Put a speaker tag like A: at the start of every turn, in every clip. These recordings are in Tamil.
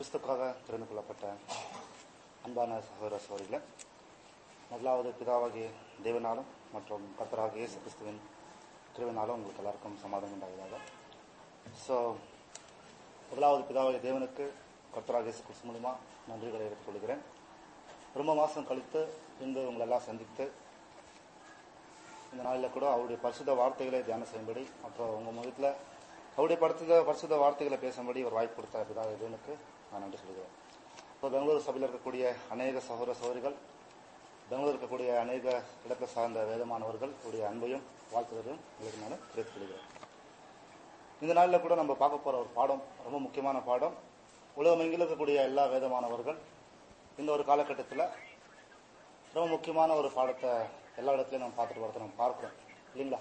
A: கிறிஸ்துக்காக தெரிந்து கொள்ளப்பட்ட அன்பான சகோதர சகோதரிகளே முதலாவது பிதாவாகிய தேவனாலும் மற்றும் கர்த்தராகிய இயேசு கிறிஸ்துவின் திருவினாலும் உங்களுக்கு எல்லாருக்கும் சமாதானம் உண்டாவதாக ஸோ முதலாவது பிதாவாகிய தேவனுக்கு கர்த்தராகிய இயேசு கிறிஸ்து மூலிமா நன்றிகளை எடுத்துக் கொள்கிறேன் ரொம்ப மாதம் கழித்து இன்று உங்களை எல்லாம் சந்தித்து இந்த நாளில் கூட அவருடைய பரிசுத்த வார்த்தைகளை தியானம் செய்யும்படி அப்புறம் உங்கள் முகத்தில் அவருடைய பரிசுத்த பரிசுத்த வார்த்தைகளை பேசும்படி ஒரு வாய்ப்பு கொடுத்த பிதா தேவனுக்கு நான் நன்றி சொல்கிறேன் இப்போ பெங்களூரு சபையில் இருக்கக்கூடிய அநேக சகோதர சகோதரிகள் பெங்களூர் இருக்கக்கூடிய அநேக இடத்தை சார்ந்த வேதமானவர்கள் உடைய அன்பையும் வாழ்த்துதலையும் உங்களுக்கு நான் தெரிவித்துக் கொள்கிறேன் இந்த நாளில் கூட நம்ம பார்க்க போற ஒரு பாடம் ரொம்ப முக்கியமான பாடம் உலகமெங்கிலும் இருக்கக்கூடிய எல்லா வேதமானவர்கள் இந்த ஒரு காலகட்டத்தில் ரொம்ப முக்கியமான ஒரு பாடத்தை எல்லா இடத்துலையும் நம்ம பார்த்துட்டு வரதை நம்ம பார்க்கிறோம் இல்லைங்களா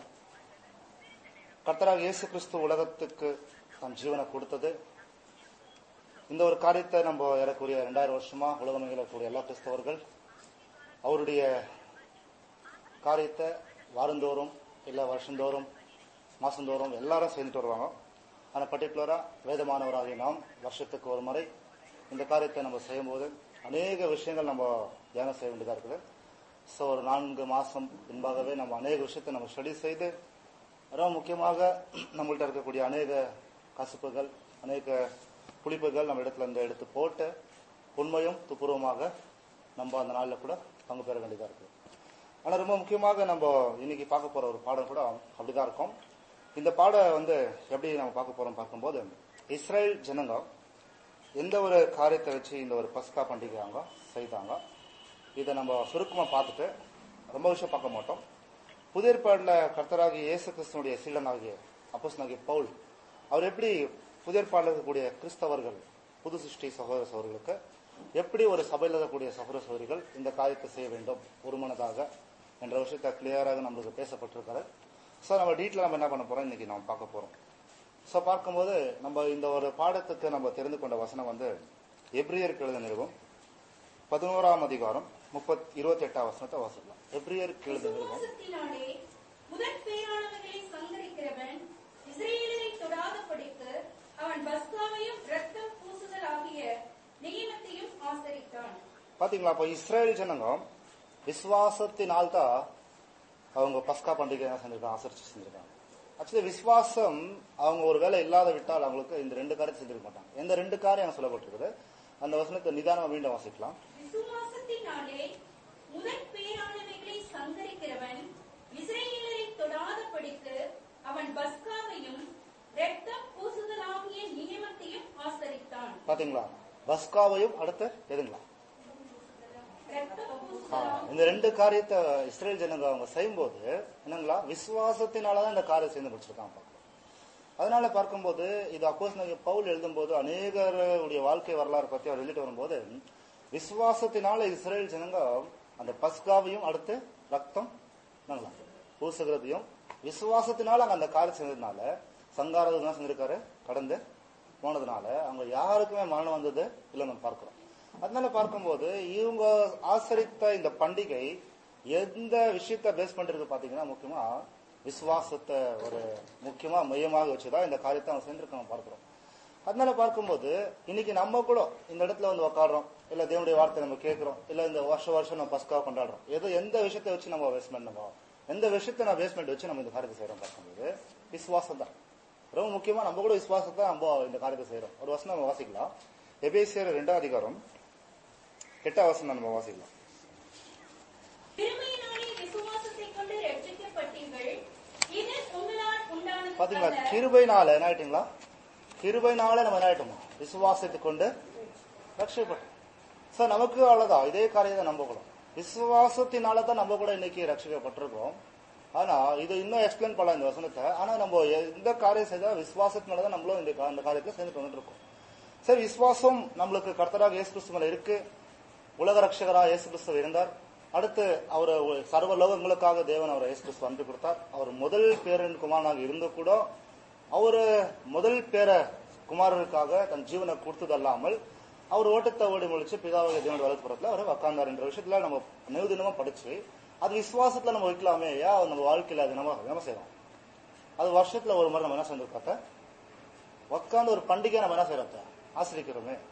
A: கர்த்தராக இயேசு கிறிஸ்து உலகத்துக்கு தன் ஜீவனை கொடுத்தது இந்த ஒரு காரியத்தை நம்ம ஏறக்குரிய ரெண்டாயிரம் வருஷமா உலகமெங்கிலும் இருக்கக்கூடிய எல்லா கிறிஸ்தவர்கள் அவருடைய காரியத்தை வாரந்தோறும் இல்லை வருஷந்தோறும் மாசந்தோறும் எல்லாரும் செஞ்சுட்டு வருவாங்க ஆனால் பர்டிகுலராக வேதமானவராகிய நாம் வருஷத்துக்கு ஒரு முறை இந்த காரியத்தை நம்ம செய்யும்போது அநேக விஷயங்கள் நம்ம தியானம் செய்ய வேண்டியதாக இருக்குது ஸோ ஒரு நான்கு மாதம் பின்பாகவே நம்ம அநேக விஷயத்தை நம்ம ஸ்டடி செய்து ரொம்ப முக்கியமாக நம்மள்ட்ட இருக்கக்கூடிய அநேக கசப்புகள் அநேக புளிப்புகள் நம்ம இடத்துல இருந்து எடுத்து போட்டு உண்மையும் துப்புரவுமாக நம்ம அந்த நாளில் கூட பங்கு பெற வேண்டியதாக இருக்குது ஆனால் ரொம்ப முக்கியமாக நம்ம இன்னைக்கு பார்க்க போற ஒரு பாடம் கூட அப்படிதான் இருக்கும் இந்த பாடம் வந்து எப்படி நம்ம பார்க்க போறோம் பார்க்கும்போது இஸ்ரேல் ஜனங்க எந்த ஒரு காரியத்தை வச்சு இந்த ஒரு பஸ்கா பண்டிகை அவங்க செய்தாங்க இதை நம்ம சுருக்கமாக பார்த்துட்டு ரொம்ப விஷயம் பார்க்க மாட்டோம் புதிய ஏற்பாடுல கர்த்தராகி இயேசு கிறிஸ்தனுடைய சீலனாகிய அப்போஸ்தலனாகிய பவுல் அவர் எப்படி புதிய ஏற்பாடுல இருக்கக்கூடிய கிறிஸ்தவர்கள் புது சிருஷ்டி சகோதர சகோதரர்களுக்கு எப்படி ஒரு சபையில் இருக்கக்கூடிய சகோதர சகோதரிகள் இந்த காரியத்தை செய்ய வேண்டும் ஒருமனதாக என்ற விஷயத்தை கிளியராக நம்மளுக்கு பேசப்பட்டிருக்காரு ஸோ நம்ம டீட்டில் நம்ம என்ன பண்ண போறோம் இன்னைக்கு நம்ம பார்க்க போறோம் ஸோ பார்க்கும்போது நம்ம இந்த ஒரு பாடத்துக்கு நம்ம தெரிந்து கொண்ட வசனம் வந்து எப்ரியருக்கு எழுத நிறுவம் பதினோராம் அதிகாரம் முப்பத் இருபத்தி எட்டாம் வசனத்தை வாசிக்கலாம் எப்ரியருக்கு எழுத நிறுவம்
B: விசுவாசத்தினாலே முதற் பேரானவர்களை சங்கரிக்கிறவன் இஸ்ரேலரை தொடாதபடிக்கு அவன் பஸ்காவையும் ரத்தம் பூசுதல் ஆகிய நியமத்தையும் ஆசரித்தான்
A: பாத்தீங்களா அப்போ இஸ்ரேல் ஜனங்க விசுவாசத்தினால் தான் அவங்க பஸ்கா பண்டிகை என்ன செஞ்சிருக்காங்க ஆசரிச்சு செஞ்சிருக்காங்க ஆக்சுவலி விசுவாசம் அவங்க ஒரு வேலை இல்லாத விட்டால் அவங்களுக்கு இந்த ரெண்டு காரியம் செஞ்சிருக்க மாட்டாங்க எந்த ரெண்டு காரியம் அங்க சொல்லப்பட்டிருக்குது அந்த வசனத்தை நிதானமா மீண்டும் வாசிக்கலாம்
B: விசுவாசத்தினாலே முதற் பேரானவைகளை சங்கரிக்கிறவன் இஸ்ரேலரை தொடாதபடிக்கு அவன் பஸ்காவையும் ரத்தம் பூசுதல் ஆகிய நியமத்தையும் ஆசரித்தான்
A: பாத்தீங்களா பஸ்காவையும் அடுத்து எதுங்களா
B: ரத்தம்
A: ஆ,
B: பூசுதல்
A: இந்த ரெண்டு காரியத்தை இஸ்ரேல் ஜனங்க அவங்க செய்யும்போது என்னங்களா விசுவாசத்தினாலதான் இந்த காரியம் செய்து முடிச்சிருக்காங்க பார்க்கிறோம். அதனால பார்க்கும்போது இது அப்போஸ் பவுல் எழுதும்போது அநேகருடைய வாழ்க்கை வரலாறு பத்தி அவர் எழுதிட்டு வரும்போது விசுவாசத்தினால இஸ்ரேல் ஜனங்க அந்த பஸ்காவையும் அடுத்து ரத்தம் என்னங்களா பூசுகிறதையும் விசுவாசத்தினால அங்க அந்த காரியம் செஞ்சதுனால சங்காரது தான் செஞ்சிருக்காரு கடந்து போனதுனால அவங்க யாருக்குமே மரணம் வந்தது இல்லை நம்ம பார்க்கிறோம் அதனால பார்க்கும்போது இவங்க ஆசரித்த இந்த பண்டிகை எந்த விஷயத்த பேஸ் பண்ணிருக்கு பாத்தீங்கன்னா முக்கியமா விசுவாசத்தை ஒரு முக்கியமா மையமாக வச்சுதான் இந்த காரியத்தை அவங்க செஞ்சிருக்காங்க பார்க்கிறோம் அதனால பார்க்கும்போது இன்னைக்கு நம்ம கூட இந்த இடத்துல வந்து உட்காடுறோம் இல்ல தேவனுடைய வார்த்தை நம்ம கேட்கிறோம் இல்ல இந்த வருஷம் வருஷம் நம்ம பஸ்கா கொண்டாடுறோம் ஏதோ எந்த விஷயத்தை வச்சு நம்ம பேஸ்மெண்ட் நம்ம எந்த விஷயத்தை நம்ம பேஸ்மெண்ட் வச்சு நம்ம இந்த காரியத்தை செய்யறோம் பார்க்கும்போது விசுவாசம் தான் ரொம்ப முக்கியமா நம்ம கூட விசுவாசத்தை நம்ம இந்த காரியத்தை செய்யறோம் ஒரு வருஷம் நம்ம வாசிக்கலாம் எபேசியர் ரெண்டாம் அதிகாரம் எட்டாம் வசனம் நம்ம வாசிக்கலாம்
B: கிருபையினாலே விசுவாசத்தைக் கொண்டு ரட்சிக்கப்பட்டீர்கள். இது உங்களால்
A: பாத்தீங்களா
B: உண்டானதல்ல.
A: கிருபைனால என்ன ஆயிட்டீங்களா கிருபைனால நம்ம என்ன ஆயிட்டோமா விசுவாசத்தை கொண்டு ரட்சிக்கப்பட்டோம் சார் நமக்கு அவ்வளவுதான் இதே காரியத்தை நம்ம கூட விசுவாசத்தினால தான் நம்ம கூட இன்னைக்கு ரட்சிக்கப்பட்டிருக்கோம் ஆனா இது இன்னும் எக்ஸ்பிளைன் பண்ணலாம் இந்த வசனத்தை ஆனா நம்ம எந்த காரியம் செய்தா விசுவாசத்தினால தான் நம்மளும் இந்த கா- இந்த காரியத்தை செஞ்சுட்டு வந்துட்டு இருக்கோம் சரி விசுவாசம் நம்மளுக்கு கர்த்தராக இயேசு கிறிஸ்து மேல இருக்கு உலக ரட்சகராக இயேசு கிறிஸ்து இருந்தார் அடுத்து அவர் சர்வ லோகங்களுக்காக தேவன் அவர் இயேசு கிறிஸ்து அன்று கொடுத்தார் அவர் முதல் பேரன் குமாரனாக இருந்து கூட அவரு முதல் பேர குமாரனுக்காக தன் ஜீவனை கொடுத்தது அல்லாமல் அவர் ஓட்டத்தை ஓடி முடிச்சு பிதாவாக தேவனுடைய வலதுபுறத்துல அவர் உக்காந்தார் என்ற விஷயத்துல நம்ம நினைவு தினமா படிச்சு அது விசுவாசத்துல நம்ம வைக்கலாமே ஏன் நம்ம வாழ்க்கையில அது நம்ம என்ன செய்யறோம் அது வருஷத்துல ஒரு முறை நம்ம என்ன செஞ்சிருக்காத்த உட்காந்து ஒரு பண்டிகை நம்ம என்ன செய்யறோம் ஆசிரிக்கிறோமே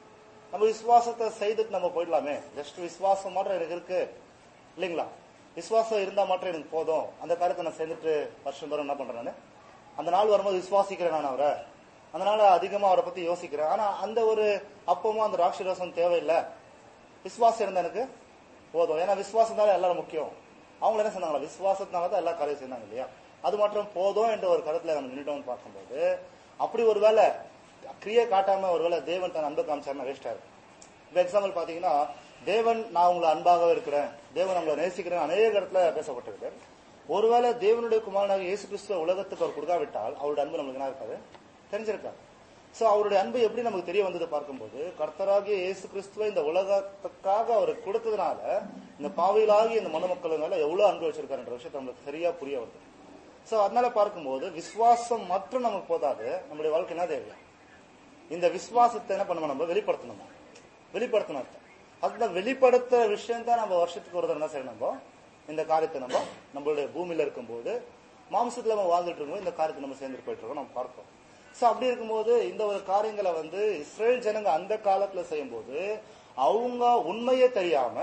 A: நம்ம விசுவாசத்தை செய்துட்டு நம்ம போயிடலாமே ஜஸ்ட் விசுவாசம் மாத்திரம் எனக்கு இருக்கு இல்லைங்களா விசுவாசம் இருந்தா மாத்திரம் எனக்கு போதும் அந்த காரியத்தை நான் சேர்ந்துட்டு வருஷம் தோறும் என்ன பண்றேன் நானு அந்த நாள் வரும்போது விசுவாசிக்கிறேன் நான் அவரை அதனால அதிகமா அவரை பத்தி யோசிக்கிறேன் ஆனா அந்த ஒரு அப்பமும் அந்த ராட்சரசம் தேவையில்லை விசுவாசம் இருந்தா எனக்கு போதும் ஏன்னா விசுவாசம் தான் எல்லாரும் முக்கியம் அவங்க என்ன சொன்னாங்களா விசுவாசத்தினால தான் எல்லா காரியம் செய்தாங்க இல்லையா அது மட்டும் போதும் என்ற ஒரு கருத்துல நம்ம நின்றுட்டோம்னு பார்க்கும்போது அப்படி ஒருவேளை கிரியை காட்டாம ஒருவேளை தேவன் தன் அன்பு காமிச்சாருன்னா வேஸ்டா இருக்கும் இப்ப எக்ஸாம்பிள் பாத்தீங்கன்னா தேவன் நான் உங்களை அன்பாகவே இருக்கிறேன் தேவன் உங்களை நேசிக்கிறேன் அநேக இடத்துல பேசப்பட்டிருக்கு ஒருவேளை தேவனுடைய குமாரனாக இயேசு கிறிஸ்துவ உலகத்துக்கு அவர் கொடுக்காவிட்டால் அவருடைய அன்பு நம்மளுக்கு என்ன இருக்காது தெரிஞ்சிருக்காது சோ அவருடைய அன்பு எப்படி நமக்கு தெரிய வந்தது பார்க்கும்போது கர்த்தராகிய இயேசு கிறிஸ்துவ இந்த உலகத்துக்காக அவர் கொடுத்ததுனால இந்த பாவிலாகிய இந்த மனுமக்கள் மேல எவ்வளவு அன்பு வச்சிருக்காருன்ற விஷயத்தை நம்மளுக்கு சரியா புரிய வருது சோ அதனால பார்க்கும்போது விசுவாசம் மட்டும் நமக்கு போதாது நம்முடைய வாழ்க்கை என்ன தேவையா இந்த விசுவாசத்தை என்ன பண்ணணும் நம்ம வெளிப்படுத்தணுமா வெளிப்படுத்தணும் அர்த்தம். அந்த வெளிப்படுத்துற விஷயம் தான் நம்ம வருஷத்துக்கு ஒரு தடவை என்ன செய்யணும் நம்ம இந்த காரியத்தை நம்ம நம்மளுடைய பூமியில இருக்கும்போது மாம்சத்துல நம்ம வாழ்ந்துட்டு இருக்கும்போது இந்த காரியத்தை நம்ம சேர்ந்து போயிட்டு இருக்கோம் நம்ம பார்ப்போம் சோ அப்படி இருக்கும்போது இந்த ஒரு காரியங்களை வந்து இஸ்ரேல் ஜனங்க அந்த காலத்துல செய்யும்போது அவங்க உண்மையே தெரியாம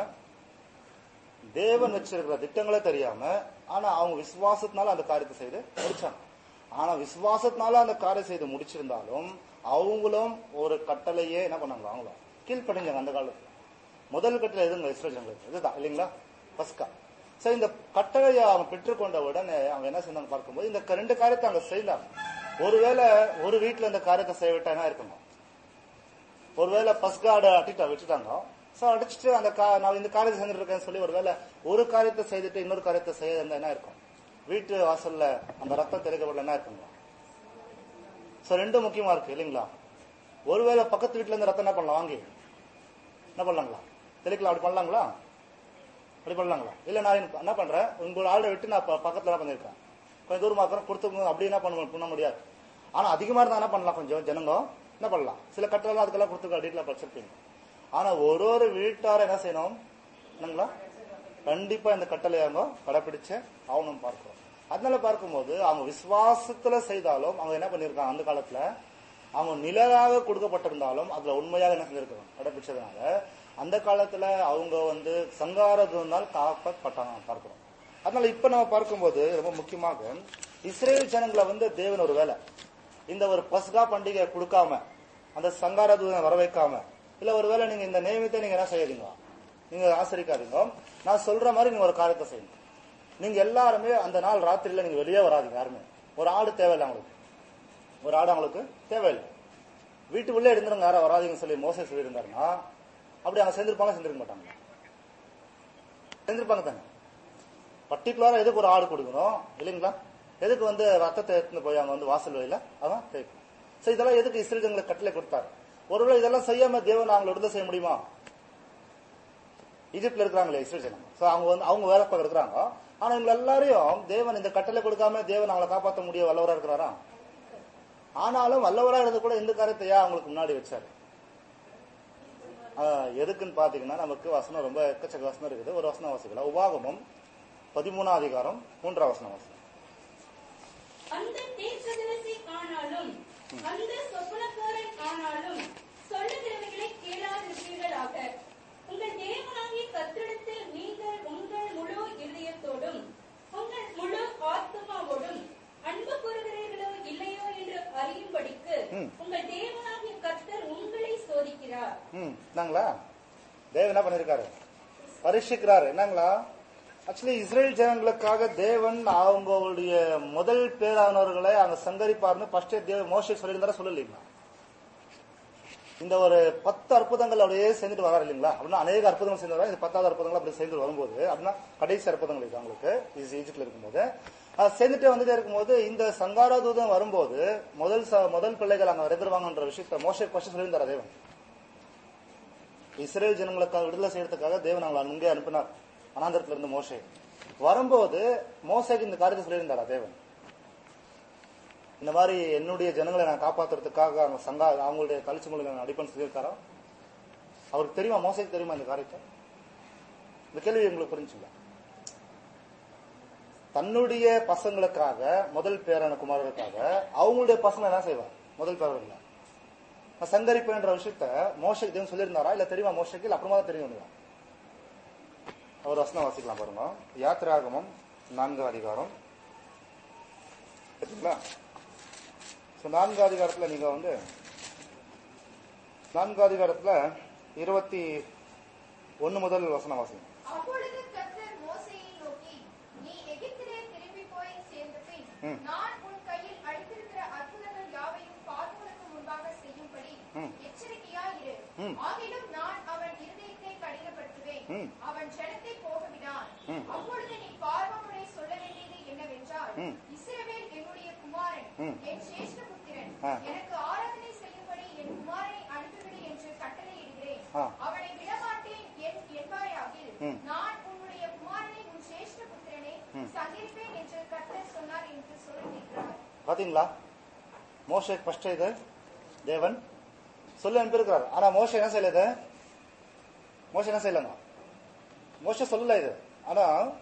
A: தேவன் வச்சிருக்கிற திட்டங்களே தெரியாம ஆனா அவங்க விசுவாசத்தினால அந்த காரியத்தை செய்து முடிச்சாங்க ஆனா விசுவாசத்தினால அந்த காரியம் செய்து முடிச்சிருந்தாலும் அவங்களும் ஒரு கட்டளையே என்ன பண்ணாங்க அவங்களும் கீழ்ப்படிஞ்சாங்க அந்த காலத்துல முதல் கட்டளை எதுங்க இஸ்ரேல் ஜனங்களுக்கு இதுதான் இல்லைங்களா பஸ்கா சோ இந்த கட்டளையை அவன் பெற்றுக்கொண்ட உடனே அவங்க என்ன செஞ்சாங்க பார்க்கும்போது இந்த ரெண்டு காரியத்தை அவங்க செய்யலாம் ஒருவேளை ஒரு வீட்டுல இந்த காரியத்தை செய்ய விட்டா என்ன இருக்கணும் ஒருவேளை பஸ்காட அட்டிட்டா விட்டுட்டாங்க சோ அடிச்சுட்டு அந்த கா- நான் இந்த காரியத்தை செஞ்சுட்டு இருக்கேன்னு சொல்லி ஒருவேளை ஒரு காரியத்தை செய்துட்டு இன்னொரு காரியத்தை செய்ய இருந்தா என்ன இருக்கும் வீட்டு வாசல்ல அந்த ரத்தம் தெளிக்கப்படல என்ன இருக்குங்களா சோ ரெண்டும் முக்கியமா இருக்கு இல்லைங்களா ஒருவேளை பக்கத்து வீட்டுல இருந்து ரத்தம் என்ன பண்ணலாம் வாங்கி என்ன பண்ணலாங்களா தெளிக்கலாம் அப்படி பண்ணலாங்களா அப்படி பண்ணலாங்களா இல்ல நான் என்ன- என்ன பண்றேன் உங்களோட ஆளை விட்டு நான் ப- பக்கத்துல என்ன பண்ணிருக்கேன் கொஞ்சம் தூரமா இருக்கிறேன் கொடுத்து அப்படி என்ன பண்ண பண்ண முடியாது ஆனா அதிகமா இருந்தா என்ன பண்ணலாம் கொஞ்சம் ஜனங்க என்ன பண்ணலாம் சில கட்டளை அதுக்கெல்லாம் கொடுத்துருக்க டீட்டெயில் படிச்சிருப்பீங்க ஆனா ஒரு ஒரு வீட்டார என்ன செய்யணும் என்னங்களா கண்டிப்பா இந்த கட்டளை அவங்க கடைபிடிச்சு ஆகணும் பார்க்கிறோம் அதனால பார்க்கும்போது அவங்க விசுவாசத்துல செய்தாலும் அவங்க என்ன பண்ணிருக்காங்க அந்த காலத்துல அவங்க நிழலாக கொடுக்கப்பட்டிருந்தாலும் அதுல உண்மையாக என்ன செஞ்சிருக்காங்க கடைபிடிச்சதுனால அந்த காலத்துல அவங்க வந்து சங்காரத்தினால் காக்கப்பட்டாங்க பார்க்கிறோம் அதனால இப்ப நம்ம பார்க்கும்போது ரொம்ப முக்கியமாக இஸ்ரேல் ஜனங்களை வந்து தேவன் ஒரு வேலை இந்த ஒரு பஸ்கா பண்டிகை கொடுக்காம அந்த சங்கார தூதனை வர வைக்காம இல்ல ஒருவேளை நீங்க இந்த நியமத்தை நீங்க என்ன செய்யாதீங்க நீங்க ஆசரிக்காதீங்க நான் சொல்ற மாதிரி நீங்க ஒரு காரியத்தை செய்யுங்க நீங்க எல்லாருமே அந்த நாள் ராத்திரியில நீங்க வெளியே வராதீங்க யாருமே ஒரு ஆடு தேவையில்லை அவங்களுக்கு ஒரு ஆடு அவங்களுக்கு தேவையில்லை வீட்டுக்குள்ளே இருந்துருங்க யாரும் வராதீங்கன்னு சொல்லி மோசை சொல்லியிருந்தாருன்னா அப்படி அவங்க சேர்ந்திருப்பாங்க சேர்ந்திருக்க மாட்டாங்க சேர்ந்திருப்பாங்க தானே பர்டிகுலரா எதுக்கு ஒரு ஆடு கொடுக்கணும் இல்லைங்களா எதுக்கு வந்து ரத்தத்தை எடுத்துன்னு போய் அவங்க வந்து வாசல் வழியில அவன் தேய்க்கும் சோ இதெல்லாம் எதுக்கு இஸ்ரேலுங்களுக்கு கட்டளை கொடுத்தாரு ஒருவேளை இதெல்லாம் செய்யாம தேவன் அவங்களை விடுதலை செய்ய முடியுமா ஈஜிப்ட்ல இருக்கிறாங்களே இஸ்ரேல் ஜனங்க சோ அவங்க வந்து அவங்க வேலை பார்க்க இருக்கிறாங்க ஆனா இவங்க எல்லாரையும் தேவன் இந்த கட்டளை கொடுக்காம தேவன் அவங்களை காப்பாற்ற முடிய வல்லவரா இருக்கிறாரா ஆனாலும் வல்லவரா இருந்து கூட இந்த காரியத்தையா அவங்களுக்கு முன்னாடி வச்சாரு ஆஹ் எதுக்குன்னு பாத்தீங்கன்னா நமக்கு வசனம் ரொம்ப எக்கச்சக்க வசனம் இருக்குது ஒரு வசனம் வாசிக்கலாம் உபாகமம் பதிமூணாம் அதிகாரம் மூன்றாம் வசனம் வாசிக்கலாம்
B: அந்த தீர்க்கதரிசி ஆனாலும் அந்த சொப்பனக்காரன் ஆனாலும் சொல்லுகிறவைகளை கேளாதிருப்பீர்களாக உங்கள் தேவனாகிய கத்திரிடத்தில் நீங்கள் உங்கள் முழு இதயத்தோடும் உங்கள் முழு ஆத்மாவோடும் அன்பு கூறுகிறீர்களோ இல்லையோ என்று அறியும்படிக்கு
A: ம்.
B: உங்கள் தேவனாகிய கர்த்தர் உங்களை சோதிக்கிறார்
A: ம் என்னங்களா தேவன் என்ன பண்ணிருக்காரு பரீட்சிக்கிறாரு என்னங்களா ஆக்சுவலி இஸ்ரேல் ஜனங்களுக்காக தேவன் அவங்களுடைய முதல் பேரானவர்களை அங்க சங்கரிப்பார்னு ஃபர்ஸ்ட் தேவன் மோசே சொல்லியிருந்தாரா சொல்லலைங்களா இந்த ஒரு பத்து அற்புதங்கள் அப்படியே சேர்ந்துட்டு வராரு இல்லைங்களா அப்படின்னா அநேக அற்புதங்கள் சேர்ந்து வராங்க இந்த பத்தாவது அற்புதங்கள் அப்படி சேர்ந்து வரும்போது அப்படின்னா கடைசி அற்புதங்கள் இது அவங்களுக்கு இது ஈஜிப்ட்ல இருக்கும்போது அது சேர்ந்துட்டே வந்துட்டே இருக்கும்போது இந்த சங்கார தூதன் வரும்போது முதல் ச- முதல் பிள்ளைகள் அங்க வருவாங்கன்ற விஷயத்த மோசே கொஸ்டின் சொல்லியிருந்தாரா தேவன் இஸ்ரேல் ஜனங்களுக்காக விடுதலை செய்யறதுக்காக தேவன் அவங்களை அங்கே அனுப்பினார் அனாந்தரத்துல இருந்து மோசே வரும்போது மோசேக்கு இந்த காரியத்தை சொல்லியிருந்தாரா தேவன் இந்த மாதிரி என்னுடைய ஜனங்களை நான் காப்பாத்துறதுக்காக அவங்க சங்கா அவங்களுடைய கழிச்சு மொழிகளை நான் அடிப்பேன்னு சொல்லியிருக்காரா அவருக்கு தெரியுமா மோசைக்கு தெரியுமா இந்த காரியத்தை இந்த கேள்வி உங்களுக்கு புரிஞ்சுங்களா தன்னுடைய பசங்களுக்காக முதல் பேரான குமாரருக்காக அவங்களுடைய பசங்க என்ன செய்வார் முதல் பேரர்கள் நான் சங்கரிப்பேன்ற விஷயத்த மோசக்கு தேவன் சொல்லியிருந்தாரா இல்ல தெரியுமா மோசக்கு இல்ல அப்புறமா தான் தெரியும் இல்லையா? ஒரு வசனம் வாசிக்கலாம் பாருங்க யாத்திராகமம் நான்கு அதிகாரம் சரிங்களா So, நான்கு அதிகாரத்துல நீங்க வந்து நான்கு அதிகாரத்துல இருபத்தி ஒண்ணு முதல் வசனம் வாசிங்க
C: அப்பொழுது கர்த்தர் மோசேயை நோக்கி நீ எகிப்திலே திரும்பி போய் சேர்ந்த பின்
A: ம்.
C: நான் உன் கையில் அளித்திருக்கிற அற்புதங்கள் யாவையும் பார்வோனுக்கு முன்பாக செய்யும்படி
A: ம்.
C: எச்சரிக்கையாயிரு
A: ம்.
C: ஆகிலும் நான் அவன் இருதயத்தை கடினப்படுத்துவேன்
A: ம்.
C: அவன் ஜனத்தை போக விடான்
A: ம்.
C: அப்பொழுது நீ பார்வோனுடைய சொல்ல வேண்டியது என்னவென்றால்
A: ம்.
C: இஸ்ரவேல் என்னுடைய குமாரன்
A: ம்.
C: என் சிரேஷ்ட புத்திரன்
A: ஆ.
C: எனக்கு ஆராதனை செய்யும்படி என் குமாரனை அனுப்பிவிடு என்று கட்டளையிடுகிறேன்
A: ஆ.
C: அவனை விடமாட்டேன் என் என்பாயாகில்
A: ம்.
C: நான் உன்னுடைய குமாரனை உன் சிரேஷ்ட புத்திரனை
A: ம்.
C: சந்திப்பேன் என்று கர்த்தர் சொன்னார் என்று சொல்லுகிறார்
A: பாத்தீங்களா மோசே ஃபர்ஸ்ட் இது தேவன் சொல்லி அனுப்பியிருக்கிறார் ஆனா மோச என்ன செய்யல இது மோச என்ன செய்யலங்க மோச சொல்லல இது ஆனா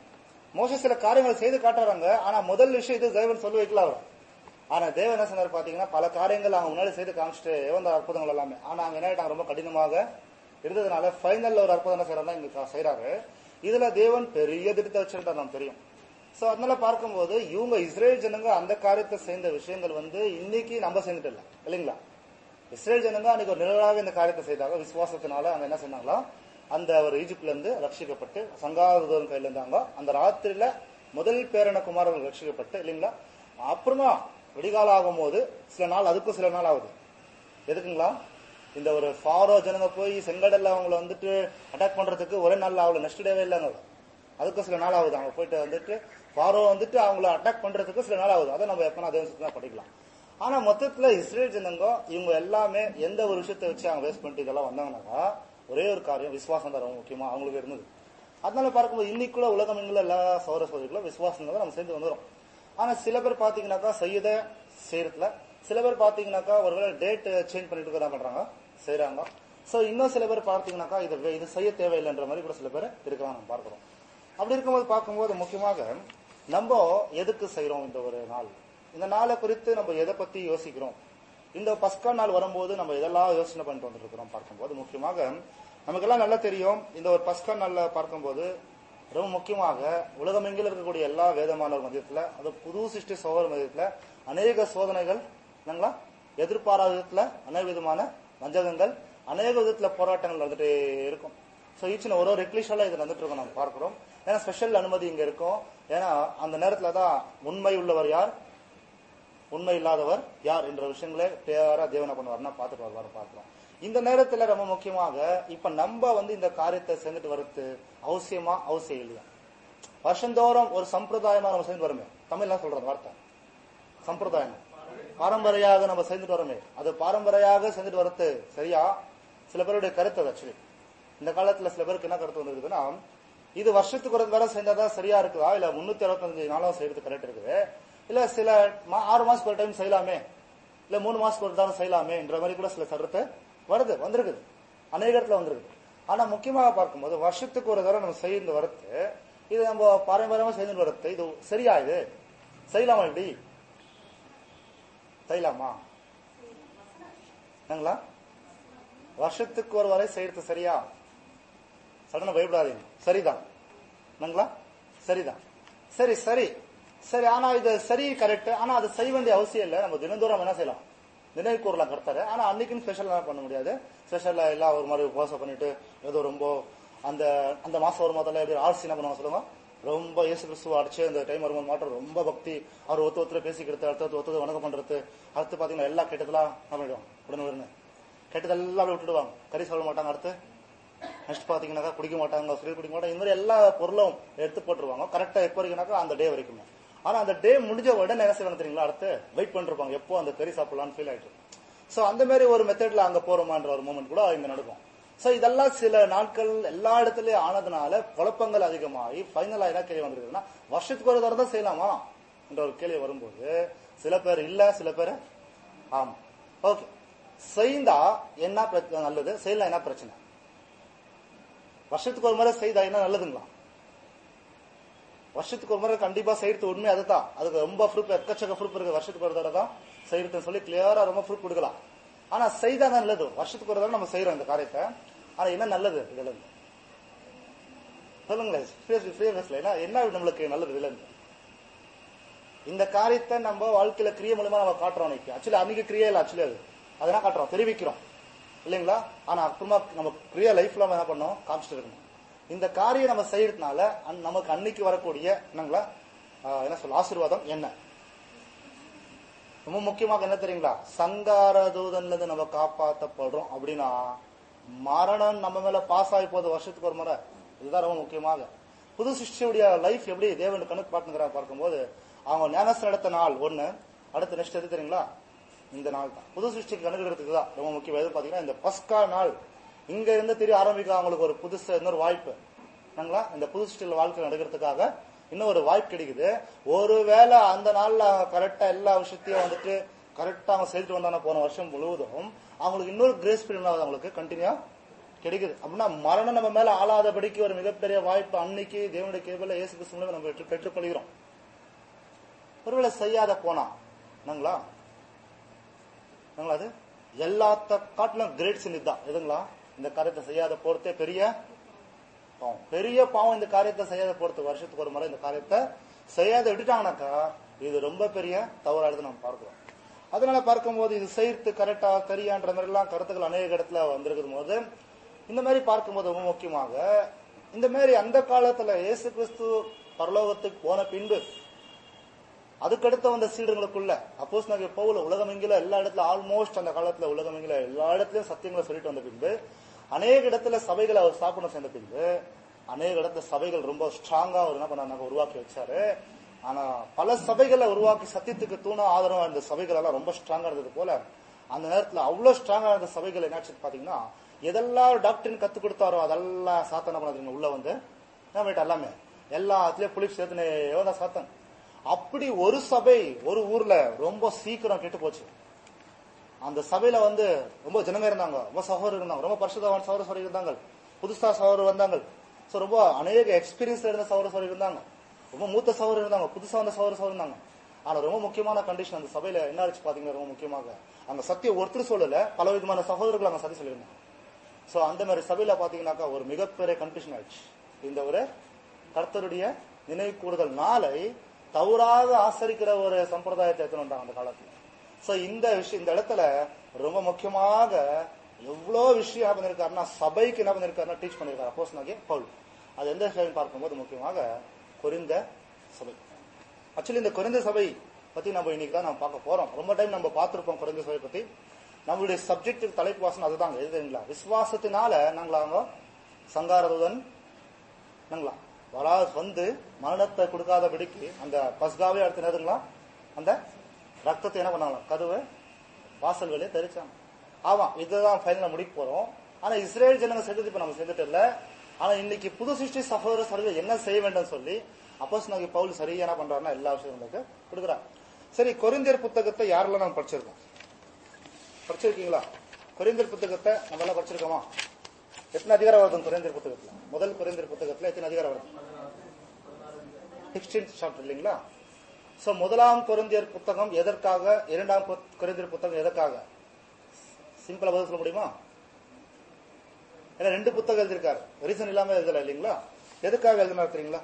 A: மோச சில காரியங்களை செய்து காட்டுறாங்க ஆனா முதல் விஷயம் இது தேவன் சொல்லி வைக்கல அவர் ஆனா தேவன் என்ன சொன்னார் பாத்தீங்கன்னா பல காரியங்கள் அவங்க முன்னாடி செய்து காமிச்சிட்டு வந்த அற்புதங்கள் எல்லாமே ஆனா அவங்க என்ன ஆயிட்டாங்க ரொம்ப கடினமாக இருந்ததுனால ஃபைனல்ல ஒரு அற்புதம் என்ன செய்யறாங்க இங்க செய்யறாரு இதுல தேவன் பெரிய திட்டத்தை வச்சிருந்தா நமக்கு தெரியும் சோ அதனால பார்க்கும்போது இவங்க இஸ்ரேல் ஜனங்க அந்த காரியத்தை சேர்ந்த விஷயங்கள் வந்து இன்னைக்கு நம்ம செஞ்சுட்டு இல்ல இல்லைங்களா இஸ்ரேல் ஜனங்க அன்னைக்கு ஒரு நிழலாக இந்த காரியத்தை செய்தாங்க விசுவாசத்தினால அவங்க என்ன சொன்னாங்களா அந்த ஒரு ஈஜிப்ட்ல இருந்து ரட்சிக்கப்பட்டு சங்காதூதன் கையில இருந்தாங்க அந்த ராத்திரியில முதல் பேரன குமாரர்கள் ரட்சிக்கப்பட்டு இல்லைங்களா அப்புறமா விடிகாலம் ஆகும்போது சில நாள் அதுக்கும் சில நாள் ஆகுது எதுக்குங்களா இந்த ஒரு ஃபாரோ ஜனங்க போய் செங்கடல்ல அவங்கள வந்துட்டு அட்டாக் பண்றதுக்கு ஒரே நாள்ல அவங்கள நெக்ஸ்ட் டேவே இல்லைங்க அதுக்கும் சில நாள் ஆகுது அவங்க போயிட்டு வந்துட்டு ஃபாரோ வந்துட்டு அவங்கள அட்டாக் பண்றதுக்கு சில நாள் ஆகுது அதை நம்ம எப்பனா அதே விஷயத்தை படிக்கலாம் ஆனா மொத்தத்துல இஸ்ரேல் ஜனங்க இவங்க எல்லாமே எந்த ஒரு விஷயத்தை வச்சு அவங்க வேஸ்ட் பண்ணிட்டு இதெல்லாம் வந்தாங்கன்னாக்கா ஒரே ஒரு காரியம் விசுவாசம் தான் ரொம்ப முக்கியமா அவங்களுக்கு இருந்தது அதனால பார்க்கும்போது இன்னைக்குள்ள உலகம் எங்குள்ள எல்லா சௌர சோதரிகளும் விசுவாசம் தான் நம்ம சேர்ந்து வந்துடும் ஆனா சில பேர் பாத்தீங்கன்னாக்கா செய்யத செய்யறதுல சில பேர் பாத்தீங்கன்னாக்கா ஒருவேளை டேட் சேஞ்ச் பண்ணிட்டு இருக்க பண்றாங்க செய்யறாங்க சோ இன்னும் சில பேர் பார்த்தீங்கன்னாக்கா இது வே- இது செய்ய தேவையில்லைன்ற மாதிரி கூட சில பேர் இருக்கிறாங்க நம்ம பார்க்கிறோம் அப்படி இருக்கும்போது பார்க்கும்போது முக்கியமாக நம்ம எதுக்கு செய்றோம் இந்த ஒரு நாள் இந்த நாளை குறித்து நம்ம எதை பத்தி யோசிக்கிறோம் இந்த பஸ்கா நாள் வரும்போது நம்ம இதெல்லாம் யோசனை பண்ணிட்டு வந்துருக்கிறோம் பார்க்கும்போது முக்கியமாக நமக்கெல்லாம் நல்லா தெரியும் இந்த ஒரு பஸ்கா நாள்ல பார்க்கும்போது ரொம்ப முக்கியமாக உலகமெங்கிலும் இருக்கக்கூடிய எல்லா வேதமானவர் மதியத்துல அது புது சிருஷ்டி சோதர மதியத்துல அநேக சோதனைகள் என்னங்களா எதிர்பாராத விதத்துல அநேக விதமான வஞ்சகங்கள் அநேக விதத்துல போராட்டங்கள் வந்துட்டே இருக்கும் ஸோ ஈச்சின ஒரு ஒரு எக்லிஷெல்லாம் இது வந்துட்டு இருக்கோம் நம்ம பார்க்கிறோம் ஏன்னா ஸ்பெஷல் அனுமதி இங்க இருக்கும் ஏன்னா அந்த நேரத்துல தான் உண்மை உள்ளவர் யார் உண்மை இல்லாதவர் யார் என்ற விஷயங்களே கிளியரா தேவனை பண்ணுவார்னா பார்த்துட்டு வருவார் பார்க்கிறோம் இந்த நேரத்துல ரொம்ப முக்கியமாக இப்ப நம்ம வந்து இந்த காரியத்தை செஞ்சுட்டு வர்றது அவசியமா அவசியம் இல்லையா வருஷந்தோறும் ஒரு சம்பிரதாயமா நம்ம செஞ்சு வரோமே தமிழ்லாம் சொல்றது வார்த்தை சம்பிரதாயம் பாரம்பரியாக நம்ம செஞ்சுட்டு வரோமே அது பாரம்பரியாக செஞ்சுட்டு வர்றது சரியா சில பேருடைய கருத்து அது ஆக்சுவலி இந்த காலத்துல சில பேருக்கு என்ன கருத்து வந்துருக்குதுன்னா இது வருஷத்துக்கு ஒரு தடவை செஞ்சாதான் சரியா இருக்குதா இல்ல முன்னூத்தி அறுபத்தஞ்சு நாளும் செய்யறது கரெக்ட் இருக்குது இல்ல சில மா- ஆறு மாசத்துக்கு ஒரு டைம் செய்யலாமே இல்ல மூணு மாசத்துக்கு ஒரு தடவை செய்யலாமே என்ற மாதிரி கூட சில கருத்து வருது வந்திருக்குது அநேக இடத்துல வந்திருக்கு ஆனா முக்கியமாக பார்க்கும்போது வருஷத்துக்கு ஒரு தடவை நம்ம செய்து வரது இது நம்ம பாரம்பரியமா செய்து வரது இது சரியா இது செய்யலாமா இப்படி செய்யலாமா என்னங்களா வருஷத்துக்கு ஒரு வரை செய்யறது சரியா சடனா பயப்படாதீங்க சரிதான் என்னங்களா சரிதான் சரி சரி சரி ஆனா இது சரி கரெக்ட் ஆனா அது செய்ய வேண்டிய அவசியம் இல்லை நம்ம தினந்தோறும் என்ன செய்யலாம் நினைவு கூறலாம் கர்த்தரை ஆனா அன்னைக்குன்னு ஸ்பெஷலா பண்ண முடியாது ஸ்பெஷலா எல்லாம் ஒரு மாதிரி உபவாசம் பண்ணிட்டு ஏதோ ரொம்ப அந்த அந்த மாசம் ஒரு மாதத்துல எப்படி ஆர்சி என்ன பண்ணுவாங்க சொல்லுங்க ரொம்ப இயேசு கிறிஸ்துவ அடிச்சு அந்த டைம் வரும்போது மாற்றம் ரொம்ப பக்தி அவர் ஒத்து ஒருத்தர் பேசிக்கிறது அடுத்தது ஒருத்தர் வணக்கம் பண்றது அடுத்து பாத்தீங்கன்னா எல்லா கெட்டதெல்லாம் என்ன பண்ணிடுவோம் உடனே உடனே கெட்டதெல்லாம் அப்படியே விட்டுடுவாங்க கறி சொல்ல மாட்டாங்க அடுத்து நெக்ஸ்ட் பாத்தீங்கன்னாக்கா குடிக்க மாட்டாங்க ஃப்ரீ குடிக்க மாட்டாங்க இந்த மாதிரி எல்லா பொருளும் எடுத்து போட்டுருவாங்க கரெக்டா எப்போ வரைக்கும்னாக்கா அந்த டே வரைக்குமே ஆனா அந்த டே முடிஞ்ச உடனே என்ன செய்வாங்க தெரியுங்களா அடுத்து வெயிட் பண்ணிருப்பாங்க எப்போ அந்த கறி சாப்பிடலாம்னு ஃபீல் ஆயிட்டு சோ அந்த மாதிரி ஒரு மெத்தட்ல அங்க போறோமான்ற ஒரு மூமெண்ட் கூட இங்க நடக்கும் சோ இதெல்லாம் சில நாட்கள் எல்லா இடத்துலயும் ஆனதுனால குழப்பங்கள் அதிகமாகி ஃபைனலா என்ன கேள்வி வந்திருக்குதுன்னா வருஷத்துக்கு ஒரு தடவை தான் செய்யலாமா என்ற ஒரு கேள்வி வரும்போது சில பேர் இல்ல சில பேர் ஆமா ஓகே செய்தா என்ன பிரச்சனை நல்லது செய்யலாம் என்ன பிரச்சனை வருஷத்துக்கு ஒரு முறை செய்தா என்ன நல்லதுங்களா வருஷத்துக்கு ஒரு முறை கண்டிப்பா செய்யறது உண்மை அதுதான் அதுக்கு ரொம்ப ப்ரூஃப் எக்கச்சக்க ப்ரூஃப் இருக்கு வருஷத்துக்கு ஒரு தடவை தான் செய்யறதுன்னு சொல்லி கிளியரா ரொம்ப ப்ரூஃப் கொடுக்கலாம் ஆனா செய்தா தான் நல்லது வருஷத்துக்கு ஒரு தடவை நம்ம செய்யறோம் இந்த காரியத்தை ஆனா என்ன நல்லது இதுல இருந்து சொல்லுங்களேன் seriously, seriously, என்ன என்ன நம்மளுக்கு நல்லது இதுல இருந்து இந்த காரியத்தை நம்ம வாழ்க்கையில கிரிய மூலமா நம்ம காட்டுறோம் இன்னைக்கு ஆக்சுவலி அன்னைக்கு கிரியே இல்லை ஆக்சுவலி அது அதெல்லாம் காட்டுறோம் தெரிவிக்கிறோம் இல்லைங்களா ஆனா அப்புறமா நம்ம கிரியா லைஃப்ல நம்ம என்ன பண்ணோம் காமிச்சிட்டு இருக்கணும் இந்த காரியம் நம்ம செய்யறதுனால அன்- நமக்கு அன்னைக்கு வரக்கூடிய என்னங்களா ஆஹ், என்ன சொல்ல ஆசீர்வாதம் என்ன ரொம்ப முக்கியமாக என்ன தெரியுங்களா சங்கார தூதன்ல இருந்து நம்ம காப்பாற்றப்படுறோம் அப்படின்னா மரணம் நம்ம மேல பாஸ் ஆகி போகுது வருஷத்துக்கு ஒரு முறை இதுதான் ரொம்ப முக்கியமாக புது சிருஷ்டியுடைய லைஃப் எப்படி தேவன் கணக்கு பாட்டுங்கிறா பார்க்கும்போது அவங்க ஞானஸ்தம் எடுத்த நாள் ஒண்ணு அடுத்து நெக்ஸ்ட் எது தெரியுங்களா இந்த நாள் தான் புது சிருஷ்டிக்கு கணக்கெடுத்துக்கு தான் ரொம்ப முக்கியம் எது பாத்தீங்கன்னா இந்த பஸ்கா நாள் இங்க இருந்து தெரிய ஆரம்பிக்க அவங்களுக்கு ஒரு புதுசு இன்னொரு வாய்ப்பு என்னங்களா இந்த புது சிருஷ்டியில் வாழ்க்கை நடக்கிறதுக்காக இன்னும் ஒரு வாய்ப்பு கிடைக்குது ஒருவேளை அந்த நாள்ல கரெக்டா எல்லா விஷயத்தையும் வந்துட்டு கரெக்டா அவங்க செய்துட்டு வந்தாங்க போன வருஷம் முழுவதும் அவங்களுக்கு இன்னொரு கிரேஸ் பீரியட் அவங்களுக்கு கண்டினியூ கிடைக்குது அப்படின்னா மரணம் நம்ம மேல ஆளாதபடிக்கு ஒரு மிகப்பெரிய வாய்ப்பு அன்னைக்கு தேவனுடைய கேபிள் இயேசு கிறிஸ்து மூலமா நம்ம பெற்று பெற்றுக்கொள்கிறோம் ஒருவேளை செய்யாத போனா என்னங்களா என்னங்களா அது எல்லாத்த காட்டிலும் கிரேட் சின் இதுதான் எதுங்களா இந்த காரியத்தை செய்யாத போறதே பெரிய பாவம் பெரிய பாவம் இந்த காரியத்தை செய்யாத போறது வருஷத்துக்கு ஒரு முறை இந்த காரியத்தை செய்யாத விட்டுட்டாங்கனாக்கா இது ரொம்ப பெரிய தவறானது நம்ம பார்க்கிறோம் அதனால பார்க்கும்போது இது செய்யறது கரெக்டா சரியான்ற மாதிரி எல்லாம் கருத்துக்கள் அநேக இடத்துல வந்திருக்கும் போது இந்த மாதிரி பார்க்கும்போது ரொம்ப முக்கியமாக இந்த மாதிரி அந்த காலத்துல இயேசு கிறிஸ்து பரலோகத்துக்கு போன பின்பு அதுக்கடுத்து வந்த சீடுங்களுக்குள்ள அப்போஸ் நாங்க பவுல உலகமெங்கில எல்லா இடத்துல ஆல்மோஸ்ட் அந்த காலத்துல உலகமெங்கில எல்லா இடத்துலயும் சத்தியங்களை சொல்லிட்டு வந்த பின்பு அநேக இடத்துல சபைகளை அவர் ஸ்தாபனம் செய்த பின்பு அநேக இடத்துல சபைகள் ரொம்ப ஸ்ட்ராங்கா அவர் என்ன பண்ணாங்க உருவாக்கி வச்சாரு ஆனா பல சபைகளை உருவாக்கி சத்தியத்துக்கு தூண ஆதரவா இருந்த சபைகள் எல்லாம் ரொம்ப ஸ்ட்ராங்கா இருந்தது போல அந்த நேரத்துல அவ்வளவு ஸ்ட்ராங்கா இருந்த சபைகள் என்னாச்சு பாத்தீங்கன்னா எதெல்லாம் டாக்டரின் கத்து கொடுத்தாரோ அதெல்லாம் சாத்தன பண்ணாதீங்க உள்ள வந்து என்ன பண்ணிட்டு எல்லாமே எல்லாத்துலயும் புலிப் சேர்த்துனே தான் சாத்தன் அப்படி ஒரு சபை ஒரு ஊர்ல ரொம்ப சீக்கிரம் கெட்டு போச்சு அந்த சபையில வந்து ரொம்ப ஜனங்க இருந்தாங்க ரொம்ப சகோதரர் இருந்தாங்க ரொம்ப பரிசுத்தவான் சகோதர சகோதரி இருந்தாங்க புதுசா சகோதரர் வந்தாங்க சோ ரொம்ப அநேக எக்ஸ்பீரியன்ஸ் இருந்த சகோதர சகோதரி இருந்தாங்க ரொம்ப மூத்த சகோதரர் இருந்தாங்க புதுசா வந்த சகோதர சகோதரி இருந்தாங்க ஆனா ரொம்ப முக்கியமான கண்டிஷன் அந்த சபையில என்ன ஆச்சு பாத்தீங்கன்னா ரொம்ப முக்கியமாக அந்த சத்தியம் ஒருத்தர் சொல்லல பல விதமான சகோதரர்கள் அங்க சதி சொல்லியிருந்தாங்க சோ அந்த மாதிரி சபையில பாத்தீங்கன்னாக்கா ஒரு மிகப்பெரிய கன்ஃபியூஷன் ஆயிடுச்சு இந்த ஒரு கர்த்தருடைய நினைவு கூடுதல் நாளை தவறாக ஆசரிக்கிற ஒரு சம்பிரதாயத்தை எடுத்துட்டு வந்தாங்க அந்த காலத்துல சோ இந்த விஷயம் இந்த இடத்துல ரொம்ப முக்கியமாக எவ்வளோ விஷயம் என்ன பண்ணிருக்காருன்னா சபைக்கு என்ன பண்ணிருக்காருன்னா டீச் பண்ணிருக்காரு அப்போஸ் நாகே பவுல் அது எந்த சபை பார்க்கும்போது முக்கியமாக கொரிந்த சபை ஆக்சுவலி இந்த குறைந்த சபை பத்தி நம்ம இன்னைக்கு தான் நம்ம பார்க்க போறோம் ரொம்ப டைம் நம்ம பார்த்திருப்போம் குறைந்த சபை பத்தி நம்மளுடைய சப்ஜெக்ட் தலைப்பு வாசனம் அதுதாங்க எதுங்களா விசுவாசத்தினால நாங்களாங்க சங்காரதுடன் நாங்களா வரா வந்து மரணத்தை கொடுக்காதபடிக்கு அந்த பஸ்காவே அடுத்து என்னதுங்களா அந்த ரத்தத்தை என்ன பண்ணாங்களா கதவு வாசல் வெளியே தெரிச்சாங்க ஆமா இதுதான் ஃபைனலா முடிக்க போறோம் ஆனா இஸ்ரேல் ஜனங்க செஞ்சது இப்ப நம்ம செஞ்சுட்டு இல்ல ஆனா இன்னைக்கு புது சிருஷ்டி சகோதர சர்வே என்ன செய்ய வேண்டும் சொல்லி அப்போஸ் நாங்க பவுல் சரியா என்ன பண்றாருன்னா எல்லா விஷயங்களுக்கு கொடுக்குறாரு சரி கொரிந்தியர் புத்தகத்தை யாரெல்லாம் நம்ம படிச்சிருக்கோம் படிச்சிருக்கீங்களா கொரிந்தியர் புத்தகத்தை நம்ம எல்லாம் படிச்சிருக்கோமா எத்தனை அதிகாரம் வருது குறைந்தர் புத்தகத்துல முதல் குறைந்தர் புத்தகத்துல எத்தனை அதிகாரம் வருது சிக்ஸ்டீன்த் சாப்டர் இல்லைங்களா சோ முதலாம் குறைந்தியர் புத்தகம் எதற்காக இரண்டாம் குறைந்தர் புத்தகம் எதற்காக சிம்பிளா பதில் சொல்ல முடியுமா ஏன்னா ரெண்டு புத்தகம் எழுதியிருக்காரு ரீசன் இல்லாம எழுதல இல்லைங்களா எதுக்காக எழுதினார் தெரியுங்களா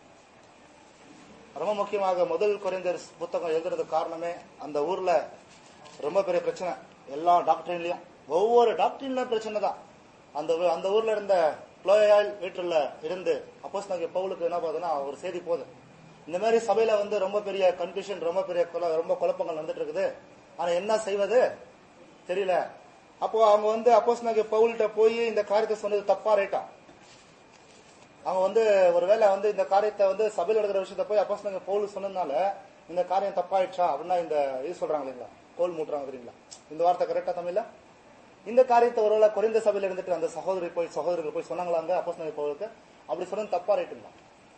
A: ரொம்ப முக்கியமாக முதல் குறைந்தர் புத்தகம் எழுதுறதுக்கு காரணமே அந்த ஊர்ல ரொம்ப பெரிய பிரச்சனை எல்லா டாக்டரின்லயும் ஒவ்வொரு டாக்டரின்லயும் பிரச்சனை தான் அந்த ஊ- அந்த ஊர்ல இருந்த குளோயால் வீட்டுல இருந்து அப்போஸ் நாங்க பவுலுக்கு என்ன பார்த்தோம்னா ஒரு செய்தி போகுது இந்த மாதிரி சபையில வந்து ரொம்ப பெரிய கன்ஃபியூஷன் ரொம்ப பெரிய குல- ரொம்ப குழப்பங்கள் நடந்துட்டு இருக்குது ஆனா என்ன செய்வது தெரியல அப்போ அவங்க வந்து அப்போஸ் நாங்க பவுல்கிட்ட போய் இந்த காரியத்தை சொன்னது தப்பா ரைட்டா அவங்க வந்து ஒருவேளை வந்து இந்த காரியத்தை வந்து சபையில் எடுக்கிற விஷயத்த போய் அப்போஸ் நாங்க பவுல் சொன்னதுனால இந்த காரியம் தப்பாயிடுச்சா அப்படின்னா இந்த இது சொல்றாங்க இல்லைங்களா கோல் மூட்டுறாங்க தெரியுங்களா இந்த வார்த்தை கரெக்டா தமிழ்ல இந்த காரியத்தை ஒருவேளை குறைந்த சபையில இருந்துட்டு அந்த சகோதரி போய் சகோதரர்கள் போய் சொன்னாங்களாங்க அப்போஸ் நாங்க பவுலுக்கு அப்படி சொன்னது தப்பா ரைட்டுங்களா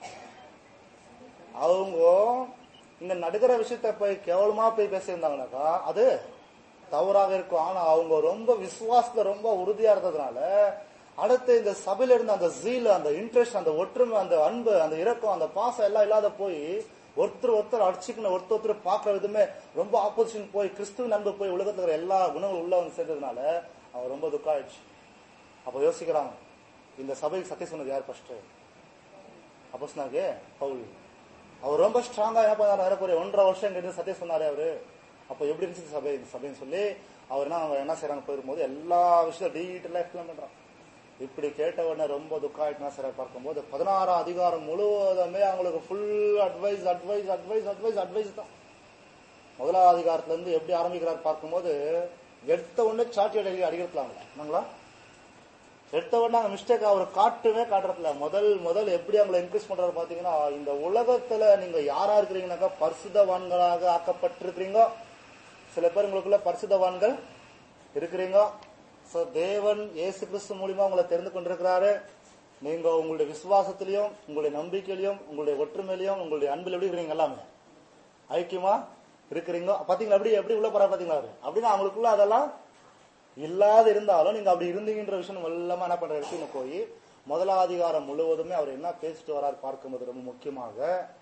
A: அவங்க இந்த நடுக்கிற விஷயத்த போய் கேவலமா போய் பேசியிருந்தாங்கனாக்கா அது தவறாக இருக்கும் ஆனா அவங்க ரொம்ப விசுவாசத்துல ரொம்ப உறுதியா இருந்ததுனால அடுத்து இந்த சபையில இருந்த அந்த ஜீல் அந்த இன்ட்ரெஸ்ட் அந்த ஒற்றுமை அந்த அன்பு அந்த இரக்கம் அந்த பாசம் எல்லாம் இல்லாத போய் ஒருத்தர் ஒருத்தர் அடிச்சுக்கணும் ஒருத்தர் ஒருத்தர் பார்க்கற விதமே ரொம்ப ஆப்போசிஷன் போய் கிறிஸ்துவ நண்பு போய் உலகத்துல இருக்கிற எல்லா குணங்களும் உள்ள வந்து சேர்ந்ததுனால அவர் ரொம்ப துக்கம் ஆயிடுச்சு அப்ப யோசிக்கிறாங்க இந்த சபைக்கு சத்தியம் சொன்னது யார் ஃபர்ஸ்ட் அப்போ சொன்னாங்க பவுல் அவர் ரொம்ப ஸ்ட்ராங்கா என்ன பண்ணாரு வரப்போற ஒன்றரை வருஷம் இங்க இருந்து சத்தியம் சொன்னாரு அவரு அப்ப எப்படி இருந்துச்சு சபை இந்த சபைன்னு சொல்லி அவர் என்ன அவங்க என்ன செய்றாங்க போயிருக்கும்போது எல்லா விஷயத்தையும் டீட்டெயிலா எக்ஸ்பிளைன் பண்றான் இப்படி கேட்ட உடனே ரொம்ப துக்கம் ஆயிட்டுனா சார் பார்க்கும்போது பதினாறாம் அதிகாரம் முழுவதுமே அவங்களுக்கு full advice advice advice advice advice தான் முதலாவது அதிகாரத்துல இருந்து எப்படி ஆரம்பிக்கிறார் பார்க்கும்போது எடுத்த உடனே சாட்டி அடி அடிக்கிறதுலாங்க என்னங்களா எடுத்த உடனே அந்த மிஸ்டேக் அவர் காட்டுவே காட்டுறதுல முதல் முதல் எப்படி அவங்களை என்கரேஜ் பண்றாரு பாத்தீங்கன்னா இந்த உலகத்துல நீங்க யாரா இருக்கிறீங்கன்னாக்கா பரிசுத்தவான்களாக ஆக்கப்பட்டிருக்கிறீங்க சில பேர் உங்களுக்குள்ள பரிசுத்தவான்கள் இருக்கிறீங்க சோ தேவன் இயேசு கிறிஸ்து மூலியமா உங்களை தெரிந்து கொண்டிருக்கிறாரு நீங்க உங்களுடைய விசுவாசத்திலையும் உங்களுடைய நம்பிக்கையிலையும் உங்களுடைய ஒற்றுமையிலையும் உங்களுடைய அன்பில் எப்படி இருக்கிறீங்க எல்லாமே ஐக்கியமா இருக்கிறீங்க பாத்தீங்களா எப்படி எப்படி உள்ள போறா பாத்தீங்களா அவரு அப்படின்னா அவங்களுக்குள்ள அதெல்லாம் இல்லாத இருந்தாலும் நீங்க அப்படி இருந்தீங்கன்ற விஷயம் எல்லாமே என்ன பண்ற இடத்துல போய் முதலாதிகாரம் முழுவதுமே அவர் என்ன பேசிட்டு வரார் பார்க்கும்போது ரொம்ப முக்கியமாக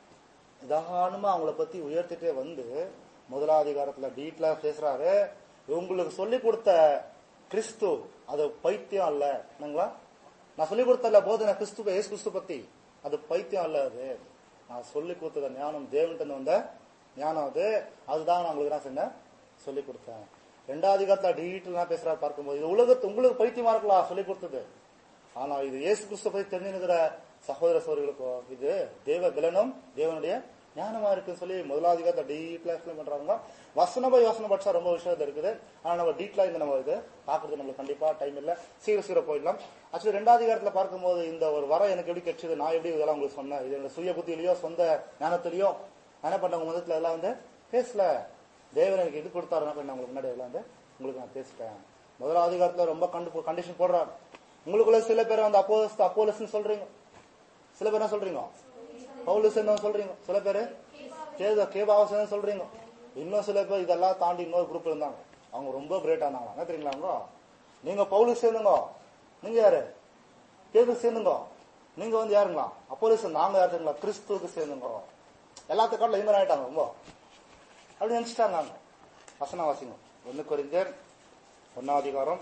A: நிதானமா அவங்கள பத்தி உயர்த்திட்டே வந்து முதலாதிகாரத்துல டீட்லா பேசுறாரு உங்களுக்கு சொல்லி கொடுத்த கிறிஸ்து அது பைத்தியம் அல்ல என்னங்களா நான் சொல்லி கொடுத்தல போதனை கிறிஸ்து ஏசு கிறிஸ்து பத்தி அது பைத்தியம் அல்ல அது நான் சொல்லி கொடுத்தத ஞானம் தேவன்ட்டு வந்த ஞானம் அது அதுதான் நான் உங்களுக்கு நான் சொன்னேன் சொல்லி கொடுத்தேன் ரெண்டாவது அதிகாரத்துல டீட்டெயிலா பேசுறாரு பார்க்கும்போது இது உலகத்து உங்களுக்கு பைத்தியமா இருக்கலாம் சொல்லி கொடுத்தது ஆனா இது இயேசு கிறிஸ்து பத்தி தெரிஞ்சுக்கிற சகோதர சோதரிகளுக்கோ இது தேவ பலனும் தேவனுடைய ஞானமா இருக்குன்னு சொல்லி முதலாவது அதிகாரத்தை டீட்டெயிலா எக்ஸ்பிளைன் பண்றாங்க வசன பை வசனம் படிச்சா ரொம்ப விஷயம் இருக்குது ஆனா நம்ம டீட்டெயிலா இந்த நம்ம இது பாக்குறது நம்மளுக்கு கண்டிப்பா டைம் இல்ல சீக்கிரம் சீக்கிரம் போயிடலாம் ஆக்சுவலி ரெண்டாவது அதிகாரத்துல பார்க்கும்போது இந்த ஒரு வரம் எனக்கு எப்படி கிடைச்சது நான் எப்படி இதெல்லாம் உங்களுக்கு சொன்னேன் இது என்னோட சுய புத்தியிலயோ சொந்த ஞானத்திலயோ நான் என்ன பண்ண உங்க மதத்துல எல்லாம் வந்து பேசல தேவன் எனக்கு இது கொடுத்தாரு என்ன பண்ண உங்களுக்கு முன்னாடி எல்லாம் வந்து உங்களுக்கு நான் பேசிட்டேன் முதலாவது அதிகாரத்துல ரொம்ப கண்டு கண்டிஷன் போடுறாரு உங்களுக்குள்ள சில பேர் வந்து அப்போ அப்போலஸ் சொல்றீங்க சில பேர் என்ன சொல்றீங்க பவுலஸ் என்ன சொல்றீங்க சில பேரு கேதா கேபாவசன் சொல்றீங்க இன்னும் சில பேர் இதெல்லாம் தாண்டி இன்னொரு குரூப் இருந்தாங்க அவங்க ரொம்ப கிரேட் ஆனாங்க என்ன தெரியுங்களா அவங்க நீங்க பவுலஸ் சேர்ந்துங்க நீங்க யாரு கேது சேர்ந்துங்க நீங்க வந்து யாருங்களா அப்போலஸ் நாங்க யாரு தெரியுங்களா கிறிஸ்துவுக்கு சேர்ந்துங்க எல்லாத்துக்காட்டிலும் இவங்க ஆயிட்டாங்க ரொம்ப அப்படி நினைச்சிட்டாங்க அவங்க வசனம் வாசிங்க ஒன்னு குறிஞ்சர் ஒன்னாம் அதிகாரம்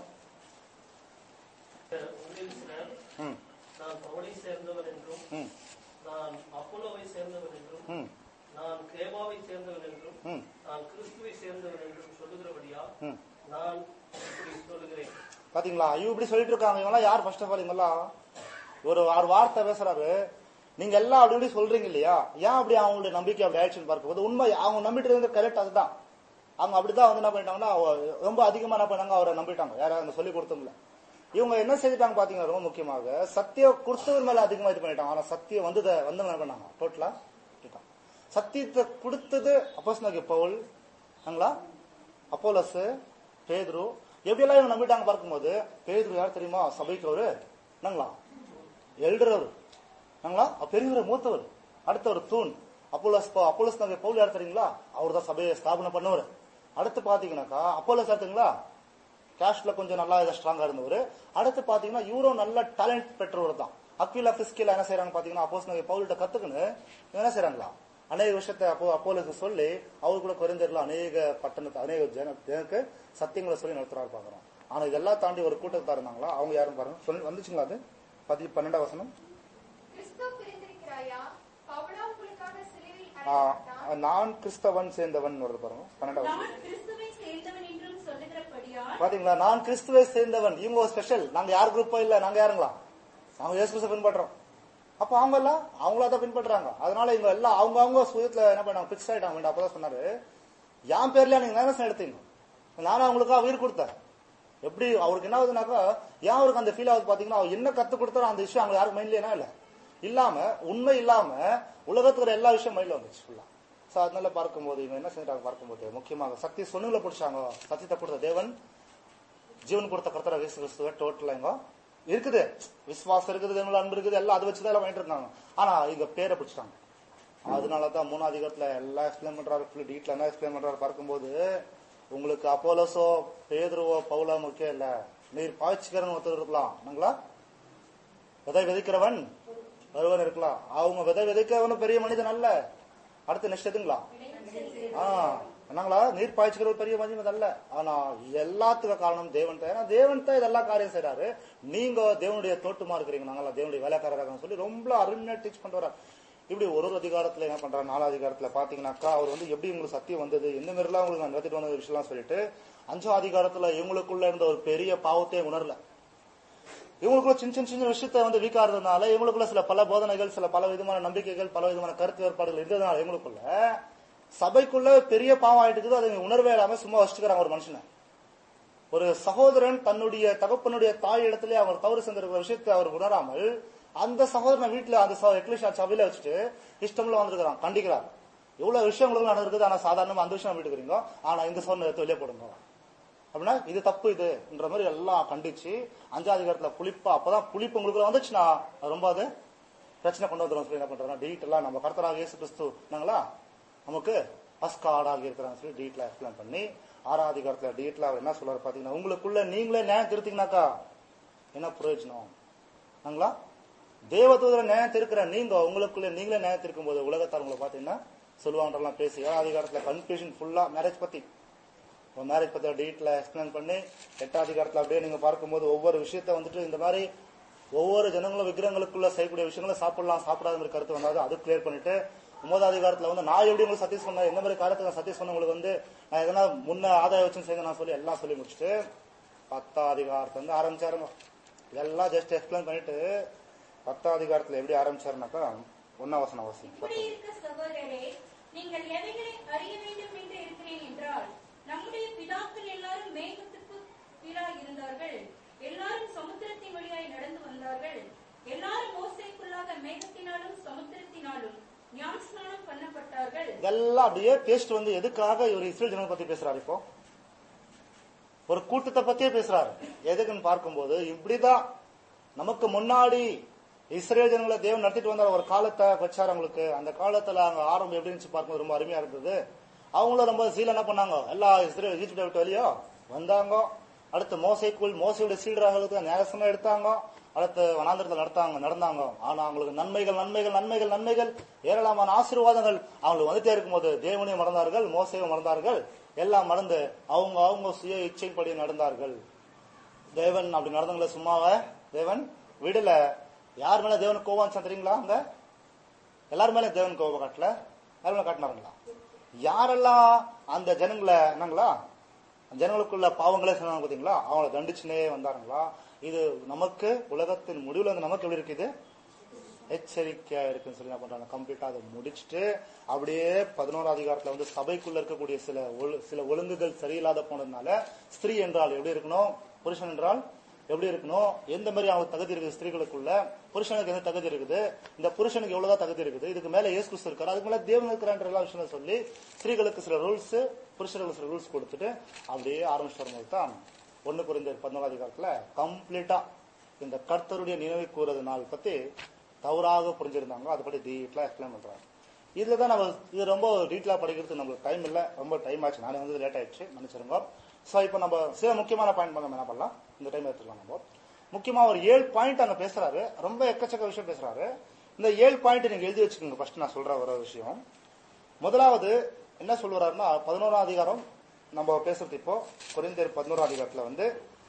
D: உங்களில் சிலர்
A: ம்
D: நான் பவுலை சேர்ந்தவன் என்றும்
A: ம்
D: நான் அப்போலோவை சேர்ந்தவன் என்றும்
A: ம்
D: நான் கேபாவை சேர்ந்தவன் என்றும்
A: ம்
D: நான் கிறிஸ்துவை சேர்ந்தவன் என்றும் சொல்லுகிறபடியா
A: ம்
D: நான் இப்படி சொல்லுகிறேன்
A: பாத்தீங்களா ஐயோ இப்படி சொல்லிட்டு இருக்காங்க இவங்கெல்லாம் யார் ஃபர்ஸ்ட் ஆஃப் ஆல் இவங்கெல்லாம் ஒரு ஆறு வார்த்தை பேசுறாரு நீங்க எல்லாம் அப்படி இப்படி சொல்றீங்க இல்லையா ஏன் அப்படி அவங்களுடைய நம்பிக்கை அப்படி ஆயிடுச்சுன்னு பார்க்கும்போது உண்மை அவங்க நம்பிட்டு இருந்தது கரெக்ட் அதுதான் அவங்க அப்படிதான் வந்து என்ன பண்ணிட்டாங்கன்னா அவ- ரொம்ப அதிகமா என்ன பண்ணாங்க அவரை நம்பிட்டாங்க யாராவது அங்க சொல்லி கொடுத்தோம்ல இவங்க என்ன செஞ்சுட்டாங்க பாத்தீங்கன்னா ரொம்ப முக்கியமாக சத்திய கொடுத்தவர் மேல அதிகமா இது பண்ணிட்டாங்க ஆனா சத்தியம் வந்ததை வந்து என்ன பண்ணாங்க டோட்டலா விட்டுட்டாங்க சத்தியத்தை கொடுத்தது அப்போஸ் பவுல் ங்களா அப்போலஸ் பேதுரு எப்படியெல்லாம் இவங்க நம்பிட்டாங்க பார்க்கும்போது பேதுரு யார் தெரியுமா சபைக்கு அவரு என்னங்களா எல்டர் அவரு என்னங்களா பெரியவர் மூத்தவர் அடுத்தவர் தூண் அப்போலஸ் அப்போலஸ் நாங்க பவுல் யார் தெரியுங்களா அவர் தான் சபையை ஸ்தாபனை பண்ணவர் அடுத்து பாத்தீங்கன்னாக்கா அப்போலஸ் யார் தெரியுங்களா கேஷ்ல கொஞ்சம் நல்லா ஸ்ட்ராங்கா இருந்தவர் அடுத்து பாத்தீங்கன்னா இவரோ நல்ல டேலண்ட் பெற்றவர் தான் அக்விலா பிஸ்கிலா என்ன செய்யறாங்க பாத்தீங்கன்னா அப்போஸ் நாங்க பவுல்கிட்ட கத்துக்கணும் இவங்க என்ன செய்யறாங்களா அநேக விஷயத்தை அப்போ அப்போலுக்கு சொல்லி அவர் கூட குறைந்தர்ல அநேக பட்டணத்தை அநேக ஜன ஜனக்கு சத்தியங்களை சொல்லி நடத்துறாரு பாக்குறோம் ஆனா இதெல்லாம் தாண்டி ஒரு கூட்டத்தார் இருந்தாங்களா அவங்க யாரும் பாருங்க சொல்லி வந்துச்சுங்களா அது பதி பன்னெண்டாம் வசனம்
C: கிறிஸ்து பிரிந்திருக்கிறாயா பவுலா உங்களுக்காக சிலுவையில்
A: ஆ,
C: அறையப்பட்டான்
A: நான் கிறிஸ்தவன் சேர்ந்தவன் வருது பாருங்க பன்னெண்டாம் வசனம்
B: நான் கிறிஸ்துவை சேர்ந்தவன் என்றும் சொல்லுகிறபடியால்
A: பாத்தீங்களா நான் கிறிஸ்துவை சேர்ந்தவன் இவங்க ஸ்பெஷல் நாங்க யார் குரூப்பா இல்ல நாங்க யாருங்களா நாங்க இயேசு கிறிஸ்துவ பின்பற்றோம் அப்ப அவங்க எல்லாம் அவங்களா தான் பின்பற்றாங்க அதனால இவங்க எல்லாம் அவங்க அவங்க சுயத்துல என்ன பண்ணாங்க பிக்ஸ் ஆயிட்டாங்க வேண்டாம். அப்பதான் சொன்னாரு என் பேர்ல நீங்க நேரம் எடுத்தீங்க நானும் அவங்களுக்கா உயிர் கொடுத்தேன் எப்படி அவருக்கு என்ன ஆகுதுனாக்கா ஏன் அவருக்கு அந்த ஃபீல் ஆகுது பாத்தீங்கன்னா அவர் என்ன கத்து கொடுத்தாரோ அந்த விஷயம் அவங்க யாருக்கு மைண்ட்ல என்ன இல்ல இல்லாம உண்மை இல்லாம உலகத்துக்கு எல்லா விஷயம் மைண்ட்ல வந்துச்சு ஃபுல்லா சோ அதனால பார்க்கும்போது இவங்க என்ன செஞ்சாங்க பார்க்கும்போது முக்கியமாக சக்தி சொன்னுங்களை பிடிச்சாங்க சத்தியத்தை கொடுத்த தேவன் ஜீவன் கொடுத்த கர்த்தர இயேசு கிறிஸ்துவ டோட்டலா இங்க இருக்குது விசுவாசம் இருக்குது தேவனுள்ள அன்பு இருக்குது எல்லாம் அதை வச்சுதான் எல்லாம் பண்ணிட்டு இருந்தாங்க ஆனா இங்க பேரை பிடிச்சிட்டாங்க அதனாலதான் மூணாவது அதிகாரத்துல எல்லாம் எக்ஸ்பிளைன் பண்றாரு ஃபுல் டீட்ல என்ன எக்ஸ்பிளைன் பண்றாரு பார்க்கும்போது உங்களுக்கு அப்போலோஸோ பேதுருவோ பவுலோ முக்கியம் இல்ல நீர் பாய்ச்சிக்கிறன்னு ஒருத்தர் இருக்கலாம் என்னங்களா விதை விதைக்கிறவன் ஒருவன் இருக்கலாம் அவங்க விதை விதைக்கிறவனும் பெரிய மனிதன் அல்ல அடுத்து நெக்ஸ்ட் எதுங்களா ஆ என்னங்களா நீர் பாய்ச்சிக்கிற ஒரு பெரிய மதியம் அல்ல ஆனா எல்லாத்துக்கும் காரணம் தேவன் தான் ஏன்னா தேவன் தான் இதெல்லாம் காரியம் செய்றாரு நீங்க தேவனுடைய தோட்டமா இருக்கிறீங்க நாங்களா தேவனுடைய வேலைக்காரராக சொல்லி ரொம்ப அருமையா டீச் பண்றாரு இப்படி ஒரு ஒரு அதிகாரத்துல என்ன பண்றாரு நாலு அதிகாரத்துல பாத்தீங்கன்னாக்கா அவர் வந்து எப்படி உங்களுக்கு சத்தியம் வந்தது எந்த மாதிரிலாம் உங்களுக்கு நான் நடத்திட்டு வந்த விஷயம்லாம் சொல்லிட்டு அஞ்சாம் அதிகாரத்துல இவங்களுக்குள்ள இருந்த ஒரு பெரிய பாவத்தை உணரல இவங்களுக்குள்ள சின்ன சின்ன சின்ன விஷயத்த வந்து வீக்கா இருந்ததுனால இவங்களுக்குள்ள சில பல போதனைகள் சில பல விதமான நம்பிக்கைகள் பல விதமான கருத்து வேறுபாடுகள் இருந்ததுனால இவங்களுக்குள்ள சபைக்குள்ள பெரிய பாவம் ஆயிட்டு இருக்குது அதை இவங்க உணர்வே இல்லாம சும்மா வச்சுக்கிறாங்க ஒரு மனுஷனை ஒரு சகோதரன் தன்னுடைய தகப்பனுடைய தாய் இடத்துல அவர் தவறு செஞ்சிருக்கிற விஷயத்தை அவர் உணராமல் அந்த சகோதரனை வீட்டுல அந்த எக்லிஷா சபையில வச்சுட்டு இஷ்டம்ல வந்திருக்கிறான் கண்டிக்கிறார் எவ்வளவு விஷயங்களுக்கு நடந்திருக்குது ஆனா சாதாரணமா அந்த விஷயம் விட்டுக்கிறீங்க ஆனா இந்த சோதனை எடுத்து வெளியே போடுங்க அப்படின்னா இது தப்பு இதுன்ற மாதிரி எல்லாம் கண்டிச்சு அஞ்சாவது அதிகாரத்துல புளிப்பா அப்பதான் புளிப்பு உங்களுக்கு வந்துச்சுன்னா அது ரொம்ப அது பிரச்சனை கொண்டு வந்துடும் சொல்லி என்ன பண்றோம் டீட் எல்லாம் நம்ம கர்த்தராக இயேசு கிறிஸ்து நாங்களா நமக்கு பஸ்காடாக இருக்கிறாங்க சொல்லி டீட்ல எக்ஸ்பிளைன் பண்ணி ஆறாம் அதிகாரத்துல டீட்ல அவர் என்ன சொல்றாரு பாத்தீங்கன்னா உங்களுக்குள்ள நீங்களே நியாயம் திருத்தீங்கனாக்கா என்ன பிரயோஜனம் நாங்களா தேவதூதர நியாயம் திருக்கிற நீங்க உங்களுக்குள்ள நீங்களே நியாயம் திருக்கும் போது உலகத்தார் உங்களை பாத்தீங்கன்னா சொல்லுவாங்கலாம் பேசி ஏழாம் அதிகாரத்துல கன்ஃபியூஷன் ஃபுல்லா மேரேஜ் பத்தி மேரேஜ் பத்தி டீட்ல எக்ஸ்பிளைன் பண்ணி எட்டாம் அதிகாரத்துல அப்படியே நீங்க பார்க்கும்போது ஒவ்வொரு விஷயத்த வந்துட்டு இந்த மாதிரி ஒவ்வொரு ஜனங்களும் விக்கிரகங்களுக்குள்ள செய்யக்கூடிய விஷயங்களை சாப்பிடலாம் சாப்பிடாத மாதிரி கருத்து வந்தாது அது கிளியர் பண்ணிட்டு ஒன்பதாம் அதிகாரத்துல வந்து நான் எப்படி உங்களுக்கு சத்தியம் சொன்னேன் எந்த மாதிரி காலத்துல நான் சத்தியம் சொன்ன உங்களுக்கு வந்து நான் எதனா முன்ன ஆதாயம் வச்சு செய்ய நான் சொல்லி எல்லாம் சொல்லி முடிச்சுட்டு பத்தாம் அதிகாரத்துல இருந்து ஆரம்பிச்சாருங்க இதெல்லாம் ஜஸ்ட் எக்ஸ்பிளைன் பண்ணிட்டு பத்தாம் அதிகாரத்துல எப்படி ஆரம்பிச்சாருனாக்கா ஒன்னா வசனம் அவசியம்
B: இப்படி இருக்க சகோதரரே நீங்கள் எவைகளை அறிய வேண்டும் என்று இருக்கிறேன் என்றால் நம்முடைய பிதாக்கள் எல்லாரும் மேகத்துக்கு கீழாய் இருந்தார்கள் எல்லாரும் சமுத்திரத்தின் வழியாய் நடந்து வந்தார்கள் எல்லாரும் மோசைக்குள்ளாக மேகத்தினாலும் சமுத்திரத்தினாலும் ஞானஸ்நானம் பண்ணப்பட்டார்கள்
A: இதெல்லாம் அப்படியே பேசிட்டு வந்து எதுக்காக இவர் இஸ்ரேல் ஜனங்களை பத்தி பேசுறாரு இப்போ ஒரு கூட்டத்தை பத்தியே பேசுறாரு எதுக்குன்னு பார்க்கும்போது இப்படிதான் நமக்கு முன்னாடி இஸ்ரேல் ஜனங்களை தேவன் நடத்திட்டு வந்தார் ஒரு காலத்தை வச்சார் அவங்களுக்கு அந்த காலத்துல அங்க ஆரம்பம் எப்படி இருந்துச்சு பார்க்கும்போது ரொம்ப அருமையா இருந்தது அவங்களும் ரொம்ப சீல என்ன பண்ணாங்க எல்லா இஸ்ரேல் ஈஜிப்டை விட்டு வெளியோ வந்தாங்க அடுத்து மோசைக்குள் மோசையுடைய சீடராக நேரசமா எடுத்தாங்க அடுத்து வனாந்திரத்தில் நடத்தாங்க நடந்தாங்க ஆனா அவங்களுக்கு நன்மைகள் நன்மைகள் நன்மைகள் நன்மைகள் ஏராளமான ஆசீர்வாதங்கள் அவங்களுக்கு வந்துட்டே இருக்கும்போது தேவனையும் மறந்தார்கள் மோசையும் மறந்தார்கள் எல்லாம் மறந்து அவங்க அவங்க சுய இச்சைப்படி நடந்தார்கள் தேவன் அப்படி நடந்தவங்கள சும்மாவ தேவன் விடல யார் மேல தேவன் கோபம் வந்துச்சா தெரியுங்களா அங்க எல்லாரும் மேல தேவன் கோபம் காட்டல யார் மேல காட்டினாருங்களா யாரெல்லாம் அந்த ஜனங்களை என்னங்களா ஜனங்களுக்குள்ள பாவங்களே சொன்னாங்க பாத்தீங்களா அவங்கள தண்டிச்சுனே வந்தாருங்களா இது நமக்கு உலகத்தின் முடிவுல வந்து நமக்கு எப்படி இருக்குது எச்சரிக்கையா இருக்குன்னு சொல்லி என்ன பண்றாங்க கம்ப்ளீட்டா அதை முடிச்சுட்டு அப்படியே பதினோரா அதிகாரத்துல வந்து சபைக்குள்ள இருக்கக்கூடிய சில ஒழு- சில ஒழுங்குகள் சரியில்லாத போனதுனால ஸ்திரீ என்றால் எப்படி இருக்கணும் புருஷன் என்றால் எப்படி இருக்கணும் எந்த மாதிரி அவங்களுக்கு தகுதி இருக்குது ஸ்திரீகளுக்குள்ள புருஷனுக்கு எந்த தகுதி இருக்குது இந்த புருஷனுக்கு எவ்வளவுதான் தகுதி இருக்குது இதுக்கு மேல இயேசு கிறிஸ்து இருக்காரு அதுக்கு மேல தேவன் இருக்கிறான்ற எல்லா விஷயம் சொல்லி ஸ்திரீகளுக்கு சில ரூல்ஸ் புருஷர்களுக்கு சில ரூல்ஸ் கொடுத்துட்டு அப்படியே ஆரம்பிச்சு வரும்போது தான் ஒண்ணு குறைந்த பதினோரா அதிகாரத்துல கம்ப்ளீட்டா இந்த கர்த்தருடைய நினைவு கூறது நாள் பத்தி தவறாக புரிஞ்சிருந்தாங்க அதை பத்தி டீட்டெயிலா எக்ஸ்பிளைன் பண்றாங்க இதுல தான் நம்ம இது ரொம்ப டீட்டெயிலா படிக்கிறதுக்கு நம்மளுக்கு டைம் இல்ல ரொம்ப டைம் ஆச்சு நானே வந்து லேட் ஆயிடுச்சு மன்னிச்சிருங்க சோ இப்போ நம்ம சில முக்கியமான பாயிண்ட் நம்ம என்ன பண்ணலாம் இந்த டைம் எடுத்துக்கலாம் நம்ம முக்கியமா ஒரு ஏழு பாயிண்ட் அங்க பேசுறாரு ரொம்ப எக்கச்சக்க விஷயம் பேசுறாரு இந்த ஏழு பாயிண்ட் நீங்க எழுதி வச்சுக்கோங்க ஃபர்ஸ்ட் நான் சொல்ற ஒரு விஷயம் முதலாவது என்ன சொல்லுறாருன்னா பதினோராம் அதிகாரம் நம்ம பேசுறது இப்போ குறைந்தர் பதினோராம் அதிகாரத்துல வந்து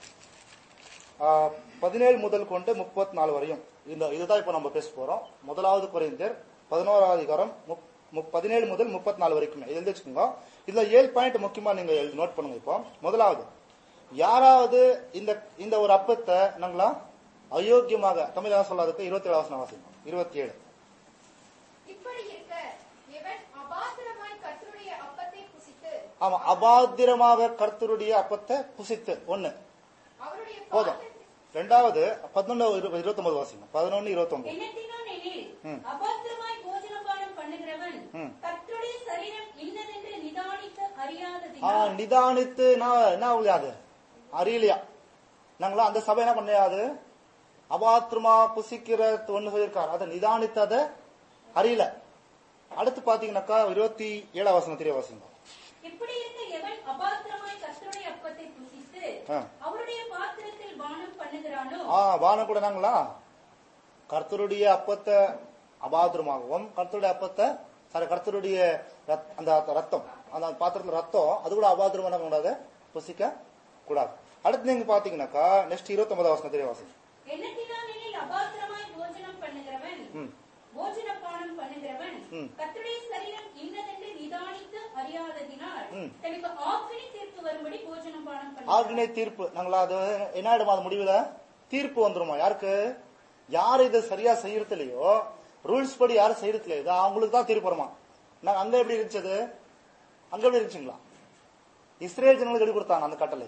A: ஆஹ், பதினேழு முதல் கொண்டு முப்பத்தி நாலு வரையும் இந்த இதுதான் இப்போ நம்ம பேச போறோம் முதலாவது குறைந்தர் பதினோராவது அதிகாரம் முப்- முப்- பதினேழு முதல் முப்பத்தி நாலு வரைக்கும் எழுதி வச்சுக்கோங்க இதுல ஏழு பாயிண்ட் முக்கியமா நீங்க எழுதி நோட் பண்ணுங்க இப்போ முதலாவது யாராவது இந்த இந்த ஒரு அப்பத்தை நாங்களா அயோக்கியமாக தமிழ் சொல்லாததுக்கு இருபத்தி ஏழு வாசனம் வாசிக்கும் இருபத்தி ஏழு
C: இப்படி இருக்க எவன் அபாத்திரமாய் கர்த்தருடைய அப்பத்தை புசித்து
A: ஆமா அபாத்திரமாக கர்த்தருடைய அப்பத்தை புசித்து ஒண்ணு
C: அவருடைய
A: போதும்
C: பாத்திரத்தில்
A: ரெண்டாவது பதினொன்னு இருபத்தி ஒன்பது வாசிங்க பதினொன்னு இருபத்தி ஒன்பது
B: என்னத்தினால் எனில்
A: ம்.
B: அபாத்திரமாய் போஜனபானம் பண்ணுகிறவன்
A: ம்.
B: கர்த்தருடைய சரீரம் இன்னதென்று நிதானித்து
A: ஆ,
B: அறியாததினால்
A: நிதானித்து நான் என்ன ஆகலையாது அறியலையா நாங்களா அந்த சபை என்ன பண்ணையாது அபாத்திரமா புசிக்கிற ஒண்ணு சொல்லியிருக்காரு அதை நிதானித்து அதை அறியல அடுத்து பாத்தீங்கன்னாக்கா இருபத்தி ஏழாம் வசனம் தெரிய வாசிங்க
B: இப்படி இருக்க எவன் அபாத்திரமாய் கர்த்தருடைய அப்பத்தை புசித்து
A: ஆ.
B: அவருடைய பாத்திரத்தில் பானம் பண்ணுகிறானோ
A: ஆ வானம் கூட நாங்களா கர்த்தருடைய அப்பத்தை அபாத்திரமாகவும் கர்த்தருடைய அப்பத்தை சாரி கர்த்தருடைய ரத்- அந்த ரத்தம் அந்த பாத்திரத்துல ரத்தம் அது கூட அபாத்திரம் என்ன கூடாது புசிக்க கூடாது அடுத்து நீங்க பாத்தீங்கன்னாக்கா நெக்ஸ்ட் இருபத்தி ஒன்பதாம் வருஷம் தெரிய வாசி
B: எண்ணத்தினாலெனில் அபாத்திரமாய் போஜனம் பண்ணுகிறவன்
A: ம்.
B: போஜன பானம் பண்ணுகிறவன்
A: ம்.
B: கர்த்தருடைய சரீரம் இன்னதென்று நிதானித்து அறியாததினால்
A: ம்.
B: தனக்கு ஆக்கினி தீர்ப்பு வரும்படி போஜனம் பானம் பண்ணுகிறான்
A: ஆர்டினே தீர்ப்பு நாங்களா அது என்ன ஆயிடுமா அது முடிவுல தீர்ப்பு வந்துருமா யாருக்கு யார் இது சரியா செய்யறது இல்லையோ ரூல்ஸ் படி யாரும் செய்யறது இல்லையோ இது அவங்களுக்கு தான் தீர்ப்பு வருமா நாங்க அங்க எப்படி இருந்துச்சு அங்க எப்படி இருந்துச்சுங்களா இஸ்ரேல் ஜனங்களுக்கு எப்படி கொடுத்தாங்க அந்த கட்டளை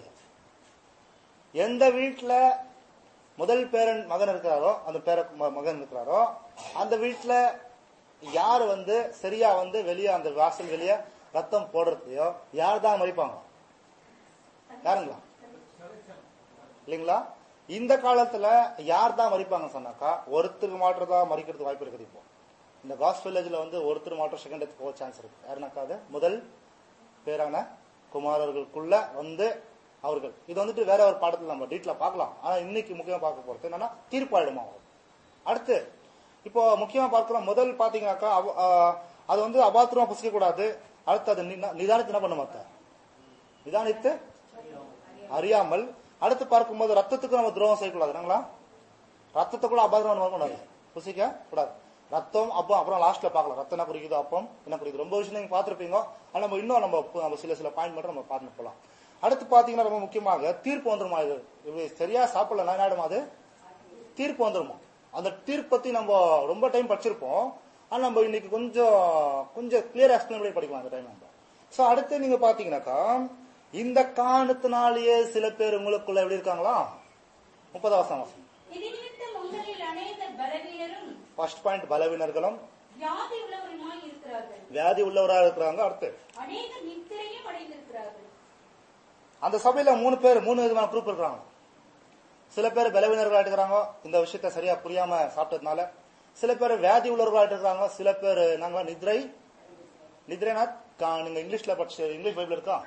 A: எந்த வீட்டுல முதல் பேரன் மகன் இருக்கிறாரோ அந்த பேர ம- மகன் இருக்கிறாரோ அந்த வீட்டுல யார் வந்து சரியா வந்து வெளியே அந்த வாசல் வெளியே ரத்தம் போடுறதையோ யார் தான் மறிப்பாங்க யாருங்களா இல்லைங்களா இந்த காலத்துல யார் தான் மறிப்பாங்க சொன்னாக்கா ஒருத்தருக்கு மாற்றதா மறிக்கிறதுக்கு வாய்ப்பு இருக்குது இப்போ இந்த காஸ் வில்லேஜ்ல வந்து ஒருத்தர் மாற்றம் செகண்ட் எடுத்து போக சான்ஸ் இருக்கு யாருனாக்கா அது முதல் பேரான குமாரர்களுக்குள்ள வந்து அவர்கள் இது வந்துட்டு வேற ஒரு பாடத்துல நம்ம டீட்ல பார்க்கலாம் ஆனா இன்னைக்கு முக்கியமா பார்க்க போறது என்னன்னா தீர்ப்பாயிடுமா அவங்க அடுத்து இப்போ முக்கியமா பார்க்கிறோம் முதல் பாத்தீங்கன்னாக்கா அவ- ஆ, அது வந்து அபாத்திரமா புசிக்க கூடாது அடுத்து அது நிதா- நிதானித்து என்ன பண்ண மாட்டேன் நிதானித்து அறியாமல் அடுத்து பார்க்கும்போது ரத்தத்துக்கு நம்ம துரோகம் செய்யக்கூடாது என்னங்களா ரத்தத்தை கூட அபாத்திரம் வரக்கூடாது புசிக்க கூடாது ரத்தம் அப்பம் அப்புறம் லாஸ்ட்ல பார்க்கலாம் ரத்தம் என்ன குறிக்குது அப்பம் என்ன குறிக்குது ரொம்ப விஷயம் நீங்க பார்த்திருப்பீங்க ஆனா நம்ம இன்னும் நம்ம பு- நம்ம சில சில பாயிண்ட் மட்டும் நம்ம பார்த்து போலாம் அடுத்து பாத்தீங்கன்னா ரொம்ப முக்கியமாக தீர்ப்பு வந்துருமா இது இது சரியா சாப்பிடலாம் என்ன ஆயிடுமா அது தீர்ப்பு வந்துருமா அந்த தீர்ப்பு பத்தி நம்ம ரொம்ப டைம் படிச்சிருப்போம் ஆனா நம்ம இன்னைக்கு கொஞ்சம் கொஞ்சம் கிளியர் எக்ஸ்பிளைன் படிக்கலாம் அந்த டைம் நம்ம சோ அடுத்து நீங்க பாத்தீங்கன்னாக்கா இந்த காரணத்தினாலேயே சில பேர் உங்களுக்குள்ள எப்படி இருக்காங்களா முப்பதாம் வருஷம்
B: இது நிமித்தம் உங்களில் அநேகர் பலவீனரும்
A: ஃபர்ஸ்ட் பாயிண்ட் பலவீனர்களும்
B: வியாதி உள்ளவருமாய் இருக்கிறார்கள்
A: வியாதி உள்ளவராக இருக்கிறாங்க அடுத்து
B: அநேகர் நித்திரையும் அடைந்திருக்கிறார்கள்
A: அந்த சபையில மூணு பேர் மூணு விதமான குரூப் இருக்கிறாங்க சில பேர் பலவீனர்களா இருக்கிறாங்க இந்த விஷயத்த சரியா புரியாம சாப்பிட்டதுனால சில பேர் வியாதி உள்ளவர்களா இருக்கிறாங்க சில பேர் நாங்க நித்ரை நித்ரைனா கா- நீங்க இங்கிலீஷ்ல படிச்சு இங்கிலீஷ் பைபிள் இருக்கா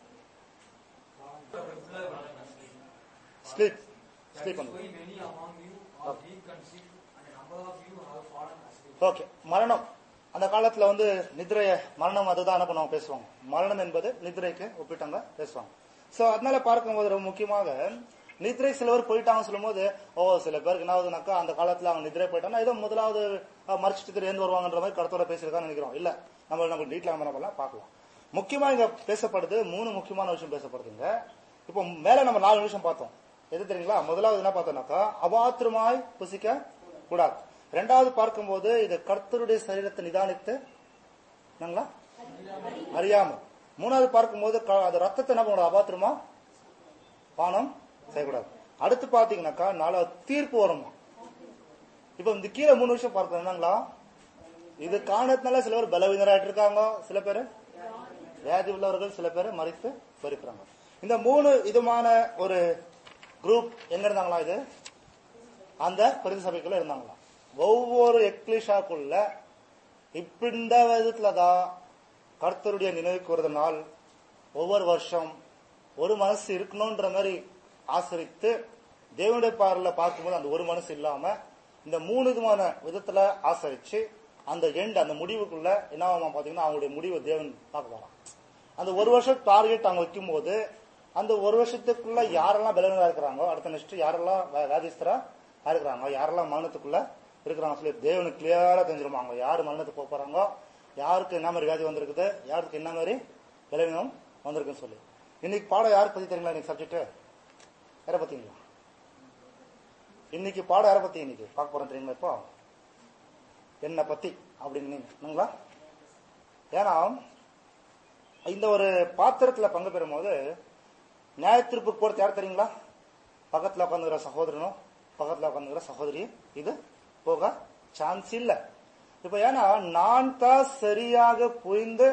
A: sleep sleep
E: That is why many among you are weak and sick, and a number of you have fallen asleep.
A: Okay மரணம் அந்த காலத்துல வந்து நித்ரைய மரணம் அதுதான் என்ன பண்ணுவாங்க பேசுவாங்க மரணம் என்பது நித்ரைக்கு ஒப்பிட்டாங்க பேசுவாங்க சோ அதனால பார்க்கும்போது ரொம்ப முக்கியமாக நித்ரை சிலவர் போயிட்டாங்க சொல்லும்போது ஓ சில பேருக்கு என்ன ஆகுதுனாக்கா அந்த காலத்துல அவங்க நித்ரை போயிட்டாங்க ஏதோ முதலாவது அஹ், மறிச்சிட்டு திடீர்னு வருவாங்கன்ற மாதிரி கருத்தோட பேசியிருக்கான்னு நினைக்கிறோம் இல்ல நம்ம நம்ம டீட்ல நம்ம பண்ணலாம் பார்க்கலாம் முக்கியமா இங்க பேசப்படுது மூணு முக்கியமான விஷயம் பேசப்படுதுங்க இப்போ மேல நம்ம நாலு நிமிஷம் பார்த்தோம் எது தெரியுங்களா முதலாவது என்ன பார்த்தோம்னாக்கா அபாத்திரமாய் புசிக்க கூடாது ரெண்டாவது பார்க்கும்போது இது கர்த்தருடைய சரீரத்தை நிதானித்து என்னங்களா அறியாமல் மூணாவது பார்க்கும்போது க- அது ரத்தத்தை என்ன பண்ணக்கூடாது அபாத்திரமா பானம் செய்யக்கூடாது அடுத்து பாத்தீங்கன்னாக்கா நாலாவது தீர்ப்பு வருமா இப்ப இந்த கீழே மூணு விஷயம் பார்க்கணும் என்னங்களா இது காரணத்தினால சில பேர் பலவீனராயிட்டு இருக்காங்க சில பேர் வியாதி உள்ளவர்கள் சில பேர் மறித்து போயிருக்கிறாங்க இந்த மூணு விதமான ஒரு குரூப் எங்க இருந்தாங்களா இது அந்த பிரதி சபைக்குள்ள இருந்தாங்களாம் ஒவ்வொரு எக்லிஷாக்குள்ள இப்ப இந்த விதத்துல தான் கர்த்தருடைய நினைவுக்கு ஒரு நாள் ஒவ்வொரு வருஷம் ஒரு மனசு இருக்கணும்ன்ற மாதிரி ஆசரித்து தேவனுடைய பார்வையில பார்க்கும்போது அந்த ஒரு மனசு இல்லாம இந்த மூணு விதமான விதத்துல ஆசரிச்சு அந்த எண்ட் அந்த முடிவுக்குள்ள என்ன பாத்தீங்கன்னா அவங்களுடைய முடிவை தேவன் பார்க்க போறான் அந்த ஒரு வருஷம் டார்கெட் அவங்க வைக்கும் போது அந்த ஒரு வருஷத்துக்குள்ள யாரெல்லாம் பலவீனரா இருக்கிறாங்களோ அடுத்த நெக்ஸ்ட் யாரெல்லாம் வே- வியாதிஸ்தரா இருக்கிறாங்க யாரெல்லாம் மரணத்துக்குள்ள இருக்கிறாங்க சொல்லி தேவனுக்கு கிளியரா தெரிஞ்சிருமா அவங்க யார் மரணத்துக்கு போக போறாங்க யாருக்கு என்ன மாதிரி வியாதி வந்திருக்குது யாருக்கு என்ன மாதிரி பலவீனம் வந்திருக்குன்னு சொல்லி இன்னைக்கு பாடம் யாருக்கு பத்தி தெரியுங்களா இன்னைக்கு சப்ஜெக்ட் யாரை பத்தீங்களா இன்னைக்கு பாடம் யாரை பத்தி இன்னைக்கு பார்க்க போறோம் தெரியுங்களா இப்போ என்ன பத்தி அப்படின்னீங்களா ஏன்னா இந்த ஒரு பாத்திரத்துல பங்கு பெறும் போது நியாயத்திருப்பு போறது யார் தெரியுங்களா பக்கத்துல உட்காந்துக்கிற சகோதரனும் பக்கத்துல உட்காந்துக்கிற சகோதரி இது போக சான்ஸ் இல்ல இப்ப ஏன்னா நான் தான் சரியாக புரிந்து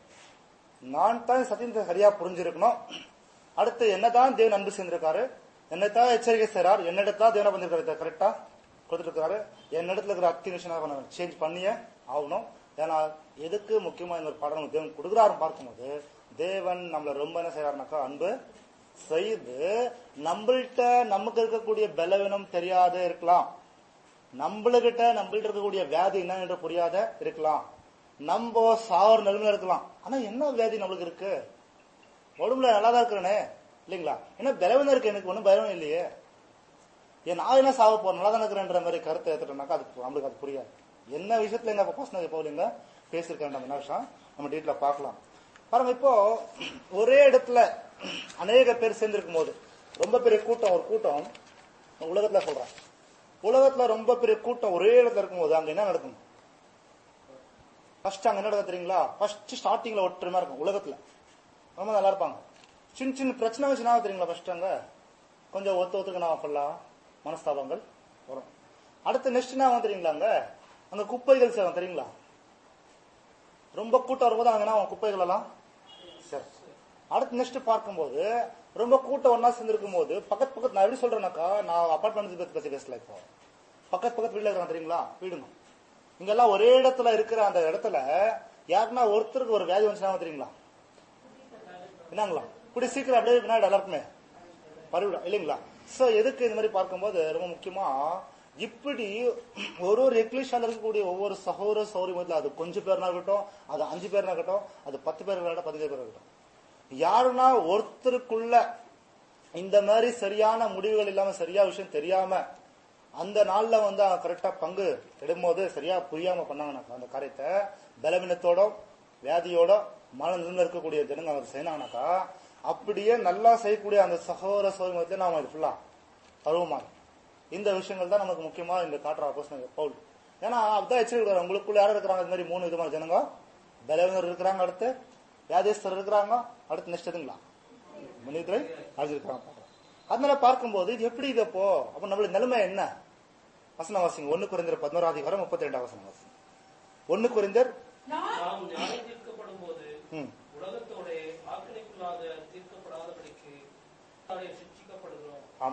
A: நான் தான் சத்தியத்தை சரியா புரிஞ்சிருக்கணும் அடுத்து என்னதான் தேவன் அன்பு செஞ்சிருக்காரு என்னத்தான் எச்சரிக்கை செய்றார் என்னிடத்தான் தேவனை பண்ணிருக்காரு கரெக்டா கொடுத்துருக்காரு என்னிடத்துல இருக்கிற அக்டிவேஷன் சேஞ்ச் பண்ணியே ஆகணும் ஏன்னா எதுக்கு முக்கியமா இந்த ஒரு பாடம் நமக்கு தேவன் கொடுக்குறாரு பார்க்கும்போது தேவன் நம்மள ரொம்ப என்ன செய்யறாருனாக்கா அன்பு செய்து நம்மள்கிட்ட நமக்கு இருக்கக்கூடிய பலவீனம் தெரியாத இருக்கலாம் நம்மளுகிட்ட நம்மள்ட்ட இருக்கக்கூடிய வியாதி என்ன என்று புரியாத இருக்கலாம் நம்ம சாவர நிலைமையில இருக்கலாம் ஆனா என்ன வியாதி நம்மளுக்கு இருக்கு உடம்புல நல்லா தான் இருக்கிறனே இல்லைங்களா என்ன பலவீனம் இருக்கு எனக்கு ஒன்றும் பலவீனம் இல்லையே ஏன் நான் என்ன சாவ போறேன் நல்லா தான் இருக்கிறேன்ற மாதிரி கருத்தை ஏத்துட்டோம்னாக்கா அது நம்மளுக்கு அது புரியாது என்ன விஷயத்துல எங்க பர்சனல் இப்போ இல்லைங்க பேசியிருக்கேன் நம்ம என்ன விஷயம் நம்ம டீட்டெயில பார்க்கலாம் பாருங்க இப்போ ஒரே இடத்துல அநேக பேர் சேர்ந்திருக்கும் போது ரொம்ப பெரிய கூட்டம் ஒரு கூட்டம் உலகத்துல சொல்றேன் உலகத்துல ரொம்ப பெரிய கூட்டம் ஒரே இடத்துல இருக்கும்போது அங்க என்ன நடக்கும் ஃபர்ஸ்ட் அங்க என்ன நடக்கும் தெரியுங்களா ஃபர்ஸ்ட் ஸ்டார்டிங்ல ஒற்றுமையா இருக்கும் உலகத்துல ரொம்ப நல்லா இருப்பாங்க சின்ன சின்ன பிரச்சனை வச்சு என்ன ஆகும் தெரியுங்களா ஃபர்ஸ்ட் அங்க கொஞ்சம் ஒத்து ஒத்துக்கு நான் சொல்லலாம் மனஸ்தாபங்கள் வரும் அடுத்து நெக்ஸ்ட் என்ன ஆகும் தெரியுங்களாங்க அங்க குப்பைகள் சேரும் தெரியுங்களா ரொம்ப கூட்டம் வரும்போது அங்க என்ன ஆகும் குப்பைகள் எல்லாம் சரி அடுத்து நெக்ஸ்ட் பார்க்கும்போது ரொம்ப கூட்டம் ஒன்னா சேர்ந்திருக்கும் போது பக்கத்து பக்கத்து நான் எப்படி சொல்றேன்னாக்கா நான் அபார்ட்மெண்ட் பத்தி பத்தி பேசல இப்போ பக்கத்து பக்கத்து வீட்டுல இருக்காங்க தெரியுங்களா வீடுங்க இங்கெல்லாம் ஒரே இடத்துல இருக்கிற அந்த இடத்துல யாருன்னா ஒருத்தருக்கு ஒரு வியாதி வந்துச்சுன்னா தெரியுங்களா என்னங்களா இப்படி சீக்கிரம் அப்படியே பின்னாடி எல்லாருக்குமே பரவிடும் இல்லைங்களா சோ எதுக்கு இந்த மாதிரி பார்க்கும்போது ரொம்ப முக்கியமா இப்படி ஒரு ஒரு எக்லிஷால இருக்கக்கூடிய ஒவ்வொரு சகோதர சௌரியமத்தில் அது கொஞ்சம் பேர்னா இருக்கட்டும் அது அஞ்சு பேர்னா இருக்கட்டும் அது பத்து பேர் இருக்கட்டும் பதினஞ்சு பேர் இருக்கட்டும் யாருன்னா ஒருத்தருக்குள்ள இந்த மாதிரி சரியான முடிவுகள் இல்லாம சரியா விஷயம் தெரியாம அந்த நாள்ல வந்து கரெக்டா பங்கு எடுக்கும்போது சரியா புரியாம பண்ணாங்கனாக்கா அந்த காரியத்தை பலவீனத்தோட வியாதியோட மன நிலைமையில இருக்கக்கூடிய ஜனங்க அதை செய்யணாங்கனாக்கா அப்படியே நல்லா செய்யக்கூடிய அந்த சகோதர சோதனை நாம இது ஃபுல்லா பருவமாக இந்த விஷயங்கள் தான் நமக்கு முக்கியமா இந்த காட்டுற அப்போஸ்தலன் பவுல் ஏன்னா அப்படிதான் எச்சரிக்கிறார் உங்களுக்குள்ள யாரும் இருக்கிறாங்க இந்த மாதிரி மூணு விதமான ஜனங்க பலவீனர் இருக்கிறாங்க அடுத்து வியாதிஸ்தர் இருக்கிறாங்க அடுத்து நெக்ஸ்ட் எதுங்களா மனிதரை அழிஞ்சிருக்கிறாங்க அதனால பார்க்கும்போது இது எப்படி இது அப்போ அப்ப நம்மளுடைய நிலைமை என்ன வசன வாசிங்க ஒண்ணு குறைந்தர் பதினோரா அதிகாரம் முப்பத்தி ரெண்டாம் வசனம் வாசிங்க ஒண்ணு குறைந்தர்
B: நான்
D: நாம் நியாயம் தீர்க்கப்படும் போது
A: ம்
D: உலகத்தோட ஆக்கினைக்குள்ளாக தீர்க்கப்படாதபடிக்கு தானே சிக்ஷிக்கப்படுகிறோம்
A: ஆமா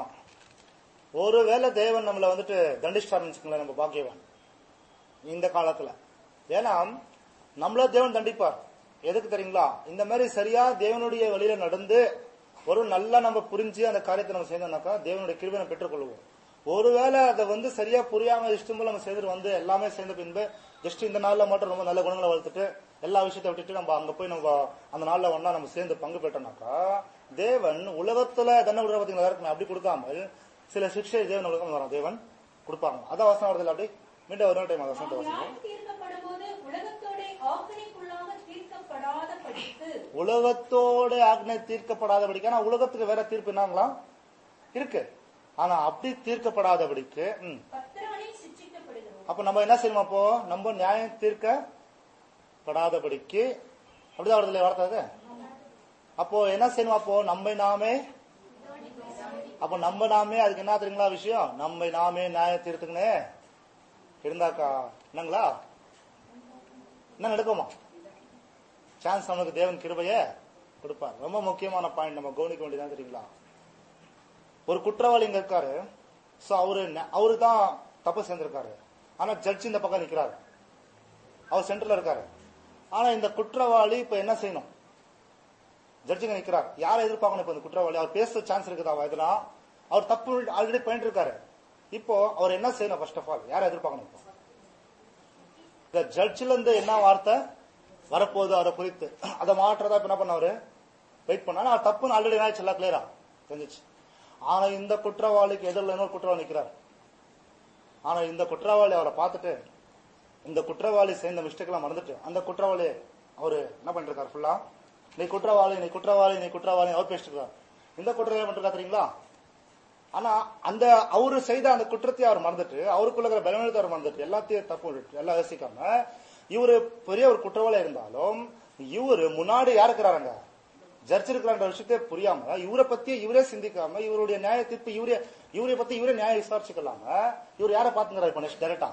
A: ஒருவேளை தேவன் நம்மளை வந்துட்டு தண்டிச்சிட்டாருன்னு வச்சுக்கோங்களேன் நம்ம பாக்கியவான் இந்த காலத்துல ஏன்னா நம்மள தேவன் தண்டிப்பார் எதுக்கு தெரியுங்களா இந்த மாதிரி சரியா தேவனுடைய வழியில நடந்து ஒரு நல்லா நம்ம புரிஞ்சு அந்த காரியத்தை நம்ம செய்தோம்னாக்கா தேவனுடைய கிருபை நம்ம பெற்றுக்கொள்வோம் ஒருவேளை அதை வந்து சரியா புரியாம இஷ்டம் போல நம்ம செய்துட்டு வந்து எல்லாமே சேர்ந்த பின்பு ஜஸ்ட் இந்த நாள்ல மட்டும் ரொம்ப நல்ல குணங்களை வளர்த்துட்டு எல்லா விஷயத்தை விட்டுட்டு நம்ம அங்க போய் நம்ம அந்த நாள்ல ஒன்னா நம்ம சேர்ந்து பங்கு பெற்றோம்னாக்கா தேவன் உலகத்துல தண்டனை கொடுக்குற பாத்தீங்களா எல்லாருக்குமே அப்படி கொடுக்காமல் சில சிக்ஷை தேவன் உலகம் வரும் தேவன் கொடுப்பாங்க அதான் வசனம் வருதுல்ல அப்படி மீண்டும் ஒரு டைம் வசனத்தை
B: நாம்
A: வாசிங்க
B: நியாயம் தீர்க்கப்படும் போது உலகத்தோட ஆக்கணிக்குள்ளாக தீர்க்கப்படாத படித்து
A: உலகத்தோட ஆக்னை தீர்க்கப்படாதபடிக்கு ஆனா உலகத்துக்கு வேற தீர்ப்பு என்னங்களா இருக்கு ஆனா அப்படி தீர்க்கப்படாதபடிக்கு ம்.
B: கத்தராலே சிட்சிக்கப்படுகிறோம்
A: அப்ப நம்ம என்ன செய்யணும் அப்போ நம்ம நியாயம் தீர்க்கப்படாதபடிக்கு அப்படிதான் வருதுல வார்த்தை அது? அப்போ என்ன செய்யணும் அப்போ நம்மை நாமே அப்ப நம்ம நாமே அதுக்கு என்ன தெரியுங்களா விஷயம் நம்மை நாமே நியாயம் தீர்த்துக்கனே இருந்தாக்கா என்னங்களா என்ன நடக்குமா சான்ஸ் நமக்கு தேவன் கிருபைய கொடுப்பார் ரொம்ப முக்கியமான பாயிண்ட் நம்ம கவனிக்க வேண்டியதான் தெரியுங்களா ஒரு குற்றவாளி இங்க இருக்காரு சோ அவரு ந- அவரு தான் தப்பு செஞ்சிருக்காரு ஆனா ஜட்ஜ் இந்த பக்கம் நிக்கிறாரு அவர் சென்டர்ல இருக்காரு ஆனா இந்த குற்றவாளி இப்ப என்ன செய்யணும் ஜட்ஜுங்க நிக்கிறார் யாரை எதிர்பார்க்கணும் இப்ப இந்த குற்றவாளி அவர் பேச சான்ஸ் இருக்குதா எதுனா அவர் தப்பு ஆல்ரெடி பண்ணிட்டு இருக்காரு இப்போ அவர் என்ன செய்யணும் ஃபர்ஸ்ட் ஆஃப் ஆல் யாரை எதிர்பார்க்கணும் இப்போ இந்த ஜட்ஜ்ல இருந்து என்ன வார்த்தை வரப்போகுது அவரை குறித்து அதை மாற்றதா இப்ப என்ன பண்ணாரு வெயிட் பண்ணா ஆனா தப்புன்னு ஆல்ரெடி என்ன எல்லாம் கிளியரா தெரிஞ்சிச்சு ஆனா இந்த குற்றவாளிக்கு எதிரில் இன்னொரு குற்றவாளி நிக்கிறார் ஆனா இந்த குற்றவாளி அவரை பார்த்துட்டு இந்த குற்றவாளி செய்த மிஸ்டேக் எல்லாம் மறந்துட்டு அந்த குற்றவாளி அவரு என்ன பண்ணிட்டு இருக்காரு ஃபுல்லா நீ குற்றவாளி நீ குற்றவாளி நீ குற்றவாளி அவர் பேசிட்டு இருக்காரு இந்த குற்றவாளி என்ன பண்ணிருக்கா தெரியுங்களா ஆனா அந்த அவரு செய்த அந்த குற்றத்தை அவர் மறந்துட்டு அவருக்குள்ள இருக்கிற பலவீனத்தை அவர் மறந்துட்டு எல்லாத்தையும் தப்பு விட்டுட்டு எல்லாம் யோசிக்காம இவரு பெரிய ஒரு குற்றவாளியா இருந்தாலும் இவரு முன்னாடி யார் இருக்கிறாருங்க ஜட்ஜ் இருக்கிறான்ற விஷயத்தையே புரியாம இவரை பத்தி இவரே சிந்திக்காம இவருடைய நியாய தீர்ப்பு இவரே இவரை பத்தி இவரே நியாயம் விசாரிச்சுக்கலாம இவர் யாரை பாத்துங்கிறாரு இப்ப நெக்ஸ்ட் டேரக்டா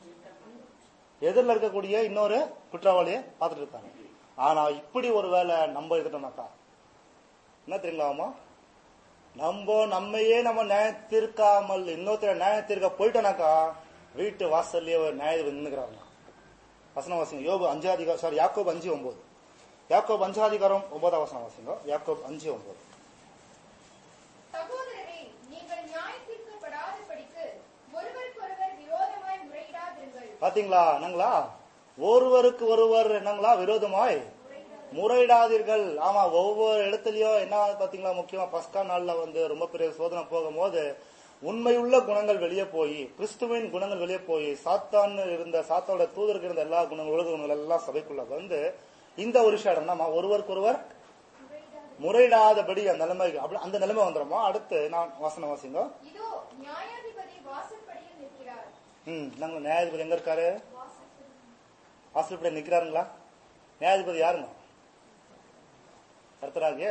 A: எதிரில் இருக்கக்கூடிய இன்னொரு குற்றவாளியை பார்த்துட்டு இருக்காங்க ஆனா இப்படி ஒரு வேலை நம்ம எடுத்துட்டோம்னாக்கா என்ன தெரியுங்களாமா நம்ம நம்மையே நம்ம நியாயத்திற்காமல் இன்னொருத்தர நியாயத்திற்க போயிட்டோம்னாக்கா வீட்டு வாசல்லயே ஒரு நியாயம் நின்னுக்கிறாங்க வசனம் வாசிங்க யோபு அஞ்சாதிகாரம் சாரி யாக்கோப் அஞ்சு ஒன்பது யாக்கோப் அஞ்சாதிகாரம் ஒன்பதாம் வசனம் வாசிங்க யாக்கோப் அஞ்சு ஒன்பது
C: சகோதரரே நீங்கள் நியாயம் தீர்க்கப்படாதபடிக்கு ஒருவருக்கொருவர் விரோதமாய் முறையிடாதிருங்கள்
A: பாத்தீங்களா என்னங்களா ஒருவருக்கு ஒருவர் என்னங்களா விரோதமாய் முறையிடாதீர்கள் ஆமா ஒவ்வொரு இடத்துலயும் என்ன பாத்தீங்களா முக்கியமா பஸ்கா நாள்ல வந்து ரொம்ப பெரிய சோதனை போகும்போது உண்மையுள்ள குணங்கள் வெளியே போய் கிறிஸ்துவின் குணங்கள் வெளியே போய் சாத்தான் இருந்த சாத்தாவோட தூதருக்கு இருந்த எல்லா குணங்கள் உலக குணங்கள் எல்லாம் சபைக்குள்ள வந்து இந்த ஒரு விஷயம் என்னமா ஒருவருக்கு ஒருவர் முறையிடாதபடி அந்த நிலைமை அப்படி அந்த நிலைமை வந்துடுமா அடுத்து நான் வாசனை வாசிங்க
C: இதோ நியாயாதிபதி வாசற்படியில் நிற்கிறார்
A: ம் நாங்க நியாயாதிபதி எங்க இருக்காரு வாசல்படி நிக்கிறாருங்களா நியாயாதிபதி யாருங்க கர்த்தராகிய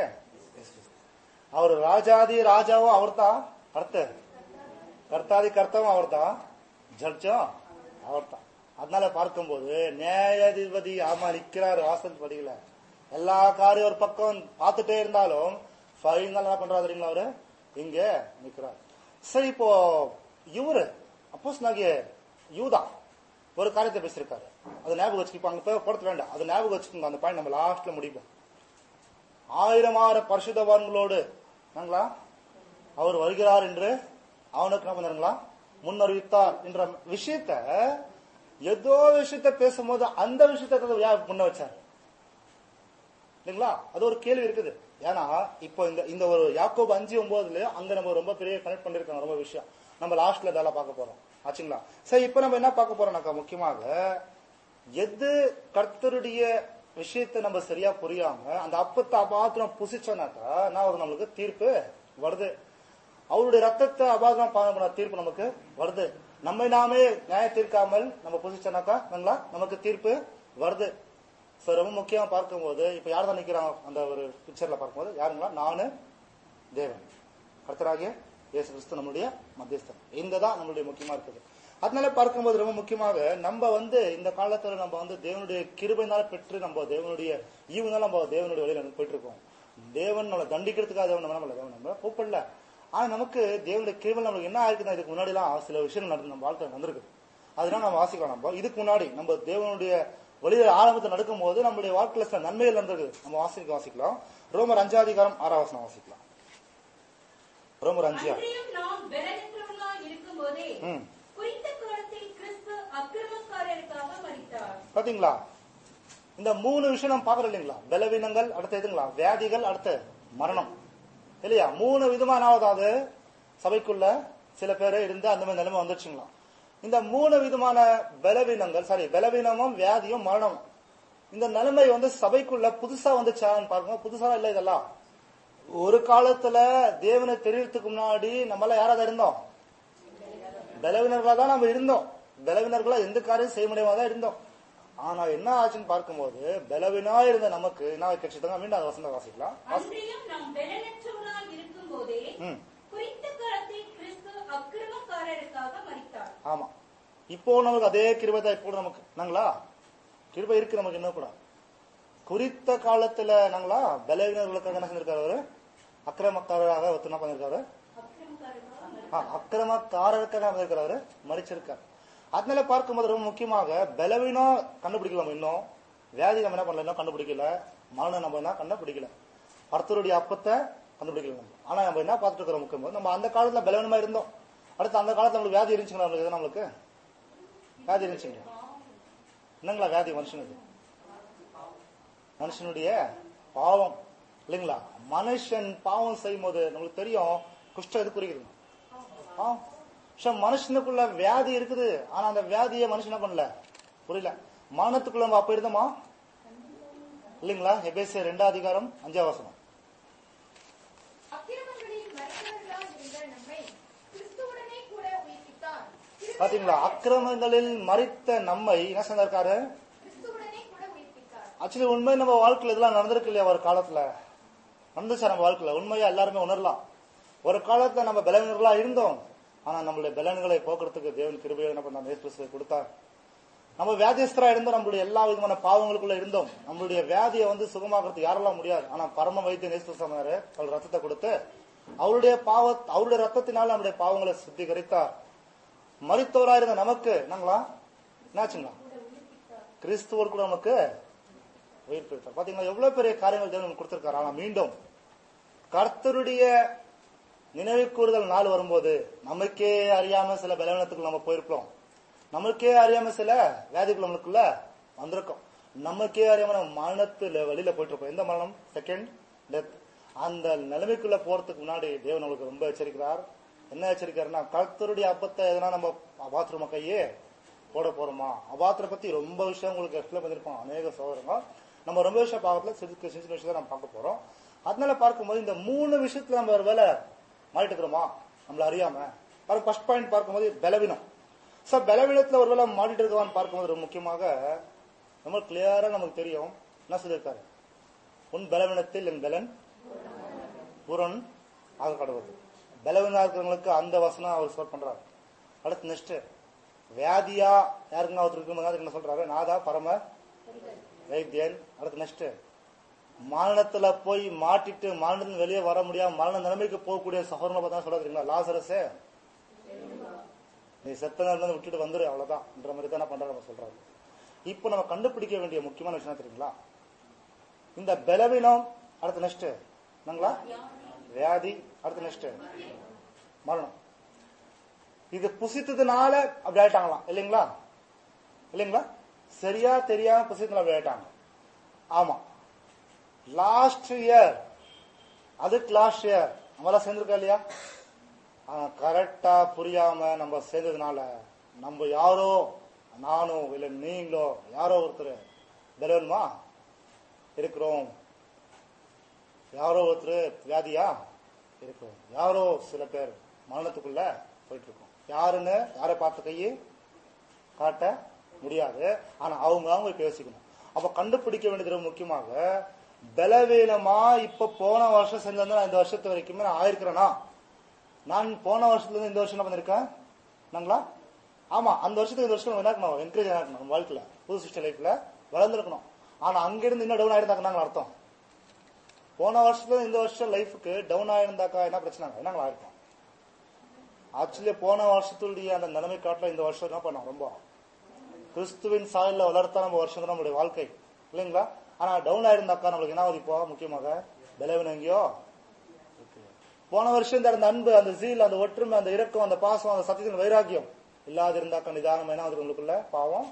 A: அவர் ராஜாதி ராஜாவும் அவர்தான் கர்த்தர் கர்த்தாதி கர்த்தாவும் அவர்தான் ஜட்ஜும் அவர்தான் அதனால பார்க்கும்போது நியாயாதிபதி ஆமா நிக்கிறாரு வாசல் படிக்கல எல்லா காரியம் ஒரு பக்கம் பார்த்துட்டே இருந்தாலும் ஃபைனல் என்ன பண்றாரு தெரியுங்களா அவரு இங்க நிக்கிறார் சரி இப்போ இவரு அப்போஸ் நாகிய யூதா ஒரு காரியத்தை பேசியிருக்காரு அது ஞாபகம் வச்சுக்கோ அங்க போய் படுத்த வேண்டாம் அது ஞாபகம் வச்சுக்கோங்க அந்த பாயிண்ட் நம்ம லாஸ்ட்ல முடிப்போம் ஆயிரம் ஆயிரம் பரிசுத்தவான்களோடு நாங்களா அவர் வருகிறார் என்று அவனுக்கு என்ன பண்ணாருங்களா முன்னறிவித்தார் என்ற விஷயத்த ஏதோ விஷயத்த பேசும்போது அந்த விஷயத்த யார் முன்ன வச்சார் இல்லைங்களா அது ஒரு கேள்வி இருக்குது ஏன்னா இப்போ இந்த இந்த ஒரு யாக்கோபு அஞ்சு ஒன்பதுல அங்க நம்ம ரொம்ப பெரிய கனெக்ட் பண்ணிருக்கோம் ரொம்ப விஷயம் நம்ம லாஸ்ட்ல இதெல்லாம் பார்க்க போறோம் ஆச்சுங்களா சரி இப்போ நம்ம என்ன பார்க்க போறோம்னாக்கா முக்கியமாக எது கர்த்தருடைய விஷயத்தை நம்ம சரியா புரியாம அந்த அப்பத்தை அபாத்திரம் புசிச்சோம்னாக்கா என்ன வருது நம்மளுக்கு தீர்ப்பு வருது அவருடைய ரத்தத்தை அபாத்திரம் பண்ண தீர்ப்பு நமக்கு வருது நம்மை நாமே நியாய தீர்க்காமல் நம்ம புசிச்சோம்னாக்கா நாங்களா நமக்கு தீர்ப்பு வருது சோ ரொம்ப முக்கியமா பார்க்கும்போது இப்ப யார் தான் நிக்கிறாங்க அந்த ஒரு பிக்சர்ல பார்க்கும்போது யாருங்களா நானு தேவன் கர்த்தராகிய இயேசு கிறிஸ்து நம்மளுடைய மத்தியஸ்தம் இந்த தான் நம்மளுடைய முக்கியமா இருக்குது அதனால பார்க்கும்போது ரொம்ப முக்கியமாக நம்ம வந்து இந்த காலத்துல நம்ம வந்து தேவனுடைய கிருபைனால பெற்று நம்ம தேவனுடைய ஈவுனால நம்ம தேவனுடைய வழியில நம்ம போயிட்டு இருக்கோம் தேவன் நம்மளை தண்டிக்கிறதுக்காக தேவன் நம்ம நம்மள தேவன் நம்ம கூப்பிடல ஆனா நமக்கு தேவனுடைய கிருபை நம்மளுக்கு என்ன ஆயிருக்குன்னா இதுக்கு முன்னாடி எல்லாம் சில விஷயங்கள் நடந்து நம்ம வாழ்க்கை வந்திருக்கு அதனால நம்ம வாசிக்கலாம் நம்ம இதுக்கு முன்னாடி நம்ம தேவனுடைய வழியில ஆரம்பத்தை நடக்கும் போது நம்மளுடைய வாழ்க்கையில சில நன்மைகள் நடந்திருக்கு நம்ம வாசிக்க வாசிக்கலாம் ரோமர் அஞ்சாதிகாரம் ஆறாவசனம் வாசிக்கலாம் ரோமர் அஞ்சியா
B: அன்றியும் நாம் பலனற்றவர்களாய் இருக்கும்போதே
A: ம்
B: குறித்த காலத்தில் கிறிஸ்து அக்கிரமக்காரருக்காக மரித்தார்
A: பாத்தீங்களா இந்த மூணு விஷயம் நம்ம பாக்குறோம் இல்லைங்களா பலவீனங்கள் அடுத்து எதுங்களா வியாதிகள் அடுத்து மரணம் இல்லையா மூணு விதமானாவது அது சபைக்குள்ள சில பேர் இருந்து அந்த மாதிரி நிலைமை வந்துருச்சுங்களா இந்த மூணு விதமான பலவீனங்கள் சாரி பலவீனமும் வியாதியும் மரணமும் இந்த நிலைமை வந்து சபைக்குள்ள புதுசா வந்துச்சான்னு பாருங்க புதுசா இல்ல இதெல்லாம் ஒரு காலத்துல தேவனை தெரியறதுக்கு முன்னாடி நம்மளாம் யாராவது இருந்தோம் பலவினர்களா தான் நம்ம இருந்தோம் பலவினர்களா எந்த காரியம் செய்ய முடியாம தான் இருந்தோம் ஆனா என்ன ஆச்சுன்னு பார்க்கும்போது பலவினா இருந்த நமக்கு என்ன கிடைச்சதுங்க மீண்டும் அந்த வசந்த வாசிக்கலாம்
B: அன்றியும் நாம் பலனற்றவர்களாய் இருக்கும்போதே
A: ம்
B: குறித்த காலத்தில் கிறிஸ்து அக்கிரமக்காரருக்காக மரித்தார்
A: ஆமா இப்போ நமக்கு அதே கிருபை தான் இப்போ நமக்கு நாங்களா கிருபை இருக்கு நமக்கு என்ன கூட குறித்த காலத்துல நாங்களா பலவீனர்களுக்காக என்ன செஞ்சிருக்காரு அவரு அக்கிரமக்காரராக ஒருத்தர் என்ன பண்ணிருக்காரு
B: அக்கிரமக்காரருக்காக மரித்தார்.
A: ஆ, அக்கிரமக்காரருக்காக அமைக்கிறாரு மறிச்சிருக்காரு அதனால பார்க்கும்போது ரொம்ப முக்கியமாக பலவீனம் கண்டுபிடிக்கல நம்ம இன்னும் வியாதி நம்ம என்ன பண்ணல இன்னும் கண்டுபிடிக்கல மரணம் நம்ம என்ன கண்டுபிடிக்கல கர்த்தருடைய அப்பத்தை கண்டுபிடிக்கல நம்ம ஆனா நம்ம என்ன பார்த்துட்டு இருக்கிறோம் முக்கியமாக நம்ம அந்த காலத்துல பலவீனமா இருந்தோம் அடுத்து அந்த காலத்துல நம்மளுக்கு வியாதி இருந்துச்சுங்களா நம்மளுக்கு எது நம்மளுக்கு வியாதி இருந்துச்சுங்களா என்னங்களா வியாதி மனுஷனுக்கு மனுஷனுடைய பாவம் இல்லைங்களா மனுஷன் பாவம் செய்யும் போது நம்மளுக்கு தெரியும் குஷ்டம் எது குறிக்குது பாவம் சோ மனுஷனுக்குள்ள வியாதி இருக்குது ஆனா அந்த வியாதியை மனுஷன் என்ன பண்ணல புரியல மரணத்துக்குள்ள நம்ம அப்ப இருந்தோமா இல்லைங்களா எபேசிய ரெண்டாம் அதிகாரம் அஞ்சாம் வசனம்
C: அக்கிரமங்களில் மறித்தவர்களாய் இருந்த நம்மை கிறிஸ்துவுடனே கூட உயிர்ப்பித்தார்
A: பாத்தீங்களா அக்கிரமங்களில் மறித்த நம்மை என்ன செஞ்சிருக்காரு
C: கிறிஸ்துவுடனே கூட உயிர்ப்பித்தார்
A: ஆக்சுவலி உண்மை நம்ம வாழ்க்கையில இதெல்லாம் நடந்திருக்கு இல்லையா ஒரு காலத்துல நடந்துச்சா நம்ம வாழ்க்கையில உண்மையா எல்லாருமே உணரலாம் ஒரு காலத்துல நம்ம பலவீனர்களா இருந்தோம் ஆனா நம்மளுடைய பலன்களை போக்குறதுக்கு தேவன் கிருபையை என்ன பண்ண நேற்று கொடுத்தார் நம்ம வியாதியஸ்தரா இருந்தோம் நம்மளுடைய எல்லா விதமான பாவங்களுக்குள்ள இருந்தோம் நம்மளுடைய வியாதியை வந்து சுகமாக்குறதுக்கு யாரெல்லாம் முடியாது ஆனா பரம வைத்திய நேஸ்து சொன்னாரு அவர் ரத்தத்தை கொடுத்து அவருடைய பாவ அவருடைய ரத்தத்தினால் நம்முடைய பாவங்களை சுத்திகரித்தார் மருத்துவரா இருந்த நமக்கு நாங்களா என்னாச்சுங்களா கிறிஸ்துவர் கூட நமக்கு உயிர் பெற்றார் பாத்தீங்களா எவ்வளவு பெரிய காரியங்கள் தேவன் நமக்கு கொடுத்திருக்காரு ஆனா மீண்டும் கர்த்தருடைய நினைவு கூறுதல் நாள் வரும்போது நமக்கே அறியாம சில பலவீனத்துக்கு நம்ம போயிருப்போம் நமக்கே அறியாம சில வியாதிகள் நம்மளுக்குள்ள வந்திருக்கோம் நமக்கே அறியாம நம்ம மரணத்துல வெளியில போயிட்டு இருப்போம் எந்த மரணம் செகண்ட் டெத் அந்த நிலைமைக்குள்ள போறதுக்கு முன்னாடி தேவன் நம்மளுக்கு ரொம்ப எச்சரிக்கிறார் என்ன எச்சரிக்கிறாருன்னா கர்த்தருடைய அப்பத்தை எதனா நம்ம பாத்ரூம கையே போட போறோமா அபாத்திர பத்தி ரொம்ப விஷயம் உங்களுக்கு எக்ஸ்பிளைன் பண்ணிருப்போம் அநேக சோதரங்க நம்ம ரொம்ப விஷயம் பார்க்கறதுல சிறு சிறு சின்ன விஷயத்தை நம்ம பார்க்க போறோம் அதனால பார்க்கும்போது இந்த மூணு விஷயத்துல நம்ம ஒரு வேலை மாறிட்டு இருக்கிறோமா நம்மள அறியாம பாருங்க ஃபர்ஸ்ட் பாயிண்ட் பார்க்கும்போது பலவீனம் சோ பலவீனத்துல ஒருவேளை மாட்டிட்டு இருக்கவான்னு பார்க்கும்போது ரொம்ப முக்கியமாக ரொம்ப கிளியரா நமக்கு தெரியும் என்ன சொல்லியிருக்காரு உன் பலவீனத்தில் என் பலன் புறன் ஆக கடவுள் பலவீனா இருக்கிறவங்களுக்கு அந்த வசனம் அவர் ஸ்கோர் பண்றாரு அடுத்து நெக்ஸ்ட் வியாதியா யாருக்குன்னா ஒருத்தர் இருக்கும்போது என்ன சொல்றாரு நாதா பரம வைத்தியன் அடுத்து நெக்ஸ்ட் மரணத்துல போய் மாட்டிட்டு மரணத்துல வெளியே வர முடியாம மரண நிலைமைக்கு போகக்கூடிய சகோதரனை பார்த்தா சொல்ல தெரியுங்களா லாசரஸே நீ செத்த நேரம் விட்டுட்டு வந்துரு அவ்வளவுதான்ன்ற மாதிரி தான் பண்றாரு நம்ம சொல்றாரு இப்போ நம்ம கண்டுபிடிக்க வேண்டிய முக்கியமான விஷயம் என்ன தெரியுங்களா இந்த பலவீனம் அடுத்து நெக்ஸ்ட் என்னங்களா வியாதி அடுத்து நெக்ஸ்ட் மரணம் இது புசித்ததுனால அப்படி ஆயிட்டாங்களாம் இல்லைங்களா இல்லைங்களா சரியா தெரியாம புசித்ததுனால அப்படி ஆயிட்டாங்க ஆமா லாஸ்ட் இயர் அதுக்கு லாஸ்ட் இயர் நம்மளாம் சேர்ந்திருக்கா இல்லையா கரெக்டா புரியாம நம்ம சேர்ந்ததுனால நம்ம யாரோ நானோ இல்ல நீங்களோ யாரோ ஒருத்தர் பலவன்மா இருக்கிறோம் யாரோ ஒருத்தர் வியாதியா இருக்கிறோம் யாரோ சில பேர் மரணத்துக்குள்ள போயிட்டு இருக்கோம் யாருன்னு யாரை பார்த்த கையை காட்ட முடியாது ஆனா அவங்க அவங்க பேசிக்கணும் அப்ப கண்டுபிடிக்க வேண்டியது ரொம்ப முக்கியமாக பலவீனமா இப்ப போன வருஷம் செஞ்சா இந்த வருஷத்து வரைக்குமே நான் ஆயிருக்கிறேனா நான் போன வருஷத்துல இருந்து இந்த வருஷம் என்ன பண்ணிருக்கேன் நாங்களா ஆமா அந்த வருஷத்துக்கு இந்த வருஷம் என்ன இருக்கணும் என்கரேஜ் இருக்கணும் நம்ம வாழ்க்கையில புது சிஸ்டர் லைஃப்ல வளர்ந்துருக்கணும் ஆனா அங்கிருந்து இன்னும் டவுன் ஆயிருந்தாங்க அர்த்தம் போன வருஷத்துல இந்த வருஷம் லைஃபுக்கு டவுன் ஆயிருந்தாக்கா என்ன பிரச்சனை என்னங்களா இருக்கும் ஆக்சுவலி போன வருஷத்துடைய அந்த நிலைமை காட்டில இந்த வருஷம் என்ன பண்ணோம் ரொம்ப கிறிஸ்துவின் சாயல்ல வளர்த்தா நம்ம வருஷம் தான் நம்மளுடைய வாழ்க்கை இல்லைங்களா ஆனா டவுன் ஆயிருந்தாக்கா நம்மளுக்கு என்ன ஆகுது இப்போ முக்கியமாக பலவீனம் எங்கேயோ இருக்கு. போன வருஷம் இந்த அந்த அன்பு அந்த சீல் அந்த ஒற்றுமை அந்த இரக்கம் அந்த பாசம் அந்த சத்தியத்தின் வைராக்கியம் இல்லாது இருந்தாக்கா நிதானம் என்ன ஆகுது உங்களுக்குள்ள பாவம்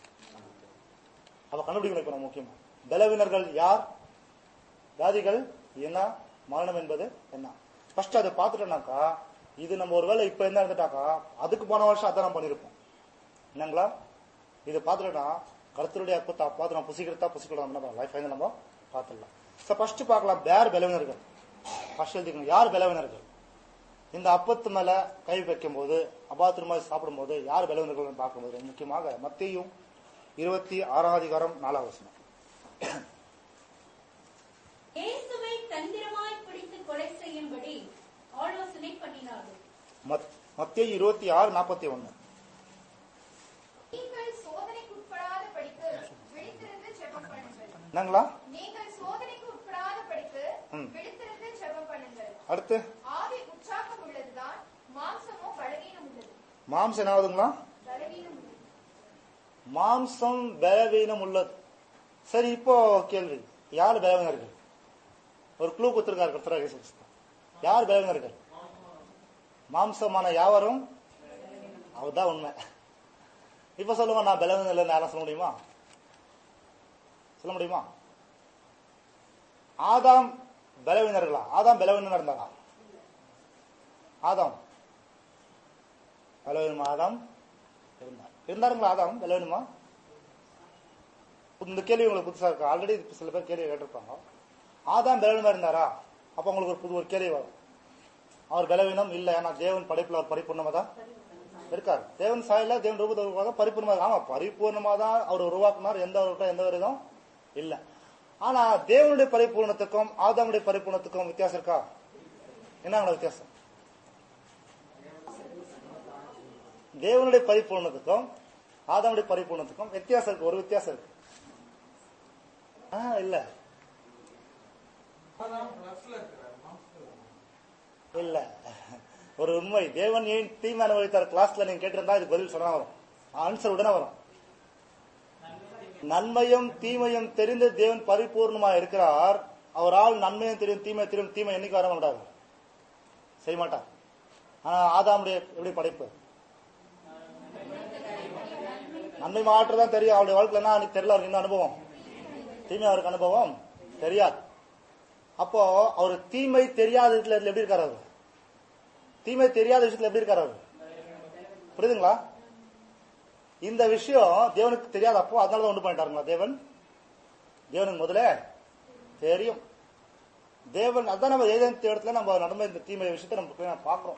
A: அப்ப கண்டுபிடிக்கணும் இப்ப நம்ம முக்கியமா பலவீனர்கள் யார் வியாதிகள் என்ன மரணம் என்பது என்ன ஃபர்ஸ்ட் அதை பார்த்துட்டோம்னாக்கா இது நம்ம ஒருவேளை இப்ப என்ன இருந்துட்டாக்கா அதுக்கு போன வருஷம் அதான் நம்ம பண்ணிருப்போம் என்னங்களா இது பார்த்துட்டோம்னா கருத்துடைய அற்புதத்தை பார்த்து நம்ம புசிக்கிறதா புசிக்கலாம் நம்ம லைஃப் நம்ம பார்த்துடலாம் ஸோ ஃபர்ஸ்ட் பார்க்கலாம் யார் பலவினர்கள் ஃபர்ஸ்ட் எழுதிக்கணும் யார் பலவினர்கள் இந்த அப்பத்து மேல கை வைக்கும் போது அபாத்திரமா சாப்பிடும் போது யார் பலவினர்கள் பார்க்கும்போது முக்கியமாக மத்தியும் இருபத்தி ஆறாம் அதிகாரம் நாலாம் வசனம்
B: இயேசுவை தந்திரமாய் பிடித்து கொலை செய்யும்படி ஆலோசனை பண்ணினார்கள்
A: மத்- மத்தேயு இருபத்தி ஆறு நாற்பத்தி ஒன்னு
C: நீங்கள் சோதனைக்கு உட்படாத படிக்கு விழித்திருந்து ஜெபம் பண்ணுங்கள்
A: என்னங்களா
C: நீங்கள் சோதனைக்கு உட்படாத படிக்கு
A: ம்.
C: விழித்திருந்து ஜெபம் பண்ணுங்கள்
A: அடுத்து
C: ஆவி உற்சாகம் உள்ளதுதான் மாம்சமோ பலவீனம் உள்ளது
A: மாம்சம் என்ன ஆகுதுங்களா
C: பலவீனம் உள்ளது
A: மாம்சம் பலவீனம் உள்ளது சரி இப்போ கேள்வி யார் பலவீனர்கள் ஒரு க்ளூ கொடுத்திருக்காரு கர்த்தராகிய இயேசு கிறிஸ்து. யார் பலவீனர்கள் மாம்சமான யாவரும் அவர்தான் உண்மை இப்ப சொல்லுங்க நான் பலவீனம் இல்லைன்னு யாரும் சொல்ல முடியுமா சொல்ல முடியுமா ஆதாம் பலவீனர்களா ஆதாம் பலவீனம் இருந்தாரா ஆதாம் பலவீனமா ஆதாம் இருந்தார் இருந்தாருங்களா ஆதாம் பலவீனமா இந்த கேள்வி உங்களுக்கு புதுசா இருக்கு ஆல்ரெடி சில பேர் கேள்வி கேட்டிருப்பாங்க ஆதாம் பலவீனமா இருந்தாரா அப்ப உங்களுக்கு ஒரு புது ஒரு கேள்வி வரும் அவர் பலவீனம் இல்ல ஏன்னா தேவன் படைப்புல அவர் பரிபூர்ணமா தான் இருக்காரு தேவன் சாயல தேவன் ரூபத்தை உருவாக்க பரிபூர்ணமா ஆமா பரிபூர்ணமா தான் அவர் உருவாக்குனார் எந்த ஒரு எந்த ஒரு இதுவும் இல்ல ஆனா தேவனுடைய பரிபூர்ணத்துக்கும் ஆதாமுடைய பரிபூர்ணத்துக்கும் வித்தியாசம் இருக்கா என்ன வித்தியாசம் தேவனுடைய பரிபூர்ணத்துக்கும் ஆதாமுடைய பரிபூர்ணத்துக்கும் வித்தியாசம் இருக்கு ஒரு வித்தியாசம் இருக்கு ஆ இல்ல
E: அதான் பிளஸ்ல இருக்கிறார் மாம்சத்துல இருக்கிறார்.
A: இல்ல ஒரு உண்மை தேவன் ஏன் தீமை அனுபவித்தார் கிளாஸ்ல நீங்க கேட்டிருந்தா இதுக்கு பதில் சொன்னா வரும் ஆன்சர் உடனே வரும் நன்மையும் தீமையும் தெரிந்து தேவன் பரிபூர்ணமா இருக்கிறார் அவரால் நன்மையும் தெரியும் தீமை தெரியும் தீமை என்னைக்கு வர மாட்டார் செய்ய மாட்டார் ஆனா ஆதாமுடைய எப்படி படைப்பு நன்மை மாற்றம் தான் தெரியும் அவருடைய வாழ்க்கையில என்ன அன்னைக்கு தெரியல அவருக்கு என்ன அனுபவம் தீமை அவருக்கு அனுபவம் தெரியாது அப்போ அவர் தீமை தெரியாத விஷயத்துல இதுல எப்படி இருக்காரு அவர் தீமை தெரியாத விஷயத்துல எப்படி இருக்காரு அவர் புரியுதுங்களா இந்த விஷயம் தேவனுக்கு தெரியாத அப்போ அதனாலதான் உண்டு பண்ணிட்டாருங்களா தேவன் தேவனுக்கு முதல்ல தெரியும் தேவன் அதான் நம்ம ஏதேன் இடத்துல நம்ம நடந்த இந்த தீமை விஷயத்தை நம்ம பாக்குறோம்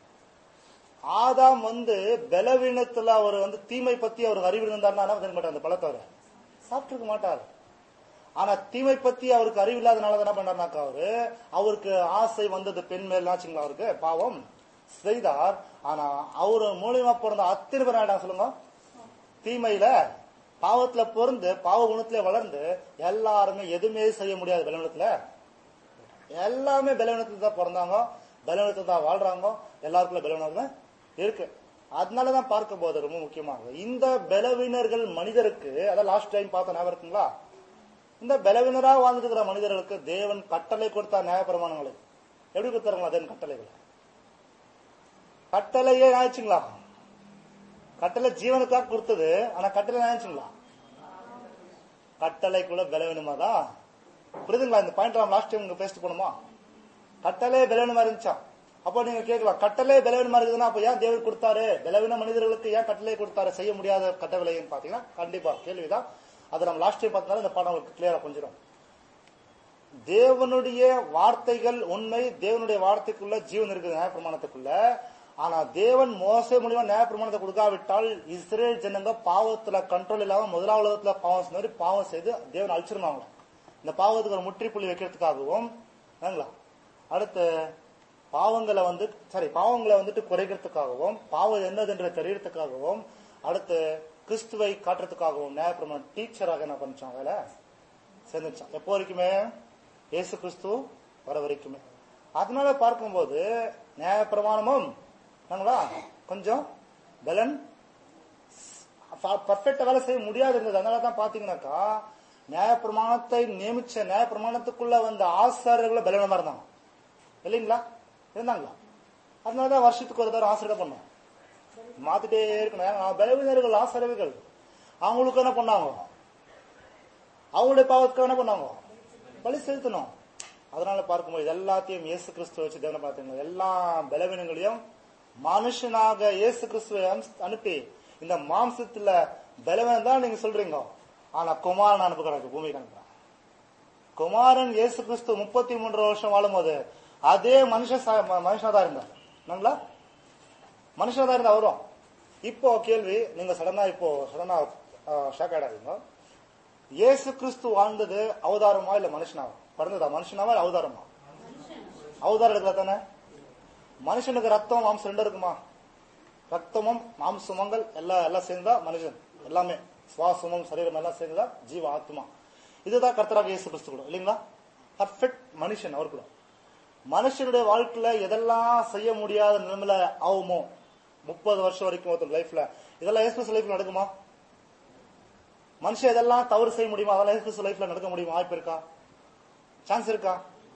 A: ஆதாம் வந்து பலவீனத்துல அவர் வந்து தீமை பத்தி அவர் அறிவு இருந்தாருன்னா என்ன பண்ணிருக்க மாட்டார் அந்த பழத்தை அவர் சாப்பிட்டுருக்க மாட்டார் ஆனா தீமை பத்தி அவருக்கு அறிவு இல்லாதனால என்ன பண்ணாருனாக்கா அவரு அவருக்கு ஆசை வந்தது பெண் மேல் ஆச்சுங்களா அவருக்கு பாவம் செய்தார் ஆனா அவரு மூலியமா பிறந்த அத்தனை பேர் ஆயிட்டாங்க சொல்லுங்க தீமையில பாவத்துல பிறந்து பாவ குணத்துல வளர்ந்து எல்லாருமே எதுவுமே செய்ய முடியாது பலவீனத்துல எல்லாமே பலவீனத்துல தான் பிறந்தாங்க பலவீனத்துல தான் வாழ்றாங்க எல்லாருக்குள்ள பலவீனம் தான் இருக்கு அதனாலதான் பார்க்க போது ரொம்ப முக்கியமாக இந்த பலவீனர்கள் மனிதருக்கு அதான் லாஸ்ட் டைம் பார்த்த ஞாபகம் இருக்குங்களா இந்த பலவீனரா வாழ்ந்துட்டு இருக்கிற மனிதர்களுக்கு தேவன் கட்டளை கொடுத்தா நியாய பிரமாணங்களை எப்படி கொடுத்தாருங்களா தேவன் கட்டளைகள் கட்டளையே நியாயச்சுங்களா கட்டளை ஜீவனுக்காக கொடுத்தது ஆனா கட்டளை நியாயச்சுங்களா கட்டளைக்குள்ள பலவீனமா தான் புரியுதுங்களா இந்த பாயிண்ட் நம்ம லாஸ்ட் டைம் இங்க பேசிட்டு போனோமா கட்டளை பலவீனமா இருந்துச்சா அப்போ நீங்க கேட்கலாம் கட்டளை பலவீனமா இருக்குதுன்னா அப்ப ஏன் தேவன் கொடுத்தாரு பலவீன மனிதர்களுக்கு ஏன் கட்டளை கொடுத்தாரு செய்ய முடியாத கட்டளைன்னு பாத்தீங்கன்னா கண்டிப்பா கேள்விதான் அதை நம்ம லாஸ்ட் டைம் பார்த்தனால இந்த பாடம் உங்களுக்கு கிளியரா புரிஞ்சிடும் தேவனுடைய வார்த்தைகள் உண்மை தேவனுடைய வார்த்தைக்குள்ள ஜீவன் இருக்குது நியாய பிரமாணத்துக்குள்ள ஆனா தேவன் மோச மூலியமா நியாய பிரமாணத்தை கொடுக்காவிட்டால் இஸ்ரேல் ஜனங்க பாவத்துல கண்ட்ரோல் இல்லாம முதலாவது உலகத்துல பாவம் செஞ்ச மாதிரி பாவம் செய்து தேவன் அழிச்சிருந்தாங்க இந்த பாவத்துக்கு ஒரு முற்றுப்புள்ளி வைக்கிறதுக்காகவும் சரிங்களா அடுத்து பாவங்களை வந்து சாரி பாவங்களை வந்துட்டு குறைக்கிறதுக்காகவும் பாவம் என்னதுன்ற தெரியறதுக்காகவும் அடுத்து கிறிஸ்துவை காட்டுறதுக்காகவும் நியாயப்பிரமாணம் டீச்சராக என்ன பண்ணிச்சான் வேலை சேர்ந்துச்சான் எப்போ வரைக்குமே இயேசு கிறிஸ்து வர வரைக்குமே அதனால பார்க்கும்போது நியாயப்பிரமாணமும் நாங்களா கொஞ்சம் பலன் பர்ஃபெக்டா வேலை செய்ய முடியாது இருந்தது அதனால தான் பாத்தீங்கன்னாக்கா நியாயப்பிரமாணத்தை நியமிச்ச நியாயப்பிரமாணத்துக்குள்ள வந்த ஆசாரியர்கள பலவீனமா இருந்தாங்க இல்லைங்களா இருந்தாங்களா அதனாலதான் வருஷத்துக்கு ஒரு தடவை ஆசிரியர் பண்ணோம் மாத்திட்டே இருக்கணும் பலவீனர்கள் ஆசிரியர்கள் அவங்களுக்கு என்ன பண்ணாங்க அவங்களுடைய பாவத்துக்கு என்ன பண்ணாங்க பலி செலுத்தணும் அதனால பார்க்கும்போது எல்லாத்தையும் இயேசு கிறிஸ்துவ வச்சு தேவனை பார்த்தீங்கன்னா எல்லா பலவீனங்களையும் மனுஷனாக இயேசு கிறிஸ்துவை அனுப்பி- அனுப்பி இந்த மாம்சத்துல பலவீனம் தான் நீங்க சொல்றீங்க ஆனா குமாரன் அனுப்புகிறாங்க பூமிக்கு அனுப்புறான் குமாரன் இயேசு கிறிஸ்து முப்பத்தி மூன்று வருஷம் வாழும்போது அதே மனுஷ மனுஷனா தான் இருந்தார் நாங்களா மனுஷனா தான் இருந்தா வரும் இப்போ கேள்வி நீங்க சடனா இப்போ சடனா ஷாக் ஆயிடாதீங்க இயேசு கிறிஸ்து வாழ்ந்தது அவதாரமா இல்ல மனுஷனாவா பிறந்ததா மனுஷனாவா இல்ல அவதாரமா அவதாரம் எடுக்கல தானே மனுஷனுக்கு ரத்தம் மாம்சம் ரெண்டும் இருக்குமா ரத்தமும் மாம்சமங்கள் எல்லாம் எல்லாம் சேர்ந்தா மனுஷன் எல்லாமே சுவாசமும் சரீரம் எல்லாம் சேர்ந்ததா ஜீவ ஆத்மா இதுதான் கர்த்தராக இயேசு கிறிஸ்து கூட இல்லைங்களா பர்ஃபெக்ட் மனுஷன் அவர் கூட மனுஷனுடைய வாழ்க்கையில எதெல்லாம் செய்ய முடியாத நிலைமையில ஆகுமோ முப்பது வருஷம் வரைக்கும் ஒருத்தர் லைஃப்ல இதெல்லாம் இயேசு கிறிஸ்து லைஃப்ல நடக்குமா மனுஷன் எதெல்லாம் தவறு செய்ய முடியுமா அதெல்லாம் இயேசு கிறிஸ்து லைஃப்ல நடக்க முடியுமா வாய்ப்பு இருக்கா சான்ஸ் இருக்கா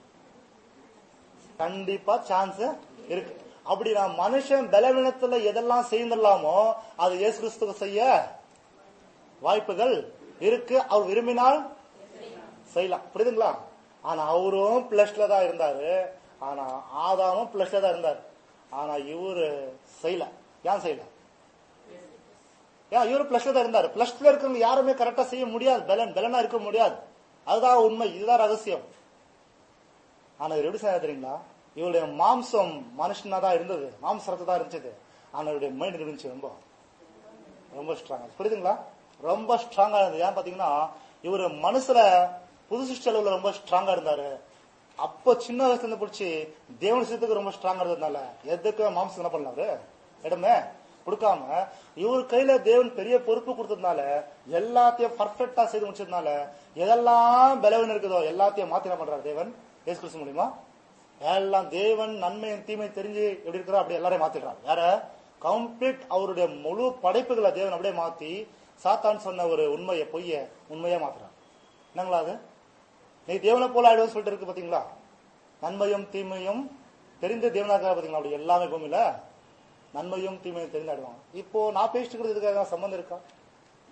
A: கண்டிப்பா சான்ஸ் இருக்கு அப்படி நான் மனுஷன் பலவீனத்துல எதெல்லாம் செய்யலாமோ அது இயேசு கிறிஸ்துக்கு செய்ய வாய்ப்புகள் இருக்கு அவர் விரும்பினால் செய்யலாம் புரியுதுங்களா ஆனா அவரும் பிளஸ்ல தான் இருந்தாரு ஆனா ஆதாமும் பிளஸ்ல தான் இருந்தாரு ஆனா இவரு செய்யல ஏன் செய்யல ஏன் இவரு பிளஸ்ல தான் இருந்தாரு பிளஸ்ல இருக்கிறவங்க யாருமே கரெக்டா செய்ய முடியாது பலன் பலனா இருக்க முடியாது அதுதான் உண்மை இதுதான் ரகசியம் ஆனா இவர் எப்படி செய்ய தெரியுங்களா இவருடைய மாம்சம் மனுஷனா தான் இருந்தது மாம்சரத்தை தான் இருந்துச்சு ஆனா இவருடைய மைண்ட் இருந்துச்சு ரொம்ப ரொம்ப ஸ்ட்ராங்கா புரியுதுங்களா ரொம்ப ஸ்ட்ராங்கா இருந்தது ஏன் பாத்தீங்கன்னா இவரு மனசுல புது சிருஷ்டி அளவுல ரொம்ப ஸ்ட்ராங்கா இருந்தாரு அப்போ சின்ன வயசுல இருந்து பிடிச்சி தேவன் விஷயத்துக்கு ரொம்ப ஸ்ட்ராங்கா இருந்ததுனால எதுக்கு மாம்சம் என்ன பண்ணாரு இடமே கொடுக்காம இவர் கையில தேவன் பெரிய பொறுப்பு கொடுத்ததுனால எல்லாத்தையும் பர்ஃபெக்டா செய்து முடிச்சதுனால எதெல்லாம் பலவீனம் இருக்குதோ எல்லாத்தையும் மாத்தி என்ன பண்றாரு தேவன் இயேசு கிறிஸ்து மூலியமா எல்லாம் தேவன் நன்மை தீமை தெரிஞ்சு எப்படி இருக்கிறா அப்படி எல்லாரையும் மாத்திடுறாரு யார கம்ப்ளீட் அவருடைய முழு படைப்புகளை தேவன் அப்படியே மாத்தி சாத்தான் சொன்ன ஒரு உண்மையை பொய்ய உண்மையா மாத்துறாரு என்னங்களா அது நீ தேவனை போல ஆயிடுவோம் சொல்லிட்டு இருக்கு பாத்தீங்களா நன்மையும் தீமையும் தெரிந்து தேவனாக பாத்தீங்களா அப்படி எல்லாமே பூமியில நன்மையும் தீமையும் தெரிந்து ஆடுவாங்க இப்போ நான் பேசிட்டு இருக்கிறதுக்கு ஏதாவது சம்பந்தம் இருக்கா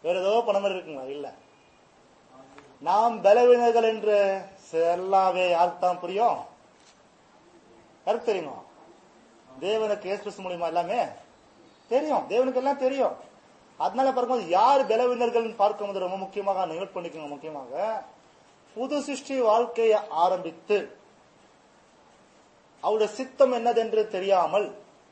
A: வேற ஏதோ பணம் இருக்குங்களா இல்ல நாம் பலவீனர்கள் என்று எல்லாவே யாருக்கு தான் புரியும் யாருக்கு தெரியுமா தேவனுக்கு இயேசு மூலியமா எல்லாமே தெரியும் தேவனுக்கு எல்லாம் தெரியும் அதனால பார்க்கும்போது யார் பலவீனர்கள் பார்க்கும்போது ரொம்ப முக்கியமாக நோட் பண்ணிக்கோங்க முக்கியமாக புது சிருஷ்டி வாழ்க்கையை ஆரம்பித்து அவருடைய சித்தம் என்னதென்று தெரியாமல்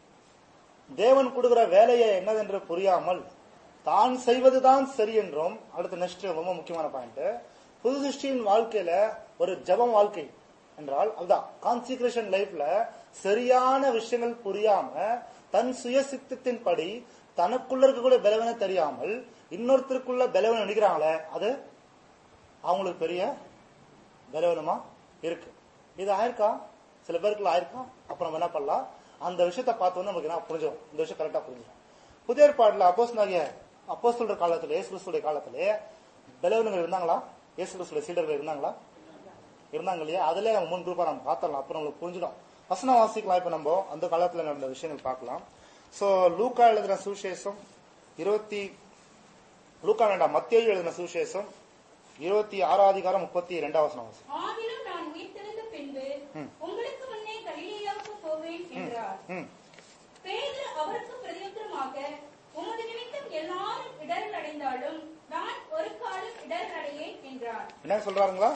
A: தேவன் கொடுக்கிற வேலையை என்னதென்று புரியாமல் தான் செய்வதுதான் சரி என்றும் அடுத்த நெக்ஸ்ட் ரொம்ப முக்கியமான பாயிண்ட் புது சிருஷ்டியின் வாழ்க்கையில ஒரு ஜபம் வாழ்க்கை என்றால் அதுதான் கான்சிக்ரேஷன் லைஃப்ல சரியான விஷயங்கள் புரியாம தன் சுய சித்தத்தின் படி தனக்குள்ள இருக்கக்கூடிய பலவீன தெரியாமல் இன்னொருத்தருக்குள்ள பலவீனம் நினைக்கிறாங்களே அது அவங்களுக்கு பெரிய பலவீனமா இருக்கு இது ஆயிருக்கா சில பேருக்குள்ள ஆயிருக்கா அப்புறம் நம்ம என்ன பண்ணலாம் அந்த விஷயத்தை பார்த்தோன்னு நமக்கு என்ன புரிஞ்சிடும் இந்த விஷயம் கரெக்டா புரிஞ்சிடும் புதிய ஏற்பாடுல அப்போஸ் நாகிய அப்போ சொல்ற காலத்துல இயேசு கிறிஸ்துடைய காலத்திலே பலவீனங்கள் இருந்தாங்களா இயேசு கிறிஸ்துடைய சீடர்கள் இருந்தாங்களா இருந்தாங்க இல்லையா அதுல நம்ம மூணு குரூப்பா நம்ம பார்த்தலாம் அப்புறம் நம்மளுக்கு புரிஞ்சிடும் வசனம் வாசிக்கலாம் இப்ப நம்ம அந்த காலத்துல நடந்த விஷயங்கள் பார்க்கலாம் சோ லூக்கா எழுதின சுவிசேஷம் இருபத்தி லூக்கா வேண்டாம் மத்திய எழுதின சுவிசேஷம் இருபத்தி ஆறாம் அதிகாரம் முப்பத்தி ரெண்டாம் வசனம் வாசி
B: ஆகிலும் நான் உயிர்த்தெழுந்த பின்பு உங்களுக்கு முன்னே கலிலேயாவுக்கு போவேன் என்றார்
A: ம்
B: பேதுரு அவருக்கு பிரதியுத்தரமாக உமது நிமித்தம் எல்லாரும் இடரல் அடைந்தாலும் நான் ஒரு காலம் இடரல் அடையேன் என்றார்
A: என்ன சொல்றாருங்களா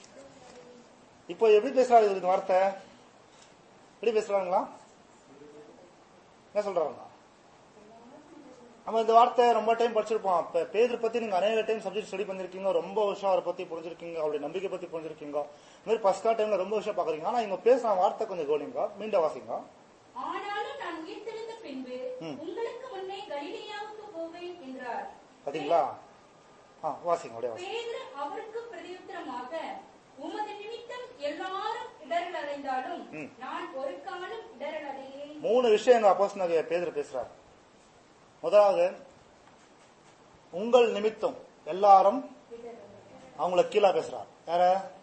A: இப்போ எப்படி பேசுறாரு இந்த வார்த்தை எப்படி பேசுறாங்களா என்ன சொல்றாங்க நம்ம இந்த வார்த்தை ரொம்ப டைம் படிச்சிருப்போம் இப்ப பேதர் பத்தி நீங்க அநேக டைம் சப்ஜெக்ட் ஸ்டடி பண்ணிருக்கீங்க ரொம்ப வருஷம் அவரை பத்தி புரிஞ்சிருக்கீங்க அவருடைய நம்பிக்கை பத்தி புரிஞ்சிருக்கீங்க இந்த மாதிரி பஸ்கா டைம்ல ரொம்ப வருஷம் பாக்குறீங்க ஆனா இங்க பேசுற வார்த்தை கொஞ்சம் கவனிங்க மீண்டும் வாசிங்க
B: ஆனாலும் நான் உயிர்த்தெழுந்த பின்பு
A: ம்.
B: உங்களுக்கு முன்னே கலிலேயாவுக்கு போவேன் என்றார்
A: பாத்தீங்களா ஆ வாசிங்க அப்படியே வாசிங்க
B: பேதுரு அவருக்கு பிரதியுத்தரமாக உமது நிமித்தம் எல்லாரும் இடரல் அடைந்தாலும்
A: ம்.
B: நான் ஒரு காலம் இடரல் அடையேன்
A: மூணு விஷயம் எங்க அப்போஸ் பேதர் பேசுறாரு முதலாவது உங்கள் நிமித்தம் எல்லாரும் அவங்கள கீழா பேசுறார் யார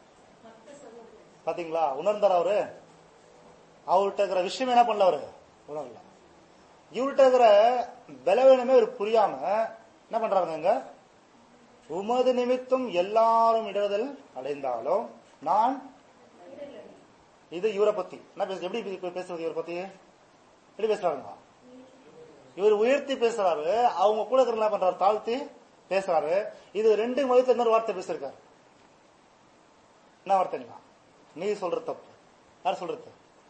A: பாத்தீங்களா உணர்ந்தார் அவரு அவர்கிட்ட இருக்கிற விஷயம் என்ன பண்ணல அவரு உணரல இவர்கிட்ட இருக்கிற பலவீனமே ஒரு புரியாம என்ன பண்றாங்க இங்க உமது நிமித்தம் எல்லாரும் இடறுதல் அடைந்தாலும் நான் இது இவரை பத்தி என்ன பேச எப்படி இப்ப பேசுறது இவரை பத்தி எப்படி பேசுறாருங்க இவர் உயர்த்தி பேசுறாரு அவங்க கூட இருக்கிற என்ன பண்றாரு தாழ்த்தி பேசுறாரு இது ரெண்டு மதத்துல இன்னொரு வார்த்தை பேசிருக்காரு என்ன வார்த்தைங்களா நீ சொல்றது தப்பு யார் சொல்றது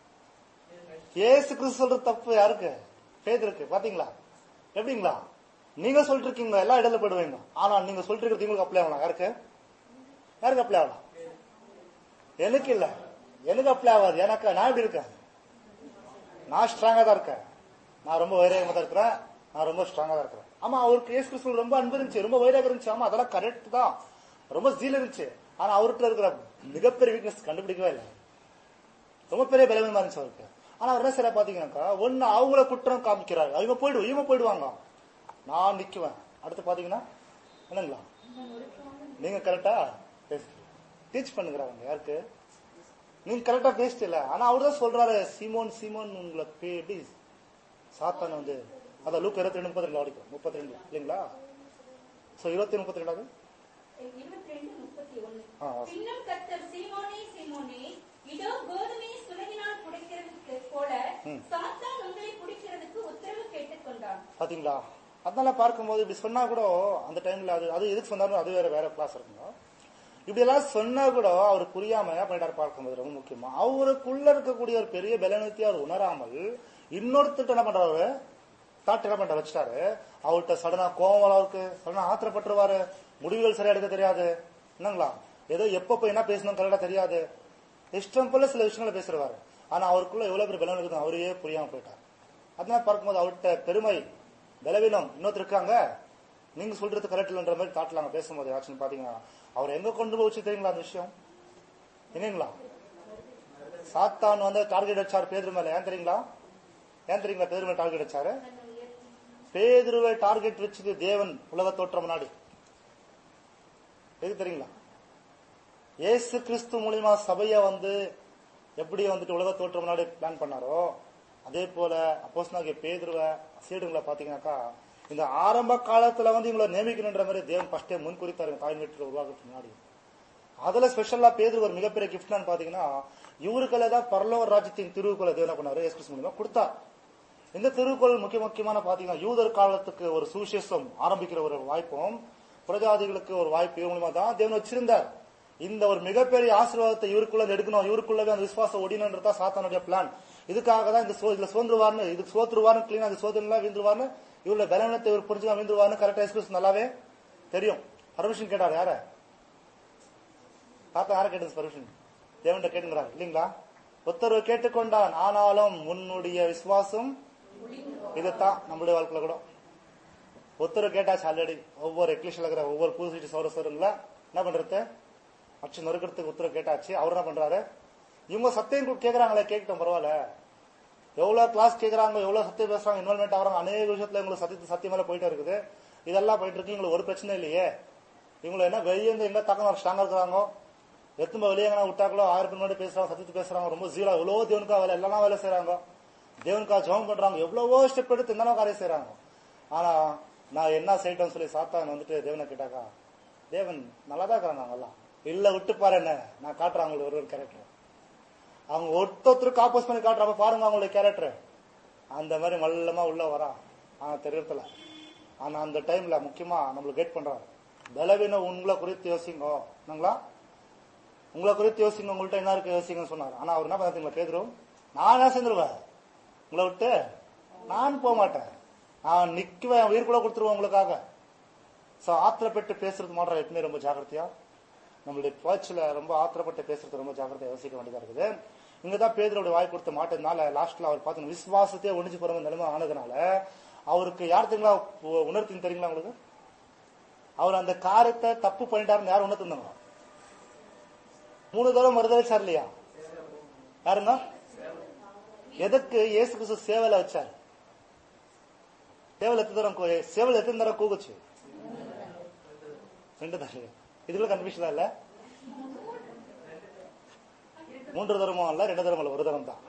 A: ஏசு கிறிஸ்து சொல்றது தப்பு யாருக்கு பேதருக்கு பாத்தீங்களா எப்படிங்களா நீங்க சொல்லிட்டு இருக்கீங்க எல்லாம் இடத்துல போயிடுவீங்க ஆனா நீங்க சொல்லிட்டு இருக்கிறது உங்களுக்கு அப்ளை ஆகலாம் யாருக்கு யாருக்கு அப்ளை ஆகலாம் எனக்கு இல்ல எனக்கு அப்ளை ஆகாது எனக்கு நான் எப்படி இருக்கேன் நான் ஸ்ட்ராங்கா தான் இருக்கேன் நான் ரொம்ப வைராகமா தான் இருக்கிறேன் நான் ரொம்ப ஸ்ட்ராங்கா தான் இருக்கிறேன் ஆமா அவருக்கு ஏசு கிறிஸ்து ரொம்ப அன்பு இருந்துச்சு ரொம்ப வைராகம் இருந்துச்சு ஆமா அதெல்லாம் கரெக்ட் தான் ரொம்ப ஜீல் இருந்துச்சு ஆனா அவர்கிட்ட இருக்கிற மிகப்பெரிய வீக்னஸ் கண்டுபிடிக்கவே இல்லை ரொம்ப பெரிய பலவீனமா இருந்துச்சு அவருக்கு ஆனா அவர் என்ன செய்ய பாத்தீங்கன்னாக்கா ஒண்ணு அவங்கள குற்றம் காமிக்கிறாரு அவங்க போயிடு இவங்க போயிடுவாங்க நான் நிக்குவேன் அடுத்து பாத்தீங்கன்னா என்னங்களா நீங்க கரெக்டா டீச் பண்ணுகிறாங்க யாருக்கு நீங்க கரெக்டா பேசிட்டல ஆனா அவர் தான் சொல்றாரு சீமோன் சீமோன் உங்களை பே- எப்படி சாத்தான் வந்து அதான் லூக் இருபத்தி ரெண்டு முப்பத்தி ரெண்டு அடிக்கும் முப்பத்தி ரெண்டு இல்லைங்களா சோ இருபத்தி முப்பத்தி ரெண்டாவது
B: இருபத்தி ரெண்டு முப்பத்தி ஒண்ணு
A: ஆ, வாசி.
B: பின்னும் கர்த்தர் சீமோனே சீமோனே இதோ கோதுமையை சுலகினால் குடிக்கிறதுக்கு போல
A: ம்.
B: சாத்தான் உங்களை குடிக்கிறதுக்கு உத்தரவு கேட்டுக்கொண்டான்
A: பாத்தீங்களா அதனால பார்க்கும்போது இப்படி சொன்னா கூட அந்த டைம்ல அது அது எதுக்கு சொன்னாலும் அது வேற வேற கிளாஸ் இருக்குங்க இப்படி எல்லாம் சொன்னா கூட அவர் புரியாம என்ன பண்ணிட்டாரு பார்க்கும்போது ரொம்ப முக்கியமா அவருக்குள்ள இருக்கக்கூடிய ஒரு பெரிய பலனத்தை அவர் உணராமல் இன்னொருத்தர் என்ன பண்றாரு தாட் என்ன பண்ற வச்சுட்டாரு அவர்கிட்ட சடனா கோவம் வரும் அவருக்கு சடனா ஆத்திரப்பட்டுருவாரு முடிவுகள் சரியா எடுக்க தெரியாது என்னங்களா ஏதோ எப்ப போய் என்ன பேசணும் கரெக்டா தெரியாது இஷ்டம் போல சில விஷயங்களை பேசுறாரு ஆனா அவருக்குள்ள எவ்வளவு பெரிய பலன் இருக்குது அவரையே புரியாம போயிட்டார் அதனால பார்க்கும்போது அவர்கிட்ட பெருமை பலவீனம் இன்னொருத்தர் இருக்காங்க நீங்க சொல்றது கரெக்ட் இல்லைன்ற மாதிரி தாட்லாங்க பேசும்போது ஆக்சுவலி பாத்தீங்கன்னா அவர் எங்க கொண்டு போய் வச்சு தெரியுங்களா அந்த விஷயம் என்னங்களா சாத்தான் வந்து டார்கெட் வச்சாரு பேதர் மேல ஏன் தெரியுங்களா ஏன் தெரியுங்களா பேதர் மேல டார்கெட் வச்சாரு பேதுருவை டார்கெட் வச்சது தேவன் உலக தோற்றம் முன்னாடி எது தெரியுங்களா இயேசு கிறிஸ்து மூலியமா சபைய வந்து எப்படி வந்துட்டு உலக தோற்றம் முன்னாடி பிளான் பண்ணாரோ அதே போல அப்போஸ் பேதுருவ சீடுங்களை பாத்தீங்கன்னாக்கா இந்த ஆரம்ப காலத்துல வந்து இவங்களை நியமிக்கணுன்ற மாதிரி தேவன் ஃபர்ஸ்டே முன் குறித்தாரு தாய் வீட்டில் உருவாக்கத்துக்கு முன்னாடி அதுல ஸ்பெஷலா பேதர் ஒரு மிகப்பெரிய கிஃப்ட்னு பாத்தீங்கன்னா இவருக்குள்ள தான் பரலோக ராஜ்யத்தின் திருவுக்குள்ள தேவன் என்ன பண்ணாரு எஸ்கிறிஸ் மூலியமா கொடுத்தார் இந்த திருக்குறள் முக்கிய முக்கியமான பாத்தீங்கன்னா யூதர் காலத்துக்கு ஒரு சுவிசேஷம் ஆரம்பிக்கிற ஒரு வாய்ப்பும் பிரஜாதிகளுக்கு ஒரு வாய்ப்பு இவங்க மூலியமா தான் தேவன் வச்சிருந்தார் இந்த ஒரு மிகப்பெரிய ஆசீர்வாதத்தை இவருக்குள்ள எடுக்கணும் இவருக்குள்ளவே அந்த விசுவாசம் ஒடினன்றதா சாத்தானுடைய பிளான் இதுக்காக தான் இந்த சோ- இதுல சோர்ந்துருவார்னு இதுக்கு சோத்துருவார்னு கிளீனா அது சோதனை வீந்துருவார்னு இவருடைய பலவீனத்தை இவர் புரிஞ்சுக்கலாம் வீந்துருவார்னு கரெக்டா எக்ஸ்பிரஸ் நல்லாவே தெரியும் பர்மிஷன் கேட்டார் யார தாத்தா யார கேட்டது பர்மிஷன் தேவன்கிட்ட கேட்டுங்கிறார் இல்லீங்களா உத்தரவு கேட்டுக்கொண்டான் ஆனாலும் உன்னுடைய விசுவாசம் இதைத்தான் நம்மளுடைய வாழ்க்கையில கூட உத்தரவு கேட்டாச்சு ஆல்ரெடி ஒவ்வொரு எக்லிஷில் இருக்கிற ஒவ்வொரு புது சீட்டு சௌர சௌரங்கள என்ன பண்றது அச்சு நொறுக்கிறதுக்கு உத்தரவு கேட்டாச்சு அவர் என்ன பண்றாரு இவங்க சத்தியம் கு- கேக்குறாங்களே கேட்கட்டும் பரவாயில்ல எவ்வளவு கிளாஸ் கேக்குறாங்க எவ்வளவு சத்தியம் பேசுறாங்க இன்வால்மெண்ட் ஆகுறாங்க அநேக விஷயத்துல உங்களுக்கு சத்தியத்து சத்தியம் மேல போயிட்டு இருக்குது இதெல்லாம் போயிட்டு இருக்கு உங்களுக்கு ஒரு பிரச்சனை இல்லையே இவங்களை என்ன வெளியே இருந்து எங்க தக்கம் ஸ்ட்ராங்கா இருக்கிறாங்க எத்தனை வெளியே எங்கன்னா விட்டாங்களோ ஆயிரம் பேர் முன்னாடி பேசுறாங்க சத்தியத்து பேசுறாங்க ரொம்ப ஜீரோ எவ்வளவு தேவனுக்கா வேலை எல்லாம் வேலை செய்றாங்க தேவனுக்கா ஜெபம் பண்றாங்க எவ்வளவோ ஸ்டெப் எடுத்து என்னென்ன காரியம் செய்றாங்க ஆனா நான் என்ன செய்யட்டோம்னு சொல்லி சாத்தான் வந்துட்டு தேவனை கேட்டாக்கா தேவன் நல்லா தான் இருக்கிறாங்க அவங்கெல்லாம் இல்ல விட்டு பாரு என்ன நான் காட்டுறேன் அவங்களுக்கு ஒரு ஒரு கேரக்டர் அவங்க ஒருத்தருக்கு ஆப்போஸ் பண்ணி காட்டுறாங்க பாருங்க அவங்களுடைய கேரக்டர் அந்த மாதிரி மல்லமா உள்ள வரா ஆனா தெரியறதுல ஆனா அந்த டைம்ல முக்கியமா நம்மளுக்கு கேட் பண்றாரு பலவீனம் உங்களை குறித்து யோசிங்க என்னங்களா உங்களை குறித்து யோசிங்க உங்கள்ட்ட என்ன இருக்கு யோசிங்கன்னு சொன்னார் ஆனா அவர் என்ன பார்த்தீங்களா பேதுரும் நான் என்ன செஞ்சிருவேன் உங்களை விட்டு நான் போக மாட்டேன் நான் நிக்குவேன் உயிர் கூட கொடுத்துருவேன் உங்களுக்காக சோ ஆத்திரப்பட்டு பேசுறது மாற்றம் எப்பவுமே ரொம்ப ஜாக்கிரதையா நம்மளுடைய பேச்சுல ரொம்ப ஆத்திரப்பட்டு பேசுறது ரொம்ப ஜாக்கிரதையா யோசிக்க வேண்டியதா இருக்குது இங்கதான் பேதரோட வாய் கொடுத்த மாட்டதுனால லாஸ்ட்ல அவர் பார்த்து விசுவாசத்தையே ஒழிஞ்சு போற நிலைமை ஆனதுனால அவருக்கு யார் தெரியுங்களா உ- உணர்த்தின்னு தெரியுங்களா உங்களுக்கு அவர் அந்த காரியத்தை தப்பு பண்ணிட்டாருன்னு யார் உணர்த்திருந்தாங்க மூணு தடவை மறுதளிச்சார் இல்லையா யாருங்க எதுக்கு இயேசு கிறிஸ்து சேவல வச்சார் சேவல் எத்தனை தரம் கூ- சேவல் எத்தனை தரம் கூகுச்சு ரெண்டு தரம் இதுக்குள்ள கன்ஃபியூஷன் இல்ல மூன்று தரமும் இல்ல ரெண்டு தரம் இல்ல ஒரு தரம் தான்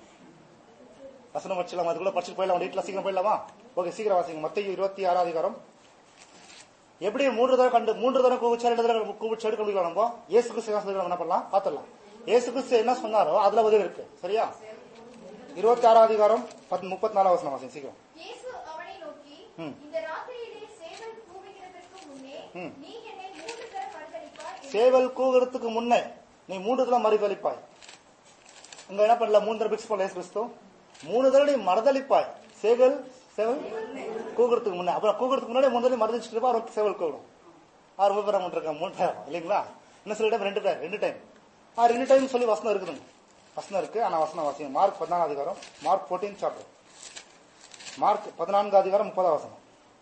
A: வசனம் வச்சுலாம் அதுக்குள்ள படிச்சு போயிடலாம் வீட்டுல சீக்கிரம் போயிடலாமா ஓகே சீக்கிரம் வாசிங்க மத்திய இருபத்தி ஆறாம் அதிகாரம் எப்படி மூன்று தரம் கண்டு மூன்று தரம் கூவிச்சா ரெண்டு தரம் கூவிச்சு எடுக்க முடியல நம்ம ஏசு கிறிஸ்து என்ன சொல்லிருக்காங்க, என்ன பண்ணலாம் பாத்துடலாம் ஏசு கிறிஸ்து என்ன சொன்னாரோ அதுல பதில் இருக்கு சரியா இருபத்தி ஆறாம் அதிகாரம் பத்து முப்பத்தி நாலாம் வசனம் வாசிங்க சீக்கிரம்
C: இயேசு அவனை நோக்கி
A: ம்.
C: இந்த ராத்திரியிலே சேவல் கூவுகிறதற்கு முன்னே
A: ம்.
C: நீ என்னை மூன்று தரம் மறுதளிப்பாய் என்று
A: சேவல் கூவுறதுக்கு முன்னே நீ மூன்று தடவை மறுதளிப்பாய் இங்க என்ன பண்ணல மூன்று தடவை பிக்ஸ் பண்ணல இயேசு கிறிஸ்து மூணு தடவை நீ மறுதளிப்பாய் சேவல் சேவல் கூகுறதுக்கு முன்னே அப்புறம் கூகுறதுக்கு முன்னாடி மூணு தடவை மறுதளிச்சுட்டு இருப்பா, அப்புறம் சேவல் கூவிடும் ஆறு ரொம்ப பேர் இருக்காங்க மூணு பேர் இல்லைங்களா இன்னும் சில டைம் ரெண்டு பேர் ரெண்டு டைம் ஆ ரெண்டு டைம் சொல்லி வசனம் இருக்குதுங்க வசனம் இருக்கு ஆனா வசனம் வாசிங்க மார்க் பதினாலாம் அதிகாரம் மார்க் ஃபோர்டீன் சாப்டர் மார்க் பதினான்கு அதிகாரம் முப்பதாம் வசனம்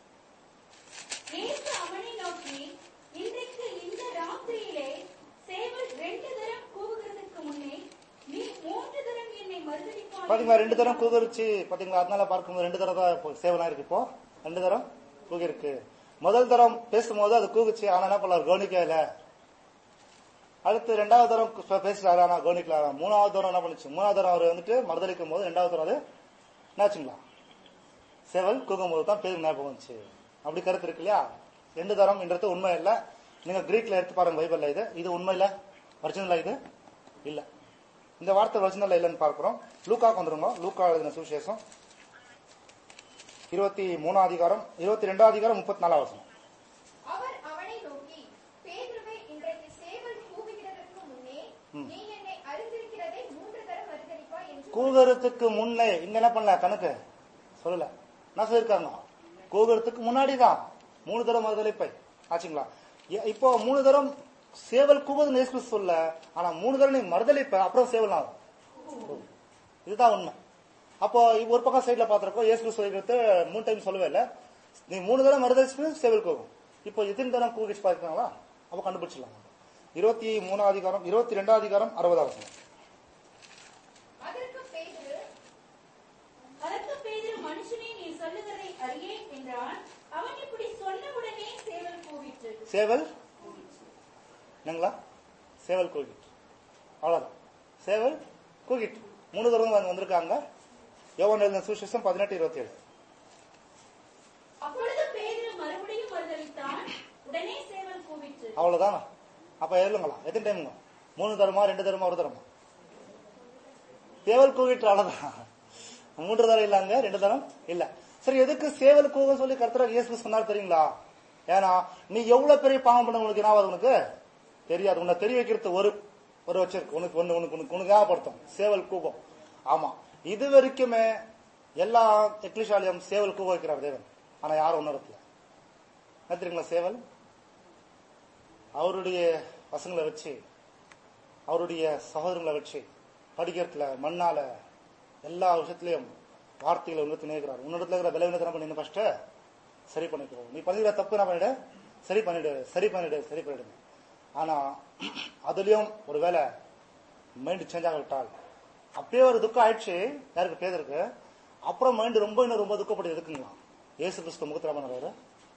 B: இயேசு அவனை நோக்கி இன்றைக்கு இந்த ராத்திரியிலே சேவல் ரெண்டு தரம் கூவுகிறதற்கு முன்னே நீ மூன்று தரம் என்னை மறுதளிப்பாய்
A: பாத்தீங்களா ரெண்டு தரம் கூகரிச்சு பாத்தீங்களா அதனால பார்க்கும்போது ரெண்டு தரம் தான் இப்போ சேவனா இருக்கு இப்போ ரெண்டு தரம் கூகி இருக்கு முதல் தரம் பேசும்போது அது கூகுச்சு ஆனா என்ன பண்ணலாம் கவனிக்கல அடுத்து ரெண்டாவது தரம் பே- பேசுறாரு ஆனா கவனிக்கல மூணாவது தரம் என்ன பண்ணுச்சு மூணாவது தரம் அவர் வந்துட்டு மறுதளிக்கும் போது ரெண்டாவது தரம் அது என்னாச்சுங்களா சேவல் கூகும் போது தான் பேருக்கு ஞாபகம் வந்துச்சு அப்படி கருத்து இருக்கு இல்லையா ரெண்டு தரம்ன்றது உண்மை இல்ல நீங்க கிரீக்ல எடுத்து பாருங்க பைபிள்ல இது இது உண்மை இல்ல ஒரிஜினலா இது இல்ல இந்த வார்த்தை ஒரிஜினல் இல்லைன்னு பார்க்கிறோம் லூக்காக்கு வந்துருங்க லூக்கா எழுதின சுவிசேஷம் இருபத்தி மூணாம் அதிகாரம் இருபத்தி ரெண்டாம் அதிகாரம் முப்பத்தி நாலாம் வசனம்
C: அவர் அவனை நோக்கி பேதுருவே இன்றைக்கு சேவல் கூவுகிறதற்கு முன்னே நீ என்னை அறிந்திருக்கிறதை மூன்று தரம் மறுதளிப்பாய் என்று
A: கூகுறதுக்கு முன்னே இங்க என்ன பண்ணல கணக்கு சொல்லல என்ன சொல்லிருக்காங்க கூகுறதுக்கு முன்னாடி தான் மூணு தரம் மறுதளிப்பை ஆச்சுங்களா எ- இப்போ மூணு தரம் சேவல் கூவது நேசு சொல்ல ஆனா மூணு தரம் நீ மறுதளிப்ப அப்புறம் சேவல் ஆகும் இதுதான் உண்மை அப்போ இப்ப ஒரு பக்கம் சைடுல பாத்திருக்கோம் இயேசு சொல்லிக்கிறது மூணு டைம் சொல்லவே இல்ல நீ மூணு தடவை மறுதளிச்சு சேவல் கூகும் இப்போ எத்தனை தரம் கூகிச்சு பாருக்காங்களா அப்ப கண்டுபிடிச்சிடலாம் இருபத்தி மூணாம் அதிகாரம் இருபத்தி ரெண்டாம் அதிகாரம் அறுபதாம் வசனம்
C: அதற்கு பேதுரு
B: அதற்கு பேதுரு மனுஷனே நீ சொல்லுகிறதை அறியேன் என்றான் அவன் இப்படி சொன்னவுடனே சேவல் கூவிற்று
A: சேவல் என்னங்களா சேவல் கூகிட் அவ்வளவுதான் சேவல் கூகிட் மூணு தடவை வந்து வந்திருக்காங்க யோவான் எழுதின சுவிசேஷம் பதினெட்டு இருபத்தி ஏழு
C: அப்பொழுது
A: அவ்வளவுதானா அப்ப எழுதுங்களா எத்தனை டைமுங்க மூணு தரமா ரெண்டு தரமா ஒரு தரமா சேவல் கூவிட்டு அவ்வளவுதான் மூன்று தரம் இல்லாங்க ரெண்டு தரம் இல்ல சரி எதுக்கு சேவல் கூவ சொல்லி கர்த்தர் இயேசு சொன்னார் தெரியுங்களா ஏன்னா நீ எவ்வளவு பெரிய பாவம் பண்ண உனக்கு என்ன ஆகுது உனக்கு தெரியாது உன்னை தெரிய வைக்கிறது ஒரு ஒரு வச்சிருக்கு உனக்கு ஒண்ணு உனக்கு உனக்கு உனக்கு ஞாபகப்படுத்தும் சேவல் கூவம் ஆமா இது வரைக்குமே எல்லா எக்லிஷாலையும் சேவல் கூவ வைக்கிறார் தேவன் ஆனா யாரும் உணரத்துல என்ன தெரியுங்களா சேவல் அவருடைய பசங்களை வச்சு அவருடைய சகோதரங்களை வச்சு படிக்கிறதுல மண்ணால எல்லா விஷயத்திலையும் வார்த்தைகளை உணர்த்தி நேர்கிறார் உன்னிடத்துல இருக்கிற விளைவினத்தை பண்ணி ஃபர்ஸ்ட் சரி பண்ணிக்கோ நீ பண்ணிக்கிற தப்பு என்ன பண்ணிடு சரி பண்ணிடு சரி பண்ணிடு சரி பண்ணிடு ஆனா அதுலயும் ஒருவேளை மைண்ட் சேஞ்ச் ஆக விட்டால் அப்படியே ஒரு துக்கம் ஆயிடுச்சு யாருக்கு பேதருக்கு அப்புறம் மைண்ட் ரொம்ப இன்னும் ரொம்ப துக்கப்பட்டு இருக்குங்களா ஏசு கிறிஸ்து முகத்துல பண்ணாரு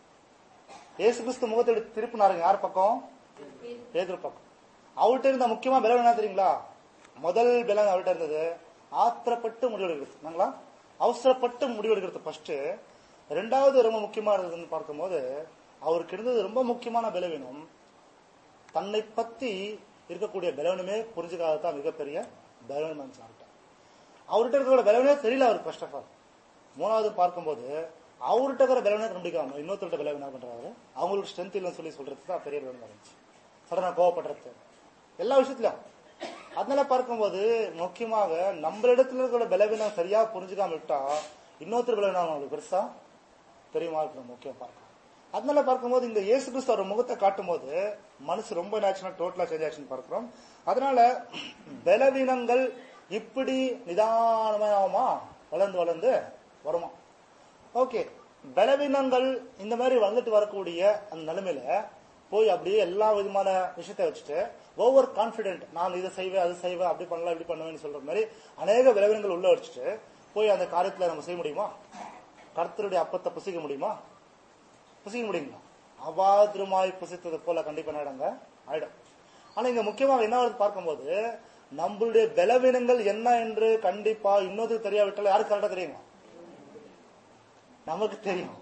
A: ஏசு கிறிஸ்து முகத்தை எடுத்து திருப்பினாருங்க யார் பக்கம் பேதுரு பக்கம் அவர்கிட்ட இருந்த முக்கியமா பலம் என்ன தெரியுங்களா முதல் பலம் அவர்கிட்ட இருந்தது ஆத்திரப்பட்டு முடிவெடுக்கிறது என்னங்களா அவசரப்பட்டு முடிவெடுக்கிறது ஃபர்ஸ்ட் ரெண்டாவது ரொம்ப முக்கியமா இருந்ததுன்னு பார்க்கும்போது அவருக்கு இருந்தது ரொம்ப முக்கியமான பலவீனம் தன்னை பத்தி இருக்கக்கூடிய பலவீனமே புரிஞ்சுக்காததான் மிகப்பெரிய பலவீனம் சாப்பிட்டார் அவர்கிட்ட இருக்கிற பலவீனமே தெரியல அவருக்கு ஃபர்ஸ்ட் ஆஃப் ஆல் மூணாவது பார்க்கும்போது அவர்கிட்ட இருக்கிற பலவீனம் கண்டுபிடிக்காம இன்னொருத்தர்கிட்ட பலவீனம் என்ன பண்றாரு அவங்களுக்கு ஸ்ட்ரென்த் இல்லைன்னு சொல்லி சொல்றது தான் பெரிய பலவீனம் இருந்துச்சு சடனா கோவப்படுறது எல்லா விஷயத்திலும் அதனால பார்க்கும்போது முக்கியமாக நம்மளிடத்துல இருக்கிற பலவீனம் சரியா புரிஞ்சுக்காம விட்டா இன்னொருத்தர் பலவீனம் அவங்களுக்கு பெருசா தெரியுமா இருக்கணும் முக்கியம் பார்க்கணும் அதனால பார்க்கும்போது இந்த இயேசு கிறிஸ்து அவர் முகத்தை காட்டும் போது மனசு ரொம்ப நேச்சுரல் டோட்டலா சேஞ்ச் ஆச்சுன்னு பார்க்கிறோம் அதனால பலவீனங்கள் இப்படி நிதானமா வளர்ந்து வளர்ந்து வருமா ஓகே பலவீனங்கள் இந்த மாதிரி வளர்ந்துட்டு வரக்கூடிய அந்த நிலைமையில போய் அப்படியே எல்லா விதமான விஷயத்தை வச்சுட்டு ஒவ்வொரு கான்பிடென்ட் நான் இதை செய்வேன் அது செய்வேன் அப்படி பண்ணலாம் இப்படி பண்ணுவேன்னு சொல்ற மாதிரி அநேக பலவீனங்கள் உள்ள வச்சுட்டு போய் அந்த காரியத்துல நம்ம செய்ய முடியுமா கர்த்தருடைய அப்பத்தை புசிக்க முடியுமா புசிக்க முடியுங்களா அபாத்திரமாய் புசித்தது போல கண்டிப்பா நடங்க ஆயிடும் ஆனா இங்க முக்கியமாக என்ன வருது பார்க்கும்போது நம்மளுடைய பலவீனங்கள் என்ன என்று கண்டிப்பா இன்னொரு தெரியாவிட்டால் யாருக்கு கரெக்டா தெரியுமா நமக்கு தெரியும்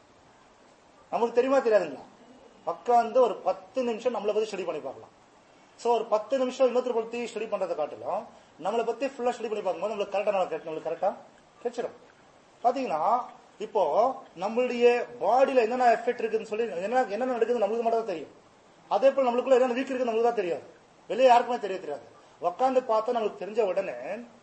A: நமக்கு தெரியுமா தெரியாதுங்களா உட்காந்து ஒரு பத்து நிமிஷம் நம்மளை பத்தி ஸ்டடி பண்ணி பார்க்கலாம் சோ ஒரு பத்து நிமிஷம் இன்னொருத்தர் பத்தி ஸ்டடி பண்றதை காட்டிலும் நம்மளை பத்தி ஃபுல்லா ஸ்டடி பண்ணி பார்க்கும்போது நம்மளுக்கு கரெக்டா நம்மளுக்கு கரெக்டா கிடைச்சிடும் பாத்தீங்கன்னா இப்போ நம்மளுடைய பாடியில என்னென்ன எஃபெக்ட் இருக்குன்னு சொல்லி என்ன என்ன நடக்குது நம்மளுக்கு மட்டும் தான் தெரியும் அதே போல நம்மளுக்குள்ள என்னென்ன வீக் இருக்கு நம்மளுக்கு தான் தெரியாது வெளியே யாருக்குமே தெரிய தெரியாது உட்காந்து பார்த்தா நம்மளுக்கு தெரிஞ்ச உடனே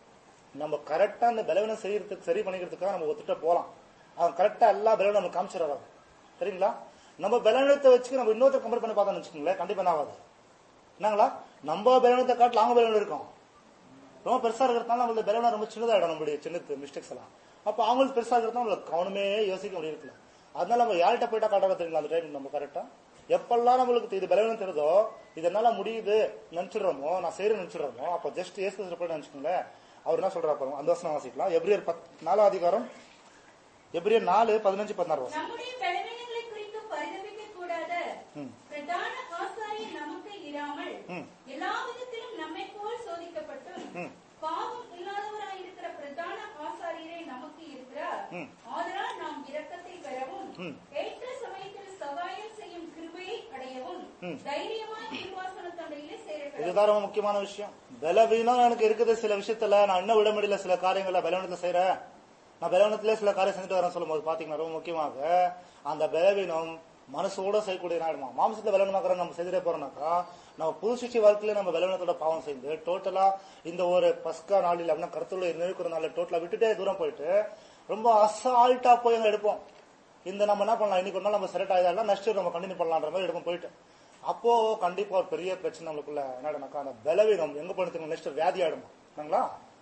A: நம்ம கரெக்டா அந்த பலவீனம் செய்யறதுக்கு சரி பண்ணிக்கிறதுக்காக நம்ம ஒத்துட்டு போலாம் அவன் கரெக்டா எல்லா பலவீனம் நமக்கு காமிச்சிடறாங்க சரிங்களா நம்ம பலவீனத்தை வச்சு நம்ம இன்னொருத்தர் கம்பேர் பண்ணி பார்த்தோம்னு வச்சுக்கோங்களேன் கண்டிப்பா என்ன ஆகாது என்னங்களா நம்ம பலவீனத்தை காட்டில் அவங்க பலவீனம் இருக்கும் ரொம்ப பெருசா இருக்கிறதுனால நம்மளுடைய பலவீனம் ரொம்ப சின்னதாயிடும் நம்மளுடைய சின்ன மிஸ்டேக்ஸ் எல்லாம் அப்ப அவங்களுக்கு பெருசா இருக்கிறது நம்மளுக்கு கவனமே யோசிக்க முடியல அதனால நம்ம யார்கிட்ட போயிட்டா காட்டாக தெரியுங்களா அந்த டைம் நம்ம கரெக்டா எப்பெல்லாம் நம்மளுக்கு இது பலவீனம் தெரியுதோ இது என்னால முடியுது நினைச்சிடுறோமோ நான் செய்யறேன் நினைச்சிடுறோமோ அப்ப ஜஸ்ட் ஏசு போயிட்டு நினைச்சுக்கோங்களேன் அவர் என்ன சொல்றா பாருங்க அந்த வருஷம் வாசிக்கலாம் எப்ரியர் பத் நாலாம் அதிகாரம் எப்ரியர் நாலு பதினஞ்சு பதினாறு வருஷம்
B: நம்முடைய பலவீனங்களை குறித்து பரிதபிக்க கூடாத
A: ம்.
B: பிரதான ஆசாரியர் நமக்கு இராமல்
A: ம்.
B: எல்லா விதத்திலும் நம்மை போல் சோதிக்கப்பட்டும்
A: ம்.
B: பாவம் இல்லாதவராய் இருக்கிற பிரதான ஆசாரியரே நமக்கு இருக்கிறார்
A: ம்.
B: ஆதலால் நாம் இரக்கத்தை பெறவும்
A: ம்.
B: ஏற்ற சமயத்தில் சகாயம் செய்யும் கிருபையை அடையவும்
A: ம்.
B: தைரியமாய் திருவாசன தண்டையிலே சேரப்படும்
A: இதுதான் ரொம்ப முக்கியமான விஷயம் பலவீனம் எனக்கு இருக்குது சில விஷயத்துல நான் இன்னும் விட முடியல சில காரியங்களை பலவீனத்துல செய்யறேன் நான் பலவீனத்திலே சில காரியம் செஞ்சுட்டு வரேன் சொல்லும் போது பாத்தீங்கன்னா ரொம்ப முக்கியமாக அந்த பலவீனம் மனசோட செய்யக்கூடிய நாடுமா மாம்சத்துல பலவீனமாக்கிற நம்ம செய்துட்டே போறோம்னாக்கா நம்ம புது சிஷ்டி வாழ்க்கையில நம்ம பலவீனத்தோட பாவம் செய்து டோட்டலா இந்த ஒரு பஸ்கா நாளில் அப்படின்னா கருத்துல நிறுக்கிற நாளில் டோட்டலா விட்டுட்டே தூரம் போயிட்டு ரொம்ப அசால்ட்டா போய் அங்க எடுப்போம் இந்த நம்ம என்ன பண்ணலாம் இன்னைக்கு ஒரு நாள் நம்ம செலக்ட் ஆகிதான் நெக்ஸ்ட் நம்ம கண்டினியூ பண்ணலான்ற மாதிரி எடுப்போம் போயிட்டு அப்போ கண்டிப்பா ஒரு பெரிய பிரச்சனை நம்மளுக்குள்ள என்னடனாக்கா அந்த பலவீனம் எங்க போனதுக்கு நெக்ஸ்ட் வியாதி ஆயிடுமா என்னங்களா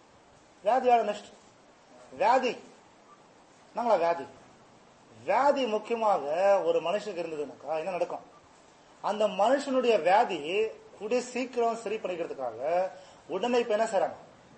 A: வியாதி ஆயிடும் நெக்ஸ்ட் வியாதி என்னங்களா வியாதி வியாதி முக்கியமாக ஒரு மனுஷனுக்கு இருந்ததுனாக்கா என்ன நடக்கும் அந்த மனுஷனுடைய வியாதி கூடிய சீக்கிரம் சரி பண்ணிக்கிறதுக்காக உடனே இப்ப என்ன செய்றாங்க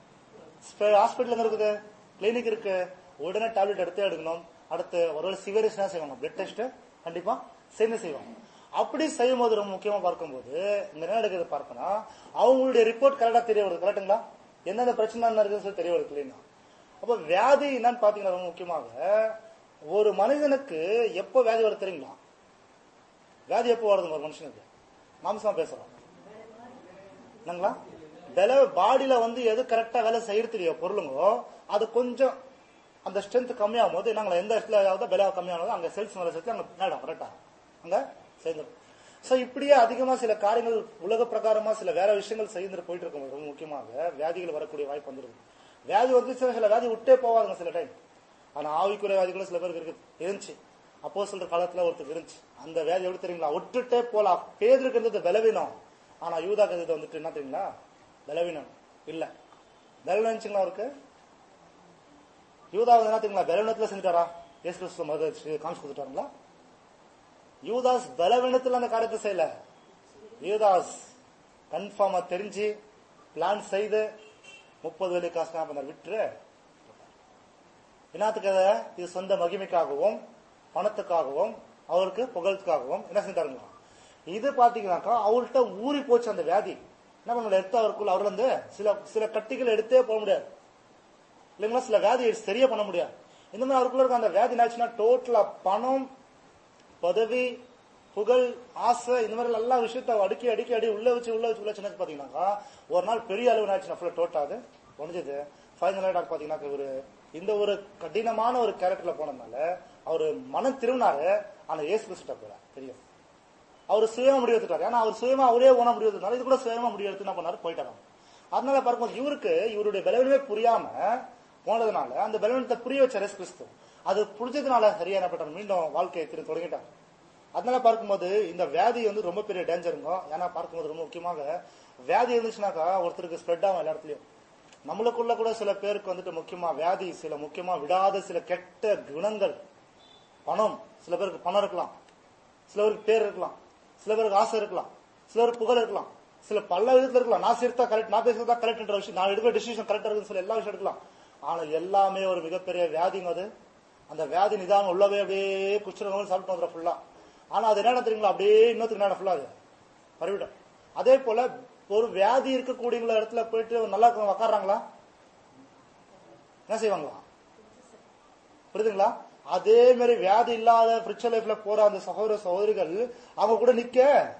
A: ஹாஸ்பிட்டல் எங்க இருக்குது கிளினிக் இருக்கு உடனே டேப்லெட் எடுத்து எடுக்கணும் அடுத்து ஒருவேளை சிவியரிஸ் என்ன செய்வாங்க பிளட் டெஸ்ட் கண்டிப்பா சேர்ந்து செய்வாங்க அப்படி செய்யும் போது ரொம்ப முக்கியமா பார்க்கும்போது இந்த என்ன நடக்குது பார்க்கணும் அவங்களுடைய ரிப்போர்ட் கரெக்டா தெரிய வருது கரெக்டுங்களா எந்தெந்த பிரச்சனை என்ன இருக்குன்னு சொல்லி தெரிய வருது கிளீனா அப்ப வியாதி என்னன்னு பாத்தீங்கன்னா ரொம்ப முக்கியமாக ஒரு மனிதனுக்கு எப்போ வியாதி வருது தெரியுங்களா வியாதி எப்போ வருதுங்க ஒரு மனுஷனுக்கு மாம்சமா பேசுறோம் என்னங்களா பல பாடியில வந்து எது கரெக்டா வேலை செய்யறது இல்லையோ பொருளுங்கோ அது கொஞ்சம் அந்த ஸ்ட்ரென்த் கம்மியாகும் போது நாங்கள் எந்த இடத்துல ஏதாவது பல கம்மியானதோ அங்க செல்ஸ் வேலை சேர்த்து அங்க நேடம் கரெக்டா அங்க சேர்ந்துடும் சோ இப்படியே அதிகமா சில காரியங்கள் உலக பிரகாரமா சில வேற விஷயங்கள் செய்து போயிட்டு இருக்கும் ரொம்ப முக்கியமாக வியாதிகள் வரக்கூடிய வாய்ப்பு வந்துருக்கு வியாதி வந்துச்சுன்னா சில வியாதி விட்டே போவாதுங்க சில டைம் ஆனா ஆவிக்குரிய வியாதி கூட சில பேருக்கு இருக்கு இருந்துச்சு அப்போ சொல்ற காலத்துல ஒருத்தருக்கு இருந்துச்சு அந்த வியாதி எப்படி தெரியுங்களா விட்டுட்டே போலாம் பேதருக்கு இருந்தது பலவீனம் ஆனா யூதாக்கு இருந்தது வந்துட்டு என்ன தெரியுங்களா பலவீனம் இல்ல பலவீனம் இருந்துச்சுங்களா அவருக்கு யூதா வந்து என்ன தெரியுங்களா பலவீனத்துல செஞ்சுட்டாரா இயேசு கிறிஸ்து மத காமிச்சு கொடுத்துட்டாருங்களா யூதாஸ் பலவீனத்துல அந்த காரியத்தை செய்யல யூதாஸ் கன்ஃபார்மா தெரிஞ்சு பிளான் செய்து முப்பது வெள்ளி காசு நான் பண்ணார் விட்டுரு என்னத்துக்கு அதை? இது சொந்த மகிமைக்காகவும் பணத்துக்காகவும் அவருக்கு புகழ்த்துக்காகவும் என்ன செஞ்சாருங்களா இது பாத்தீங்கன்னாக்கா அவர்கிட்ட ஊறி போச்சு அந்த வியாதி என்ன பண்ண எடுத்து அவருக்குள்ள அவர்ல இருந்து சில சில கட்டிகள் எடுத்தே போக முடியாது இல்லைங்களா சில வியாதி சரியா பண்ண முடியாது இந்த மாதிரி அவருக்குள்ள இருக்க அந்த வியாதி என்னாச்சுன்னா டோட்டலா பணம் பதவி புகழ் ஆசை இந்த மாதிரி எல்லா விஷயத்த அடுக்கி அடுக்கி அடி உள்ள வச்சு உள்ள வச்சு உள்ள வச்சு பாத்தீங்கன்னாக்கா ஒரு நாள் பெரிய அளவு ஆச்சுன்னா ஃபுல்லா டோட்டாது உடஞ்சது ஃபைனல் டாக் பாத்தீங்கன்னா இவரு இந்த ஒரு கடினமான ஒரு கேரக்டர்ல போனதுனால அவரு மனம் திரும்பினாரு ஆனா ஏசு கிறிஸ்துட்ட போறார் தெரியும் அவர் சுயமா முடிவு எடுத்துட்டாரு ஏன்னா அவர் சுயமா அவரே ஓன முடிவு எடுத்தனால இது கூட சுயமா முடிவு எடுத்து என்ன பண்ணாரு போயிட்டாரு அதனால பார்க்கும்போது இவருக்கு இவருடைய பலவீனமே புரியாம போனதுனால அந்த பலவீனத்தை புரிய வச்ச ரேஸ் கிறிஸ்து அது புரிஞ்சதுனால சரியா என்ன பண்ணாரு மீண்டும் வாழ்க்கையை திரு தொடங்கிட்டார் அதனால பார்க்கும்போது இந்த வியாதி வந்து ரொம்ப பெரிய டேஞ்சருங்க ஏன்னா பார்க்கும்போது ரொம்ப முக்கியமாக வியாதி இருந்துச்சுனாக்கா ஒருத்தருக்கு ஸ்ப்ரெட் ஆகும் எல்லா இடத்துலயும் நம்மளுக்குள்ள கூட சில பேருக்கு வந்துட்டு முக்கியமா வியாதி சில முக்கியமா விடாத சில கெட்ட குணங்கள் பணம் சில பேருக்கு பணம் இருக்கலாம் சில பேருக்கு பேர் இருக்கலாம் சில பேருக்கு ஆசை இருக்கலாம் சில பேருக்கு புகழ் இருக்கலாம் சில பல விதத்துல இருக்கலாம் நான் சேர்த்தா கரெக்ட் நான் பேசுறதா கரெக்ட்ன்ற விஷயம் நான் எடுக்கிற டிசிஷன் கரெக்டா இருக்குன்னு சொல்லி எல்லா விஷயம் எடுக்கலாம் ஆனா எல்லாமே ஒரு மிகப்பெரிய வியாதிங்க அது அந்த வியாதி நிதானம் உள்ளவே அப்படியே குச்சிரவங்க சாப்பிட்டு வந்துடும் ஃபுல்லா ஆனா அது என்ன தெரியுங்களா அப்படியே இன்னொருத்துக்கு என்ன ஃபுல்லா அது பரவிடும் அதே போல ஒரு வியாதி இருக்கக்கூடிய இடத்துல போயிட்டு நல்லா இருக்கவங்க உக்காடுறாங்களா என்ன செய்வாங்களா புரியுதுங்களா அதே மாதிரி வியாதி இல்லாத பிரிச்ச லைஃப்ல போற அந்த சகோதர சகோதரிகள் அவங்க கூட நிக்க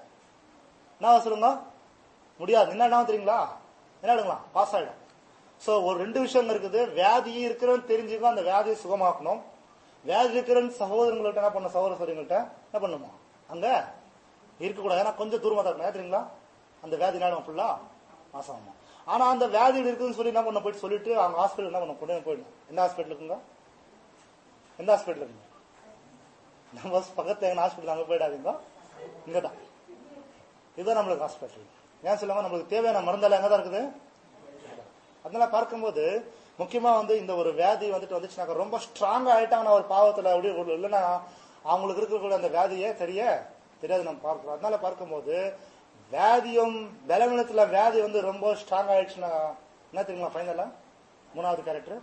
A: என்ன சொல்லுங்க முடியாது என்ன தெரியுங்களா என்ன ஆயிடுங்களா பாஸ் ஆயிடும் சோ ஒரு ரெண்டு விஷயம் இருக்குது வியாதி இருக்கிறன்னு தெரிஞ்சுக்கோ அந்த வியாதியை சுகமாக்கணும் வியாதி இருக்கிறன்னு சகோதரங்கள்ட்ட என்ன பண்ண சகோதர சகோதரிகள்ட்ட என்ன பண்ணுமா அங்க இருக்கக்கூடாது ஏன்னா கொஞ்சம் தூரமா தான் இருக்கணும் ஏன் தெரியுங்களா அந்த வியாதி நாடும் ஃபுல்லா மாசம் ஆனா அந்த வியாதி இருக்குன்னு சொல்லி என்ன பண்ண போயிட்டு சொல்லிட்டு அவங்க ஹாஸ்பிட்டல் என்ன பண்ண கொண்டு போயிடணும் எந்த ஹாஸ்பிட்டல் இருக்குங்க எந்த ஹாஸ்பிட்டல் இருக்குங்க நம்ம பக்கத்துல எங்க ஹாஸ்பிட்டல் அங்க போயிடாதீங்க இங்கதான் இதுதான் நம்மளுக்கு ஹாஸ்பிட்டல் ஏன் சொல்லுவாங்க நம்மளுக்கு தேவையான மருந்தெல்லாம் எங்க தான் இருக்குது அதனால பார்க்கும்போது முக்கியமா வந்து இந்த ஒரு வியாதி வந்துட்டு வந்துச்சுனாக்கா ரொம்ப ஸ்ட்ராங் ஆயிட்டாங்கன்னா ஒரு பாவத்துல அப்படி ஒரு இல்லைன்னா அவங்களுக்கு இருக்கக்கூடிய அந்த வியாதியே தெரிய தெரியாது நம்ம பார்க்கிறோம் அதனால பார்க்கும்போது வியாதியும் பலவீனத்துல வியாதி வந்து ரொம்ப ஸ்ட்ராங் ஆயிடுச்சுன்னா என்ன தெரியுமா ஃபைனலா மூணாவது கேரக்டர்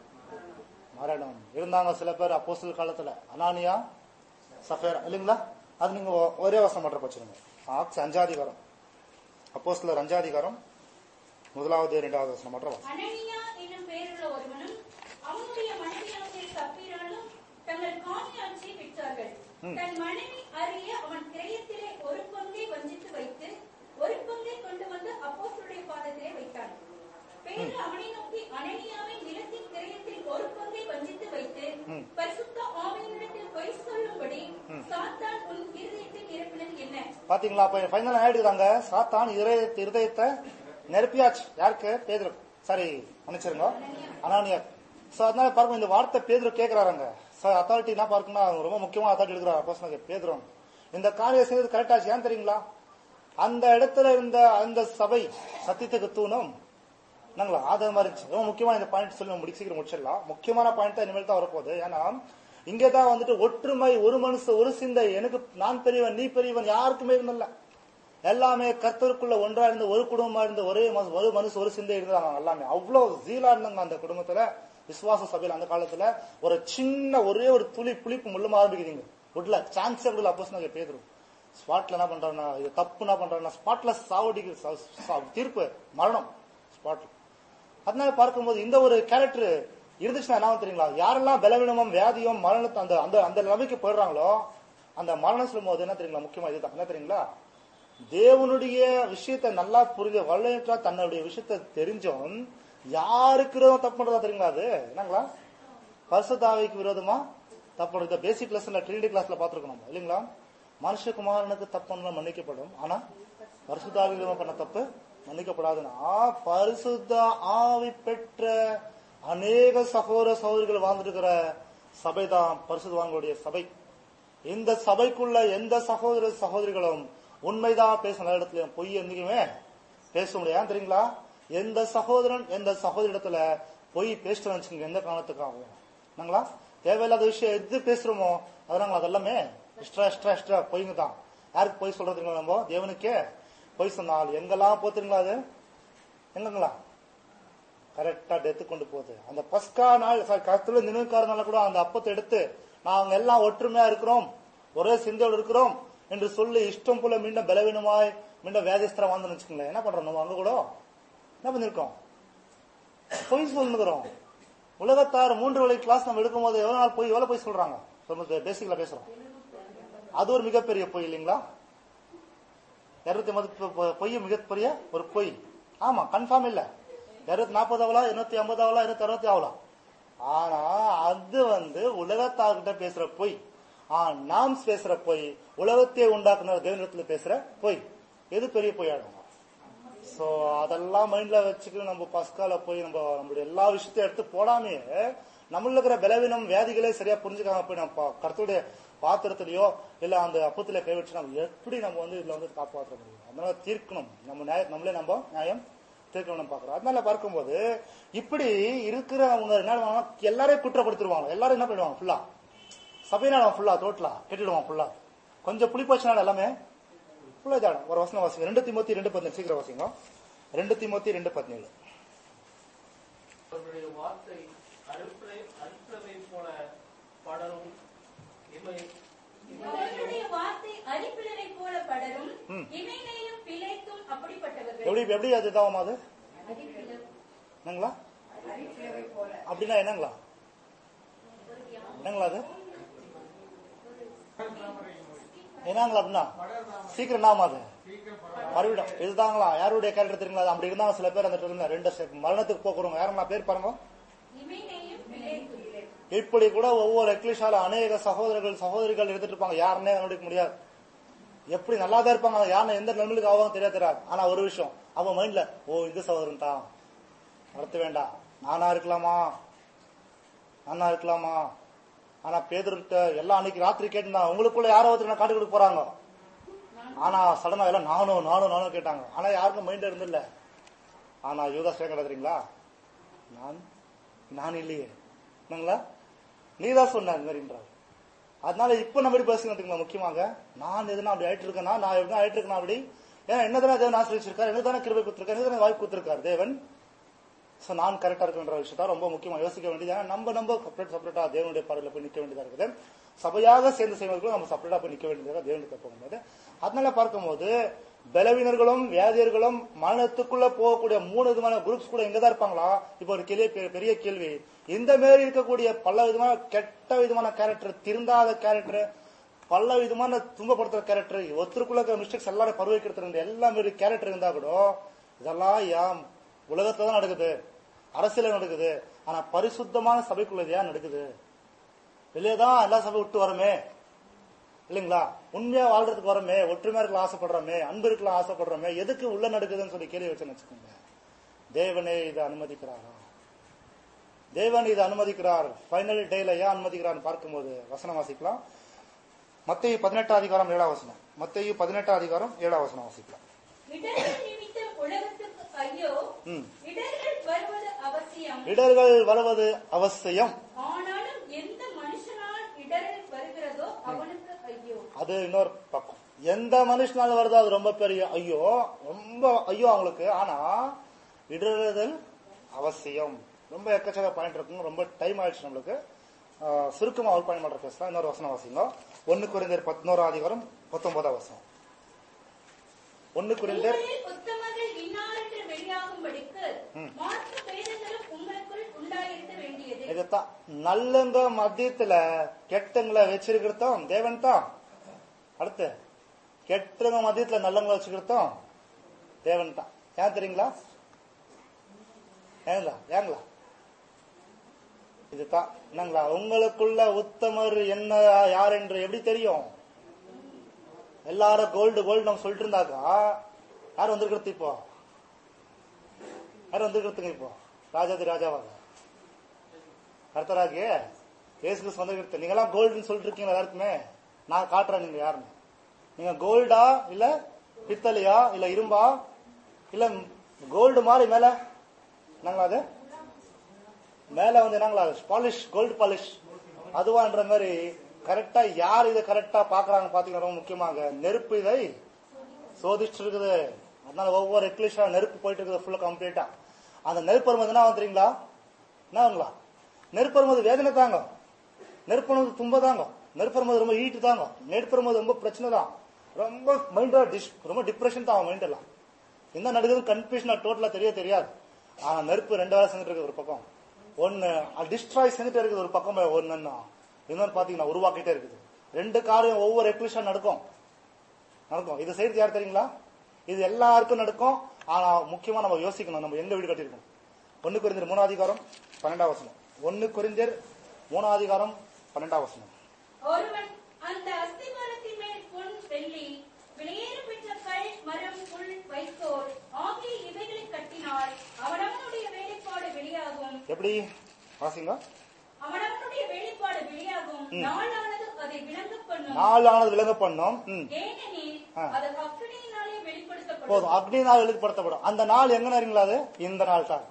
A: மரணம் இருந்தாங்க சில பேர் அப்போஸ்தல காலத்துல அனானியா சஃபேரா இல்லைங்களா அது நீங்க ஒ- ஒரே வருஷம் மட்டும் வச்சிருங்க ஆக்ஸ் அஞ்சாதிகாரம் அப்போஸ்தலர் அஞ்சாதிகாரம் முதலாவது இரண்டாவது வசனம் மட்டும் வாசிங்க.
B: அனனியா என்னும் பெயருள்ள ஒருவனும் அவனுடைய மனைவியாகிய சப்பீராலும் தங்கள் காணியாட்சியை விற்றார்கள்
A: ம்.
B: தன் மனைவி அறிய அவன் கிரயத்திலே ஒரு பங்கை வஞ்சித்து வைத்து ஒரு பங்கை கொண்டு வந்து அப்போஸ்தலருடைய பாதத்திலே வைத்தான் பேரு அவனை நோக்கி அனனியாவை நிலத்தின் கிரயத்தில் ஒரு பங்கை வஞ்சித்து வைத்து
A: ம்.
B: பரிசுத்த ஆவியினிடத்தில் பொய் சொல்லும்படி சாத்தான் உன் இருதயத்தை நிரப்பினது என்ன
A: பாத்தீங்களா அப்ப ஃபைனல் ஆயிடுறாங்க சாத்தான் இதய இருதயத்தை நெருப்பியாச்சு யாருக்கு பேதுரு சாரி மன்னிச்சிருங்க அனானியா சோ அதனால பாருங்க இந்த வார்த்தை பேதுரு கேக்குறாங்க சோ அத்தாரிட்டி என்ன பாருக்குன்னா அவங்க ரொம்ப முக்கியமா அத்தாரிட்டி எடுக்கிறாங்க பர்சனல் பேதுரும் இந்த காரியம் செய்யறது கரெக்டாச்சு ஏன் தெரியுங்களா அந்த இடத்துல இருந்த அந்த சபை சத்தியத்துக்கு தூணும் என்னங்களா அது மாதிரி இருந்துச்சு ரொம்ப முக்கியமான இந்த பாயிண்ட் சொல்லி நம்ம முடி சீக்கிரம் முடிச்சிடலாம் முக்கியமான பாயிண்ட் தான் இனிமேல் தான் வரப்போகுது ஏன்னா இங்கதான் வந்துட்டு ஒற்றுமை ஒரு மனுஷ ஒரு சிந்தை எனக்கு நான் பெரியவன் நீ பெரியவன் யாருக்குமே இருந்தில்ல எல்லாமே கர்த்தருக்குள்ள ஒன்றா இருந்து ஒரு குடும்பமா இருந்து ஒரே மனசு ஒரு மனுஷ ஒரு சிந்தை இருந்தாங்க எல்லாமே அவ்வளவு ஜீலா இருந்தாங்க அந்த குடும்பத்துல விசுவாச சபையில அந்த காலத்துல ஒரு சின்ன ஒரே ஒரு துளி புளிப்பு முள்ளுமா ஆரம்பிக்கிறீங்க விடல சான்ஸே விடல அப்போஸ் நாங்க பேதுரும் ஸ்பாட்ல என்ன பண்றாருன்னா இது தப்பு என்ன பண்றாருன்னா ஸ்பாட்ல சாவடிக்கு சா- சா- தீர்ப்பு மரணம் ஸ்பாட்ல அதனால பார்க்கும்போது இந்த ஒரு கேரக்டர் இருந்துச்சுன்னா என்ன ஆகும் தெரியுங்களா யாரெல்லாம் பலவீனமும் வியாதியும் மரணத்தை அந்த அந்த அந்த நிலைமைக்கு போயிடுறாங்களோ அந்த மரணம் சொல்லும் போது என்ன தெரியுங்களா முக்கியமா இதுதான் என்ன தெரியுங்களா தேவனுடைய விஷயத்தை நல்லா புரிஞ்ச வல்லையற்றா தன்னுடைய விஷயத்தை தெரிஞ்சும் யாருக்கு விரோதம் தப்பு பண்றதா தெரியுங்களா அது என்னங்களா பரிசுத்தாவிக்கு விரோதமா தப்பு பண்றது பேசிக் லெசன்ல ட்ரினிட்டி கிளாஸ்ல பாத்துருக்கோம் நம்ம இல்லைங்களா மனுஷகுமாரனுக்கு தப்பு பண்ணலாம் மன்னிக்கப்படும் ஆனா பரிசுத்தாவி விரோதம் பண்ண தப்பு மன்னிக்கப்படாதுன்னா பரிசுத்த ஆவி பெற்ற அநேக சகோதர சகோதரிகள் வாழ்ந்துருக்கிற சபைதான் பரிசுத்தவான்களுடைய சபை இந்த சபைக்குள்ள எந்த சகோதர சகோதரிகளும் உண்மைதான் பேசுன இடத்துல பொய் என்னைக்குமே பேச முடியாது தெரியுங்களா எந்த சகோதரன் எந்த சகோதரி இடத்துல பொய் பேசிட்டு வச்சுக்கோங்க எந்த காரணத்துக்காகவும் நாங்களா தேவையில்லாத விஷயம் எது பேசுறோமோ அதனால அதெல்லாமே எக்ஸ்ட்ரா எக்ஸ்ட்ரா எக்ஸ்ட்ரா பொய்ங்க தான் யாருக்கு பொய் சொல்றதுங்களா நம்ம தேவனுக்கே பொய் சொன்னால் எங்கெல்லாம் போத்துறீங்களா அது எங்கங்களா கரெக்டா டெத்து கொண்டு போகுது அந்த பஸ்கா நாள் சாரி, கருத்துல நினைவுக்காரனால கூட அந்த அப்பத்தை எடுத்து நாங்க எல்லாம் ஒற்றுமையா இருக்கிறோம் ஒரே சிந்தையோடு இருக்கிறோம் என்று சொல்லி இஷ்டம் போல மீண்டும் பலவீனமாய் மீண்டும் வேதஸ்திரம் வாழ்ந்து வச்சுக்கோங்களேன் என்ன பண்றோம் நம்ம அங்க கூட என்ன பண்ணிருக்கோம் பொய் சொல்லுகிறோம் உலகத்தார் மூன்று வழி கிளாஸ் நம்ம எடுக்கும்போது எவ்வளவு நாள் பொய் எவ்வளவு பொய் சொல்றாங்க சொல்லுங்க பேசிக்கலா பேசுறோம் அது ஒரு மிகப்பெரிய பொய் இல்லைங்களா இருநூத்தி ஐம்பது பொய் மிகப்பெரிய ஒரு பொய் ஆமா கன்ஃபார்ம் இல்ல இருநூத்தி நாற்பது ஆகலாம் இருநூத்தி ஐம்பது ஆகலாம் இருநூத்தி அறுபத்தி ஆகலாம் ஆனா அது வந்து உலகத்தார்கிட்ட பேசுற பொய் ஆனா நாம் பேசுற பொய் உலகத்தை உண்டாக்குன தேவனிடத்துல பேசுற பொய் எது பெரிய பொய்யாடுங்க சோ அதெல்லாம் மைண்ட்ல வச்சுக்கிட்டு நம்ம பஸ்கால போய் நம்ம நம்மளுடைய எல்லா விஷயத்தையும் எடுத்து போடாமே நம்மள இருக்கிற பலவீனம் வியாதிகளே சரியா புரிஞ்சுக்காம போய் நம்ம பா- கர்த்தருடைய பாத்திரத்திலயோ இல்ல அந்த அப்பத்துல கை வச்சு நம்ம எப்படி நம்ம வந்து இதுல வந்து காப்பாற்ற முடியும் அதனால தீர்க்கணும் நம்ம நியாய நம்மளே நம்ம நியாயம் தீர்க்கணும் பாக்குறோம் அதனால பார்க்கும்போது இப்படி இருக்கிற அவங்க என்ன பண்ணுவாங்க, எல்லாரையும் குற்றப்படுத்திடுவாங்க எல்லாரும் என்ன பண்ணிடுவாங்க ஃபுல்லா சபையினால ஃபுல்லா டோட்டலா கெட்டிடுவான் ஃபுல்லா கொஞ்சம் புளிப்பாச்சினால எல்லாமே ஃபுல்லா இதாடும் ஒரு வசனம் வாசிங்க ரெண்டு திமுத்தி ரெண்டு பதினேழு சீக்கிரம் வாசிங்க ரெண்டு திமுத்தி ரெண்டு பதினேழு
D: அவர்களுடைய வார்த்தை அறுப்பை அறுப்பவை போல படரும் இமை
B: அவர்களுடைய வார்த்தை அரிப்பிலரை போல படரும்
A: ம்.
B: இமைகளிலும் பிழைத்தும் அப்படிப்பட்டவர்கள்
A: எப்படி எப்படி அது இதாகும் அது
B: அரிப்பிலர்
A: என்னங்களா அப்படின்னா என்னங்களா என்னங்களா அது என்னங்களா அப்படின்னா சீக்கிரம் என்ன அது மறுபடியும் இதுதாங்களா யாருடைய கேரக்டர் தெரியுங்களா அது அப்படி இருந்தாங்க சில பேர் அந்த இடத்துல ரெண்டு step மரணத்துக்கு போக்குறவங்க யாருங்களா பேர் பாருங்க
B: இமைகளையும் பிழைத்தும்
A: இப்படி கூட ஒவ்வொரு எக்லிஷால அநேக சகோதரர்கள் சகோதரிகள் எடுத்துட்டு இருப்பாங்க யாருன்னே கண்டுபிடிக்க முடியாது எப்படி நல்லா தான் இருப்பாங்க ஆனா யாருன்னு எந்த நிலைமைக்கு ஆவாங்க தெரியாது தெரியாது ஆனா ஒரு விஷயம் அவன் மைண்ட்ல ஓ இந்த சகோதரன் தான் நடத்த வேண்டாம் நானா இருக்கலாமா நானா இருக்கலாமா ஆனா பேதர்கிட்ட எல்லாம் அன்னைக்கு ராத்திரி கேட்டிருந்தாங்க உங்களுக்குள்ள யாரோ ஒருத்தர் காட்டு கொடுக்க போறாங்க ஆனா சடனா எல்லாம் நானும் நானும் நானும் கேட்டாங்க ஆனா யாருக்கும் மைண்ட் இருந்தில்ல ஆனா யூதா சேகர் தெரியுங்களா நான் நான் இல்லையே என்னங்களா நீதான் சொன்ன இந்த மாதிரின்றாரு அதனால இப்ப நம்ம எப்படி பேசுங்க முக்கியமாக நான் எதுனா அப்படி ஆயிட்டு இருக்கேனா நான் எப்படி ஆயிட்டு இருக்கேனா அப்படி ஏன்னா என்னதானே தேவன் ஆசிரியச்சிருக்காரு என்ன தானே கிருபை கொடுத்திருக்காரு என்ன வாய்ப்பு கொடுத்திருக்காரு தேவன் சோ நான் கரெக்டா இருக்குன்ற விஷயத்த ரொம்ப முக்கியமா யோசிக்க வேண்டியது ஏன்னா நம்ம நம்ம செப்பரேட் செப்பரேட்டா தேவனுடைய பார்வையில போய் நிக்க வேண்டியதா இருக்குது சபையாக சேர்ந்து செய்வதற்கும் நம்ம செப்பரேட்டா போய் நிக்க வேண்டியதாக தேவனுடைய போகும்போது அதனால பார்க்கும்போது பலவீனர்களும் வியாதியர்களும் மரணத்துக்குள்ள போகக்கூடிய மூணு விதமான குரூப்ஸ் கூட எங்கதான் இருப்பாங்களா இப்போ ஒரு கேள்வி பெ- பெரிய கேள்வி இந்த மாதிரி இருக்கக்கூடிய பல விதமான கெட்ட விதமான கேரக்டர் திருந்தாத கேரக்டர் பல விதமான துன்பப்படுத்துற கேரக்டர் ஒருத்தருக்குள்ள இருக்கிற மிஸ்டேக்ஸ் எல்லாரும் பருவக்கிறது எல்லா மாதிரி கேரக்டர் இருந்தா கூட இதெல்லாம் ஏன் உலகத்துல தான் நடக்குது அரசியல நடக்குது ஆனா பரிசுத்தமான சபைக்குள்ள இது ஏன் நடக்குது வெளியேதான் எல்லா சபை விட்டு வரமே இல்லைங்களா உண்மையா வாழ்றதுக்கு வரமே ஒற்றுமையா இருக்கலாம் ஆசைப்படுறோமே அன்பு இருக்கலாம் ஆசைப்படுறோமே எதுக்கு உள்ள நடக்குதுன்னு சொல்லி கேள்வி வச்சுன்னு வச்சுக்கோங்க தேவனே இதை அனுமதிக்கிறாரா தேவன் இதை அனுமதிக்கிறார் ஃபைனல் டேல ஏன் அனுமதிக்கிறார்னு பார்க்கும்போது வசனம் வாசிக்கலாம் மத்திய பதினெட்டாம் அதிகாரம் ஏழாம் வசனம் மத்திய பதினெட்டாம் அதிகாரம் ஏழாம் வசனம் வாசிக்கலாம்
B: இடர்கள் நிமித்தம் உலகத்துக்கு ஐயோ
A: ம்.
B: இடர்கள் வருவது அவசியம்
A: இடர்கள் வருவது அவசியம்
B: ஆனாலும் எந்த மனுஷனால் இடர்கள் வருகிறதோ அவனுக்கு ஐயோ
A: அது இன்னொரு பக்கம் எந்த மனுஷனால வருதோ அது ரொம்ப பெரிய ஐயோ ரொம்ப ஐயோ அவங்களுக்கு ஆனா இடறுதல் அவசியம் ரொம்ப எக்கச்சக்க பாயிண்ட் இருக்குங்க ரொம்ப டைம் ஆயிடுச்சு நம்மளுக்கு ஆஹ், சுருக்கமா ஒரு பாயிண்ட் மட்டும் பேசலாம் இன்னொரு வசனம் வாசிங்க ஒன்னு குறைந்தர் பதினோரா அதிகாரம் பத்தொன்பதாம் வசனம் ஒன்னு குறைந்தர்
B: உங்களில் உத்தமர்கள் இன்னாரென்று வெளியாகும்படிக்கு
A: ம்.
B: மாற்று பேதங்களும் உங்களுக்குள் உண்டாயிருக்க வேண்டியது
A: இதுதான் நல்லங்க மத்தியத்துல கெட்டங்களை வச்சிருக்கிறதும் தேவன் தான் அடுத்து கெட்டவங்க மத்தியத்துல நல்லவங்களை வச்சுக்கிறதும் தேவன் தான் ஏன் தெரியுங்களா ஏங்களா ஏங்களா இதுதான் என்னங்களா உங்களுக்குள்ள உத்தமர் என்ன யார் என்று எப்படி தெரியும் எல்லாரும் கோல்டு கோல்டு நம்ம சொல்லிட்டு இருந்தாக்கா யார் வந்திருக்கிறது இப்போ யார் வந்திருக்கிறதுங்க இப்போ ராஜாதி ராஜாவாக கர்த்தராகிய இயேசு கிறிஸ்து வந்திருக்கிறது நீங்க எல்லாம் கோல்டுன்னு சொல்லிட்டு இருக்கீங்க எல்லாருக்குமே நான் காட்டுறேன் நீங்க யாருன்னு நீங்க கோல்டா இல்ல பித்தளையா இல்ல இரும்பா இல்ல கோல்டு மாதிரி மேல என்னங்களா அது மேல வந்து என்னங்களா பாலிஷ் கோல்டு பாலிஷ் அதுவான்ற மாதிரி கரெக்டா யார் இதை கரெக்டா பாக்குறாங்க பாத்தீங்கன்னா ரொம்ப முக்கியமாக நெருப்பு இதை சோதிச்சுட்டு இருக்குது அதனால ஒவ்வொரு எக்லிஷா நெருப்பு போயிட்டு இருக்குது ஃபுல்லா கம்ப்ளீட்டா அந்த நெருப்பு வரும்போது என்ன வந்துறீங்களா என்ன ஆகுங்களா நெருப்பு வரும்போது வேதனை தாங்க நெருப்பு வரும்போது துன்ப தாங்க நெருப்பு வரும்போது ரொம்ப ஈட்டு தாங்க நெருப்பு வரும்போது ரொம்ப பிரச்சனை தான் ரொம்ப மைண்ட் ரொம்ப டிப்ரெஷன் தான் மைண்ட் எல்லாம் என்ன நடக்குது கன்ஃபியூஷனா டோட்டலா தெரிய தெரியாது ஆனா நெருப்பு ரெண்டு வேலை செஞ்சுட்டு இருக்கு ஒரு பக்கம் ஒன்னு டிஸ்ட்ராய் செஞ்சுட்டு இருக்குது ஒரு பக்கம் ஒன்னுன்னா இன்னொன்னு பாத்தீங்கன்னா உருவாக்கிட்டே இருக்குது ரெண்டு காரியம் ஒவ்வொரு எக்லிஷா நடக்கும் நடக்கும் இது செய்யறது யார் தெரியுங்களா இது எல்லாருக்கும் நடக்கும் ஆனா முக்கியமா நம்ம யோசிக்கணும் நம்ம எங்க வீடு கட்டியிருக்கோம் ஒன்னு குறிஞ்சர் மூணாவது அதிகாரம் பன்னெண்டாம் வசனம் ஒன்னு குறிஞ்சர் மூணாவது அதிகாரம் பன்னெண்டாம் வசனம்
B: ஒருவன் அந்த அஸ்திவாரத்தின் மேல் பொன் வெள்ளி வெளியேறு பெற்ற கல் மரம் புல் வைக்கோல் ஆகிய இவைகளை கட்டினால் அவனவனுடைய வேலைப்பாடு வெளியாகும்
A: எப்படி வாசிங்க
B: அவனவனுடைய வேலைப்பாடு வெளியாகும் நாளானது அதை விளங்க பண்ணும்
A: நாளானது விலங்க பண்ணோம் ம்.
B: ஏனெனில்
A: ஆ.
B: அது அக்கினியினாலே வெளிப்படுத்தப்படும்
A: போதும் அக்னி நாள் வெளிப்படுத்தப்படும் அந்த நாள் எங்க நேரங்களா அது இந்த நாள் தான்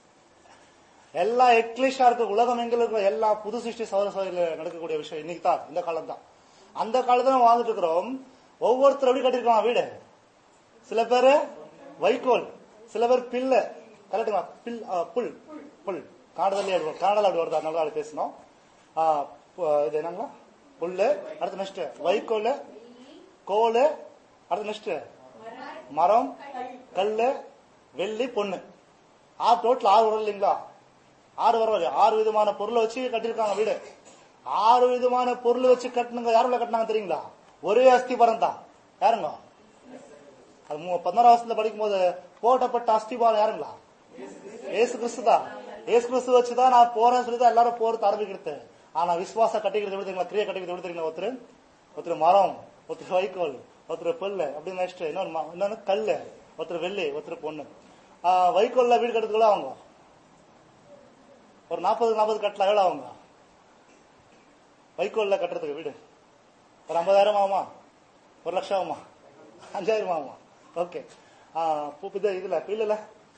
A: எல்லா எக்லிஷா இருக்க உலகம் எங்க இருக்கிற எல்லா புது சிருஷ்டி சௌர சோதரில் நடக்கக்கூடிய விஷயம் இன்னைக்கு தான் இந்த காலம் தான் அந்த காலத்துல நம்ம வாழ்ந்துட்டு இருக்கிறோம் ஒவ்வொருத்தர் எப்படி கட்டிருக்காங்க வீடு சில பேரு வைக்கோல் சில பேர் பில்லு கரெக்டுங்களா பில் ஆ, புல் புல் காடದಲ್ಲಿ அப்படி கன்னடல அப்படி வருது அதனால அது பேசணும் ஆ, பு- இது என்னங்களா புல்லு அடுத்து நெக்ஸ்ட் வைக்கோல் கோல் அடுத்து நெக்ஸ்ட் மரம் கல்லு வெள்ளி பொண்ணு ஆறு டோட்டல் ஆறு வரும் இல்லைங்களா ஆறு வரும் ஆறு விதமான பொருளை வச்சு கட்டியிருக்காங்க வீடு ஆறு விதமான பொருள் வச்சு கட்டினுங்க யாருல கட்டினாங்க தெரியுங்களா ஒரே அஸ்திபாரம் தான் யாருங்க அது மூ- பதினாறாம் வருஷத்துல படிக்கும் போது போட்டப்பட்ட அஸ்திபாரம் யாருங்களா ஏசு கிறிஸ்து தான் ஏசு கிறிஸ்து வச்சுதான் நான் போறேன்னு சொல்லி தான் எல்லாரும் போறது ஆரம்பிக்கிறது ஆனா விசுவாசம் கட்டிக்கிறது எப்படி தெரியுங்களா கிரியை கட்டிக்கிறது எப்படி தெரியுங்களா ஒருத்தர் ஒருத்தர் மரம் ஒருத்தர் வைக்கோல் ஒருத்தர் புல்லு அப்படி நெக்ஸ்ட் இன்னொரு ம- இன்னொன்னு கல்லு ஒருத்தர் வெள்ளி ஒருத்தர் பொண்ணு ஆஹ் வைக்கோல்ல வீடு கட்டுறதுக்குள்ள அவங்க ஒரு நாற்பது நாற்பது கட்டலாம் எவ்வளவு அவங்க வைக்கோல்ல கட்டுறதுக்கு வீடு ஒரு ஐம்பதாயிரம் ஆகுமா ஒரு லட்சம் ஆகுமா அஞ்சாயிரம் ஆகுமா ஓகே இது இதுல பில்லுல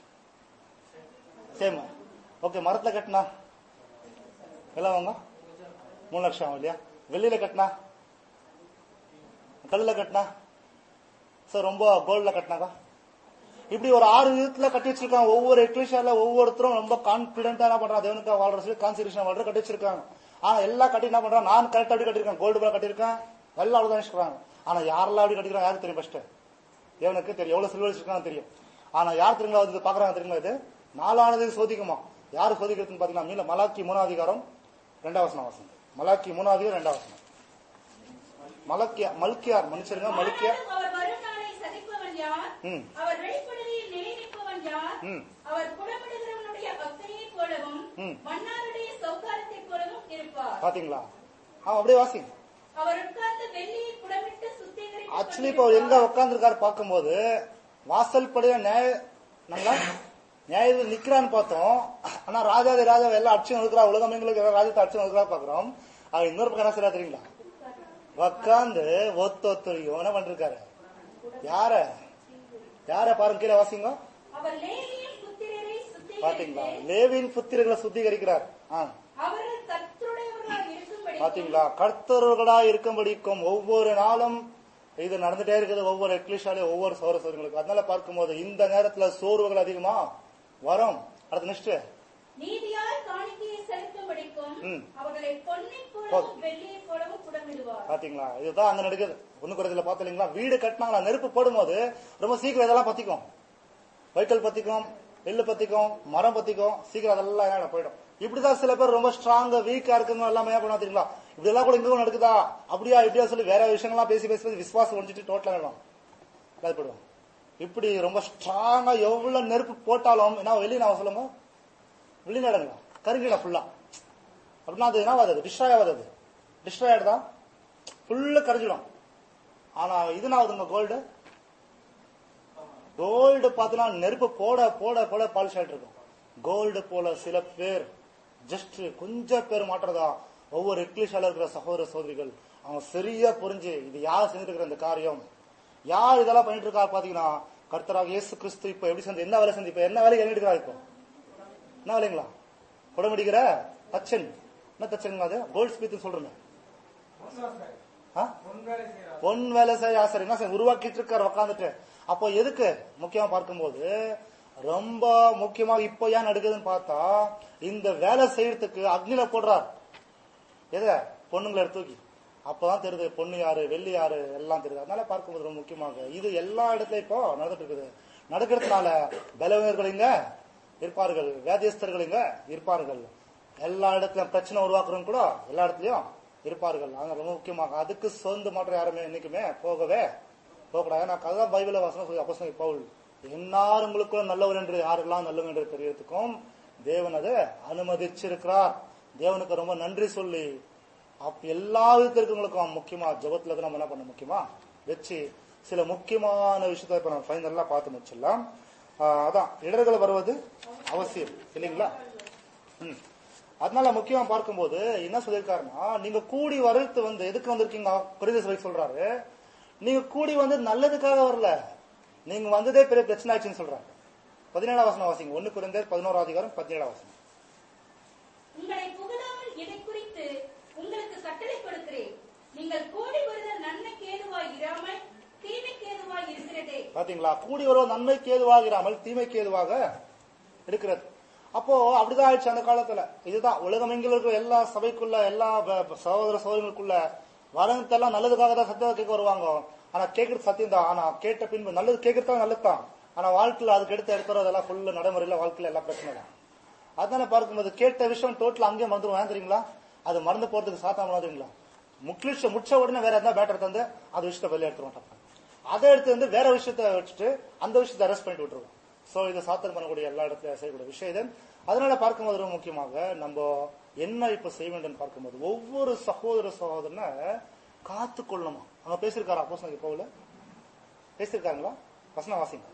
A: சேம் ஓகே மரத்துல கட்டினா எல்லாம் அவங்க மூணு லட்சம் ஆகும் இல்லையா வெள்ளியில கட்டினா கல்லுல கட்டினா சார் ரொம்ப கோல்ட்ல கட்டினாக்கா இப்படி ஒரு ஆறு விதத்துல கட்டி வச்சிருக்காங்க ஒவ்வொரு எக்லிஷால ஒவ்வொருத்தரும் ரொம்ப கான்பிடண்டா என்ன பண்றாங்க தேவனுக்கு வாழ்ற சொல்லி கான்சன்ட்ரேஷன் வாழ்ற கட்டி வச்சிருக்காங்க ஆனா எல்லா கட்டி என்ன பண்றாங்க நான் கரெக்டா அப்படி கட்டிருக்கேன் கோல்டு போல கட்டிருக்கேன் எல்லாம் அவ்வளவுதான் வச்சிருக்காங்க ஆனா யாரெல்லாம் அப்படி கட்டிக்கிறாங்க யாருக்கு தெரியும் ஃபர்ஸ்ட் தேவனுக்கு தெரியும் எவ்வளவு சில்வர் வச்சிருக்காங்க தெரியும் ஆனா யார் தெரியுங்களா வந்து பாக்குறாங்க தெரியுங்களா இது நாலானது சோதிக்குமா யாரு சோதிக்கிறதுன்னு பாத்தீங்கன்னா மீல மலாக்கி மூணாவது அதிகாரம் ரெண்டாவது வசனம் வாசனம் மலாக்கி மூணாவது அதிகாரம் ரெண்டாவது வசனம் மலக்கியா மல்கியார் மன்னிச்சிருங்க மல்கியா
B: ஆனாலும் அவர் வரும் நாளை சகிப்பவன் யார்
A: ம்.
B: அவர் வெளிப்படுகையில் நிலைநிற்பவன் யார்
A: ம்.
B: அவர் புறப்படுகிறவனுடைய அக்கறையைப் போலவும்
A: ம்.
B: மன்னாருடைய சௌகாரத்தைப் போலவும் இருப்பார்
A: பாத்தீங்களா ஆ அப்படியே வாசிங்க
B: அவர் உட்கார்ந்து வெள்ளியை புடமிட்டு சுத்திகரித்துக்
A: ஆக்சுவலி இப்போ அவர் எங்க உட்காந்துருக்காரு பார்க்கும்போது வாசல் படிய நியாய நல்லா நியாயத்தில் நிக்கிறான்னு பார்த்தோம் ஆனா ராஜாதி ராஜா எல்லாம் அடிச்சு இருக்கிறா உலகம் எங்களுக்கு எல்லாம் ராஜத்தை அடிச்சு இருக்கிறா பாக்குறோம் அவர் இன்னொரு பக்கம் என்ன செய்யறா தெரியுங்களா உட்காந்து ஒத்து ஒத்துரையும் என்ன பண்ணிருக்காரு யார யார பாருங்க கீழே வாசிங்க
B: அவர் லேவியின் புத்திரரை
A: பாத்தீங்களா
B: சுத்திகரித்து
A: லேவின் புத்திரர்களை சுத்திகரிக்கிறார் ஆ
B: அவர்கள் கர்த்தருடையவர்களாக இருக்கும்படி
A: பாத்தீங்களா கர்த்தர்களா இருக்கும்படிக்கும் ஒவ்வொரு நாளும் இது நடந்துட்டே இருக்குது ஒவ்வொரு எக்லிஷாலே ஒவ்வொரு சௌர சௌரங்களுக்கு அதனால பார்க்கும்போது இந்த நேரத்துல சோர்வுகள் அதிகமா வரும் அடுத்த நெக்ஸ்ட்
B: நீதியாய் காணிக்கையை செலுத்தும்படிக்கும்
A: ம்.
B: அவர்களை பொன்னைப் போலவும் வெள்ளியைப் போலவும் புடமிடுவார்
A: பாத்தீங்களா இதுதான் அங்க நடக்குது ஒண்ணு குறைஞ்சல பாத்தீங்களா வீடு கட்டினாங்களா நெருப்பு போடும்போது ரொம்ப சீக்கிரம் இதெல்லாம் பத்திக்கும் வைக்கல் பத்திக்கும் நெல்லு பத்திக்கும் மரம் பத்திக்கும் சீக்கிரம் அதெல்லாம் என்ன போயிடும் இப்படிதான் சில பேர் ரொம்ப ஸ்ட்ராங்கா வீக்கா இருக்குங்க எல்லாமே என்ன பண்ணா தெரியுங்களா இப்படி எல்லாம் கூட இங்க நடக்குதா அப்படியா இப்படியா சொல்லி வேற விஷயங்கள்லாம் பேசி பேசி பேசி விசுவாசம் ஒழிச்சிட்டு டோட்டலா வேணும் பயப்படுவோம் இப்படி ரொம்ப ஸ்ட்ராங்கா எவ்வளவு நெருப்பு போட்டாலும் என்ன வெளியே நான் சொல்லுங்க வெளிநாடுங்களா கருகிடா ஃபுல்லா அப்படின்னா அது என்ன ஆகாது டிஸ்ட்ராய் ஆகாது அது டிஸ்ட்ராய் ஆயிடுதா ஃபுல்லா கரைஞ்சிடும் ஆனா இது என்ன ஆகுதுங்க கோல்டு கோல்டு பார்த்தீங்கன்னா நெருப்பு போட போட போட பாலிஷ் ஆயிட்டு இருக்கும் கோல்டு போல சில பேர் ஜஸ்ட் கொஞ்சம் பேர் மாட்டுறதா ஒவ்வொரு இங்கிலீஷால இருக்கிற சகோதர சகோதரிகள் அவங்க சரியா புரிஞ்சு இது யார் செஞ்சுட்டு இருக்கிற இந்த காரியம் யார் இதெல்லாம் பண்ணிட்டு இருக்கா பாத்தீங்கன்னா கர்த்தராக இயேசு கிறிஸ்து இப்ப எப்படி செஞ்சு என்ன வேலை செஞ்சு இப்ப என்ன வேலைக்கு என்ன எடுக்கிறா இப்போ என்ன வேலைங்களா குடமுடிக்கிற தச்சன் என்ன தச்சனுங்க அது கோல்ட் ஸ்மித் சொல்றேன் ஆ
E: பொன்வேலை செய்யறார்
A: பொன் வேலை செய்ய ஆசிரியர் என்ன செய்ய உருவாக்கிட்டு இருக்காரு உட்காந்துட்டு அப்போ எதுக்கு முக்கியமா பார்க்கும்போது ரொம்ப முக்கியமா இப்போ ஏன் நடக்குதுன்னு பார்த்தா இந்த வேலை செய்யறதுக்கு அக்னில போடுறார் எத பொண்ணுங்களை எடுத்து தூக்கி அப்பதான் தெரியுது பொண்ணு யாரு வெள்ளி யாரு எல்லாம் தெரியுது அதனால பார்க்கும்போது ரொம்ப முக்கியமாக இது எல்லா இடத்துலயும் இப்போ நடந்துட்டு இருக்குது நடக்கிறதுனால பலவீனர்கள் இங்க இருப்பார்கள் வேதியஸ்தர்கள் இங்க இருப்பார்கள் எல்லா இடத்துலயும் பிரச்சனை உருவாக்குறவங்க கூட எல்லா இடத்துலயும் இருப்பார்கள் அதனால ரொம்ப முக்கியமாக அதுக்கு சொந்த மாற்றம் யாருமே என்னைக்குமே போகவே போகக்கூடாது நான் அதுதான் பைபிள வசனம் சொல்லி அப்போ பவுல் என்னார் உங்களுக்குள்ள நல்லவர் என்று யாரெல்லாம் நல்லவர் என்று தெரியறதுக்கும் தேவன் அதை அனுமதிச்சிருக்கிறார் தேவனுக்கு ரொம்ப நன்றி சொல்லி அப்ப எல்லா விதத்திற்கும் முக்கியமா ஜபத்துல தான் நம்ம என்ன பண்ண முக்கியமா வச்சு சில முக்கியமான விஷயத்தை இப்ப நம்ம ஃபைனலா பார்த்து முடிச்சிடலாம் ஆஹ் அதான் இடர்கள் வருவது அவசியம் இல்லைங்களா ம். அதனால முக்கியமா பார்க்கும்போது என்ன சொல்லியிருக்காருன்னா நீங்க கூடி வரத்து வந்து எதுக்கு வந்திருக்கீங்க குறைந்த சொல்றாரு நீங்க கூடி வந்து நல்லதுக்காக வரல நீங்க வந்ததே பெரிய பிரச்சனை ஆச்சுன்னு சொல்றாங்க பதினேழாம் வசனம் வாசிங்க ஒண்ணு குறைந்த பதினோராம் அதிகாரம் பதினேழாம் வசனம்
B: உங்களை புகழாமல் இதை குறித்து உங்களுக்கு கட்டளை கொடுக்கிறேன் நீங்கள் கூடி வருதல் நன்மைக்கு ஏதுவாய் இராமல் தீமைக்கு ஏதுவாய் இருக்கிறதே
A: பாத்தீங்களா கூடி வருவது நன்மைக்கு ஏதுவாக இராமல் தீமைக்கு ஏதுவாக இருக்கிறது அப்போ அப்படிதான் ஆயிடுச்சு அந்த காலத்துல இதுதான் உலகமெங்கிலும் இருக்கிற எல்லா சபைக்குள்ள எல்லா ப- ப- சகோதர சகோதரிகளுக்குள்ள வரங்கத்தெல்லாம் நல்லதுக்காக தான் சத்தியத்தை கேட்க வருவாங்க ஆனா கேட்கறது சத்தியம் தான் ஆனா கேட்ட பின்பு நல்லது கேட்கறது நல்லதுதான் ஆனா வாழ்க்கையில அதுக்கு எடுத்து எடுத்துறது அதெல்லாம் ஃபுல்லு நடைமுறையில வாழ்க்கையில எல்லாம் பிரச்சனை தான் அதனால பார்க்கும்போது கேட்ட விஷயம் டோட்டல் அங்கேயே மறந்துடும் ஏன் தெரியுங்களா அது மறந்து போறதுக்கு சாத்தாம தெரியுங்களா முக்கிய முடிச்ச உடனே வேற எதாவது பேட்டர் தந்து அந்த விஷயத்தை வெளியே எடுத்துருவோம் டக்குனு. அதை எடுத்து வந்து வேற விஷயத்த வச்சுட்டு அந்த விஷயத்தை அரெஸ்ட் பண்ணிட்டு விட்டுருவோம் சோ இது சாத்தன் பண்ணக்கூடிய எல்லா இடத்துலயும் செய்யக்கூடிய விஷயம் இது அதனால பார்க்கும்போது ரொம்ப முக்கியமாக நம்ம என்ன இப்ப செய்ய வேண்டும் பார்க்கும்போது ஒவ்வொரு சகோதர சகோதரனை காத்து கொள்ளணுமா அவங்க பேசியிருக்காரா அப்போ போகல பேசியிருக்காங்களா வசனம் வாசிங்க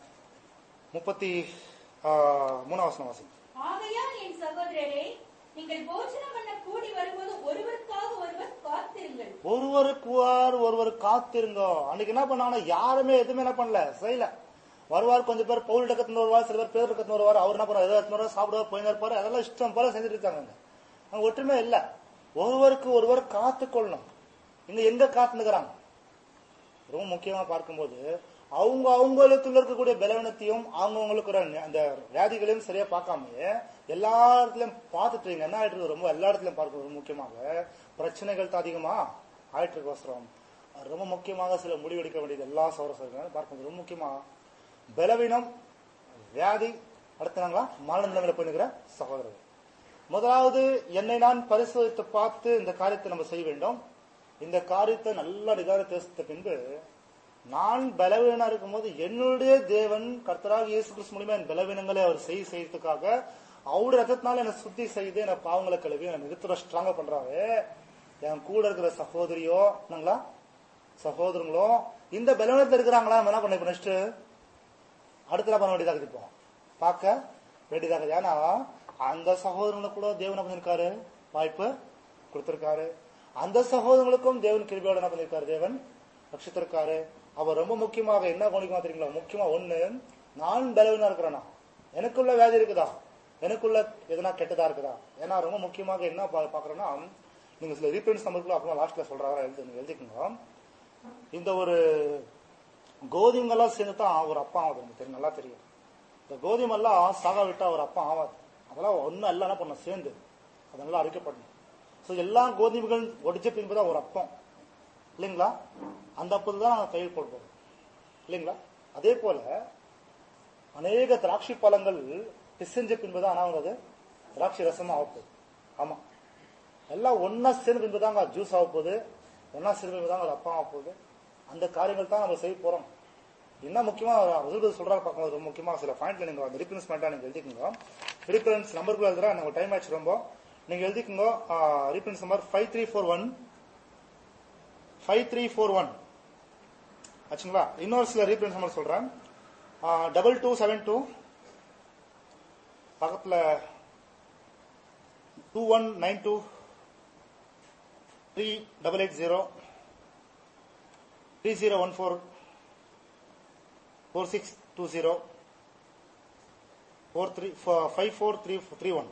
A: முப்பத்தி ஆஹ், மூணாம் வசனம் வாசிங்க
B: ஆகையால் என் சகோதரரே நீங்கள் போஜனம் பண்ண கூடி வரும்போது ஒருவருக்காக ஒருவர் காத்திருங்கள்
A: ஒருவருக்கு ஒருவர் ஒருவர் காத்திருங்க அன்னைக்கு என்ன பண்ணாங்கன்னா யாருமே எதுவுமே என்ன பண்ணல செய்யல வருவார் கொஞ்சம் பேர் பவுல் டக்கத்துல வருவார் சில பேர் பேர் டக்கத்துல வருவார் அவர் என்ன பண்ணுவார் ஏதோ எடுத்துன்னு வருவார், சாப்பிடுவார் போய் இருப்பாரு அதெல்லாம் இஷ்டம் போல செஞ்சுட்டு இருக்காங்க அங்க. அங்க ஒற்றுமை இல்ல ஒருவருக்கு ஒருவர் காத்து கொள்ளணும் இங்க எங்க காத்துனுக்குறாங்க ரொம்ப முக்கியமா பார்க்கும்போது அவங்க அவங்களுக்குள்ள இருக்கக்கூடிய பலவீனத்தையும் அவங்கவுங்களுக்கு இருக்கிற அந்த வியாதிகளையும் சரியா பார்க்காம எல்லா இடத்துலயும் பார்த்துட்டு இருங்க. என்ன ஆயிட்டு இருக்கு ரொம்ப எல்லா இடத்துலயும் பார்க்கறது ரொம்ப முக்கியமாக பிரச்சனைகள் தான் அதிகமா ஆயிட்டு இருக்கு அவசரம் ரொம்ப முக்கியமாக சில முடிவெடுக்க வேண்டியது எல்லா சௌரசங்களும் பார்க்கும்போது ரொம்ப முக்கியமா பலவீனம் வியாதி அடுத்தாங்களா மரண நிலைமையில போயிருக்கிற சகோதரர்கள் முதலாவது என்னை நான் பரிசோதித்து பார்த்து இந்த காரியத்தை நம்ம செய்ய வேண்டும் இந்த காரியத்தை நல்லா நிதானித்த பின்பு நான் பலவீனா இருக்கும்போது என்னுடைய தேவன் கர்த்தராக இயேசு கிறிஸ்து மூலியமா என் பலவீனங்களை அவர் செய் செய்யறதுக்காக அவருடைய ரத்தத்தினால என்னை சுத்தி செய்து என்ன பாவங்களை கழுவி என்னை நிறுத்துற ஸ்ட்ராங்கா பண்றாரு என் கூட இருக்கிற சகோதரியோ என்னங்களா சகோதரங்களோ இந்த பலவீனத்துல இருக்கிறாங்களா நம்ம என்ன பண்ண இப்ப நெக்ஸ்ட் அடுத்த பண்ண வேண்டியதாக இருப்போம் பார்க்க வேண்டியதாக ஏன்னா அந்த சகோதரங்களுக்கு கூட தேவன் என்ன பண்ணிருக்காரு வாய்ப்பு கொடுத்திருக்காரு அந்த சகோதரங்களுக்கும் தேவன் கிருபியோட என்ன பண்ணிருக்காரு தேவன் ரட்சித்திருக்காரு அவர் ரொம்ப முக்கியமாக என்ன கவனிக்குமா தெரியுங்களா முக்கியமா ஒண்ணு நான் பலவீனா இருக்கிறேனா எனக்குள்ள வியாதி இருக்குதா எனக்குள்ள எதனா கெட்டதா இருக்குதா ஏன்னா ரொம்ப முக்கியமாக என்ன பா- பாக்குறேன்னா நீங்க சில ரீப்ரின்ஸ் நம்மளுக்குள்ள அப்புறம் லாஸ்ட்ல சொல்றாங்க எழுதி நீங்க எழுதிக்கோங்க இந்த ஒரு கோதுமெல்லாம் சேர்ந்து தான் ஒரு அப்பா ஆகுது எனக்கு தெரியும் நல்லா தெரியும் இந்த கோதுமெல்லாம் சாக விட்டா ஒரு அப்பா ஆகாது அதெல்லாம் ஒன்னும் எல்லாம் என்ன பண்ண சேர்ந்து அதெல்லாம் அழிக்கப்படணும் ஸோ எல்லா கோதுமைகள் ஒடிச்ச பின்பு தான் ஒரு அப்பம் இல்லைங்களா அந்த அப்பது தான் நாங்கள் கையில் போடுவோம் இல்லைங்களா அதே போல அநேக திராட்சை பழங்கள் பிசைஞ்ச பின்பு தான் ஆனால் அது திராட்சை ரசமா ஆக போகுது ஆமா எல்லாம் ஒன்னா சேர்ந்து பின்பு தாங்க ஜூஸ் ஆக போகுது ஒன்னா சேர்ந்து பின்பு தாங்க அது அப்பா ஆக போகுது அந்த காரியங்கள் தான் நம்ம செய்ய போறோம் என்ன முக்கியமா ரசூல் சொல்றாரு பார்க்கும்போது ரொம்ப முக்கியமா சில பாயிண்ட்ல நீங்க அந்த ரிஃபரன்ஸ் பாயிண்டா நீங்க எழுதிக்கோங்க ரிஃபரன்ஸ் நம்பருக்குள்ள எழுதுறா நம்ம டைம் ஆச்சு ரொம்ப நீங்க எழுதிக்கோங்க reference number five three four one five three four one ஆச்சுங்களா இன்னொரு சில ரீஃபரன்ஸ் நம்பர் சொல்றேன் டபுள் டூ செவன் டூ பக்கத்துல two one nine two three double eight zero three zero one four four six two zero four three five four three three one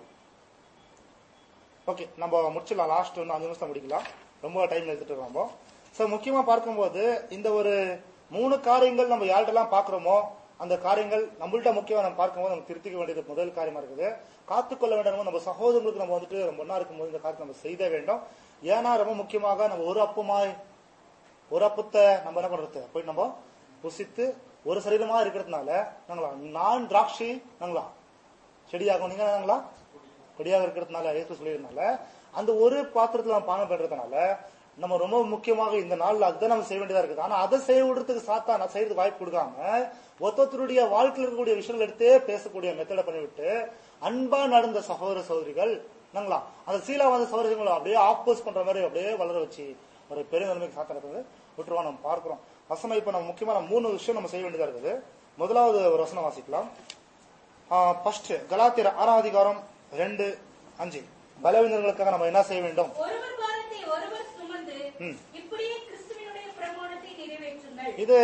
A: okay நம்ம முடிச்சிடலாம் லாஸ்ட் வந்து அஞ்சு நிமிஷம் முடிக்கலாம் ரொம்ப டைம் எடுத்துட்டு இருக்கோம் நம்ம ஸோ முக்கியமா பார்க்கும்போது இந்த ஒரு மூணு காரியங்கள் நம்ம யார்கிட்டலாம் பார்க்குறோமோ அந்த காரியங்கள் நம்மள்ட்ட முக்கியமா நம்ம பார்க்கும்போது நம்ம திருத்திக்க வேண்டியது முதல் காரியமா இருக்குது காத்துக்கொள்ள வேண்டும் நம்ம சகோதரங்களுக்கு நம்ம வந்துட்டு ரொம்ப ஒன்றா இருக்கும்போது இந்த காரியத்தை நம்ம செய்த வேண்டும் ஏன்னா ரொம்ப முக்கியமாக நம்ம ஒரு அப்பமாய் ஒரு அப்பத்தை நம்ம என்ன பண்றது போய் நம்ம புசித்து ஒரு சரீரமா இருக்கிறதுனால நாங்களா நான் திராட்சை நாங்களா செடியாகும் நீங்க நாங்களா கொடியாக இருக்கிறதுனால இயேசு சொல்லியிருந்தனால அந்த ஒரு பாத்திரத்துல நம்ம பானம் பண்றதுனால நம்ம ரொம்ப முக்கியமாக இந்த நாள்ல அதுதான் நம்ம செய்ய வேண்டியதா இருக்குது ஆனா அதை செய்ய விடுறதுக்கு சாத்தா நான் செய்யறதுக்கு வாய்ப்பு கொடுக்காம ஒருத்தருடைய வாழ்க்கையில் இருக்கக்கூடிய விஷயங்கள் எடுத்தே பேசக்கூடிய மெத்தடை பண்ணிவிட்டு அன்பா நடந்த சகோதர சகோதரிகள் நாங்களா அந்த சீலா வந்த சகோதரிகளை அப்படியே ஆப்போஸ் பண்ற மாதிரி அப்படியே வளர வச்சு ஒரு பெரிய நிலைமைக்கு சாத்தா நடக்குது விட்டுருவா நம்ம பார்க்கிறோம் வசனம் இப்ப நம்ம முக்கியமான மூணு விஷயம் நம்ம செய்ய வேண்டியதா இருக்குது முதலாவது ஒரு வசனம் வாசிக்கலாம் ஃபர்ஸ்ட் கலாத்திர ஆறாம் அதிகாரம் ரெண்டு அஞ்சு பலவீனர்களுக்காக நம்ம என்ன செய்ய வேண்டும்
B: ஒருவர் பாரத்தை ஒருவர் சுமந்து
A: ம்.
B: இப்படியே கிறிஸ்துவினுடைய பிரமாணத்தை நிறைவேற்றுங்கள்
A: இது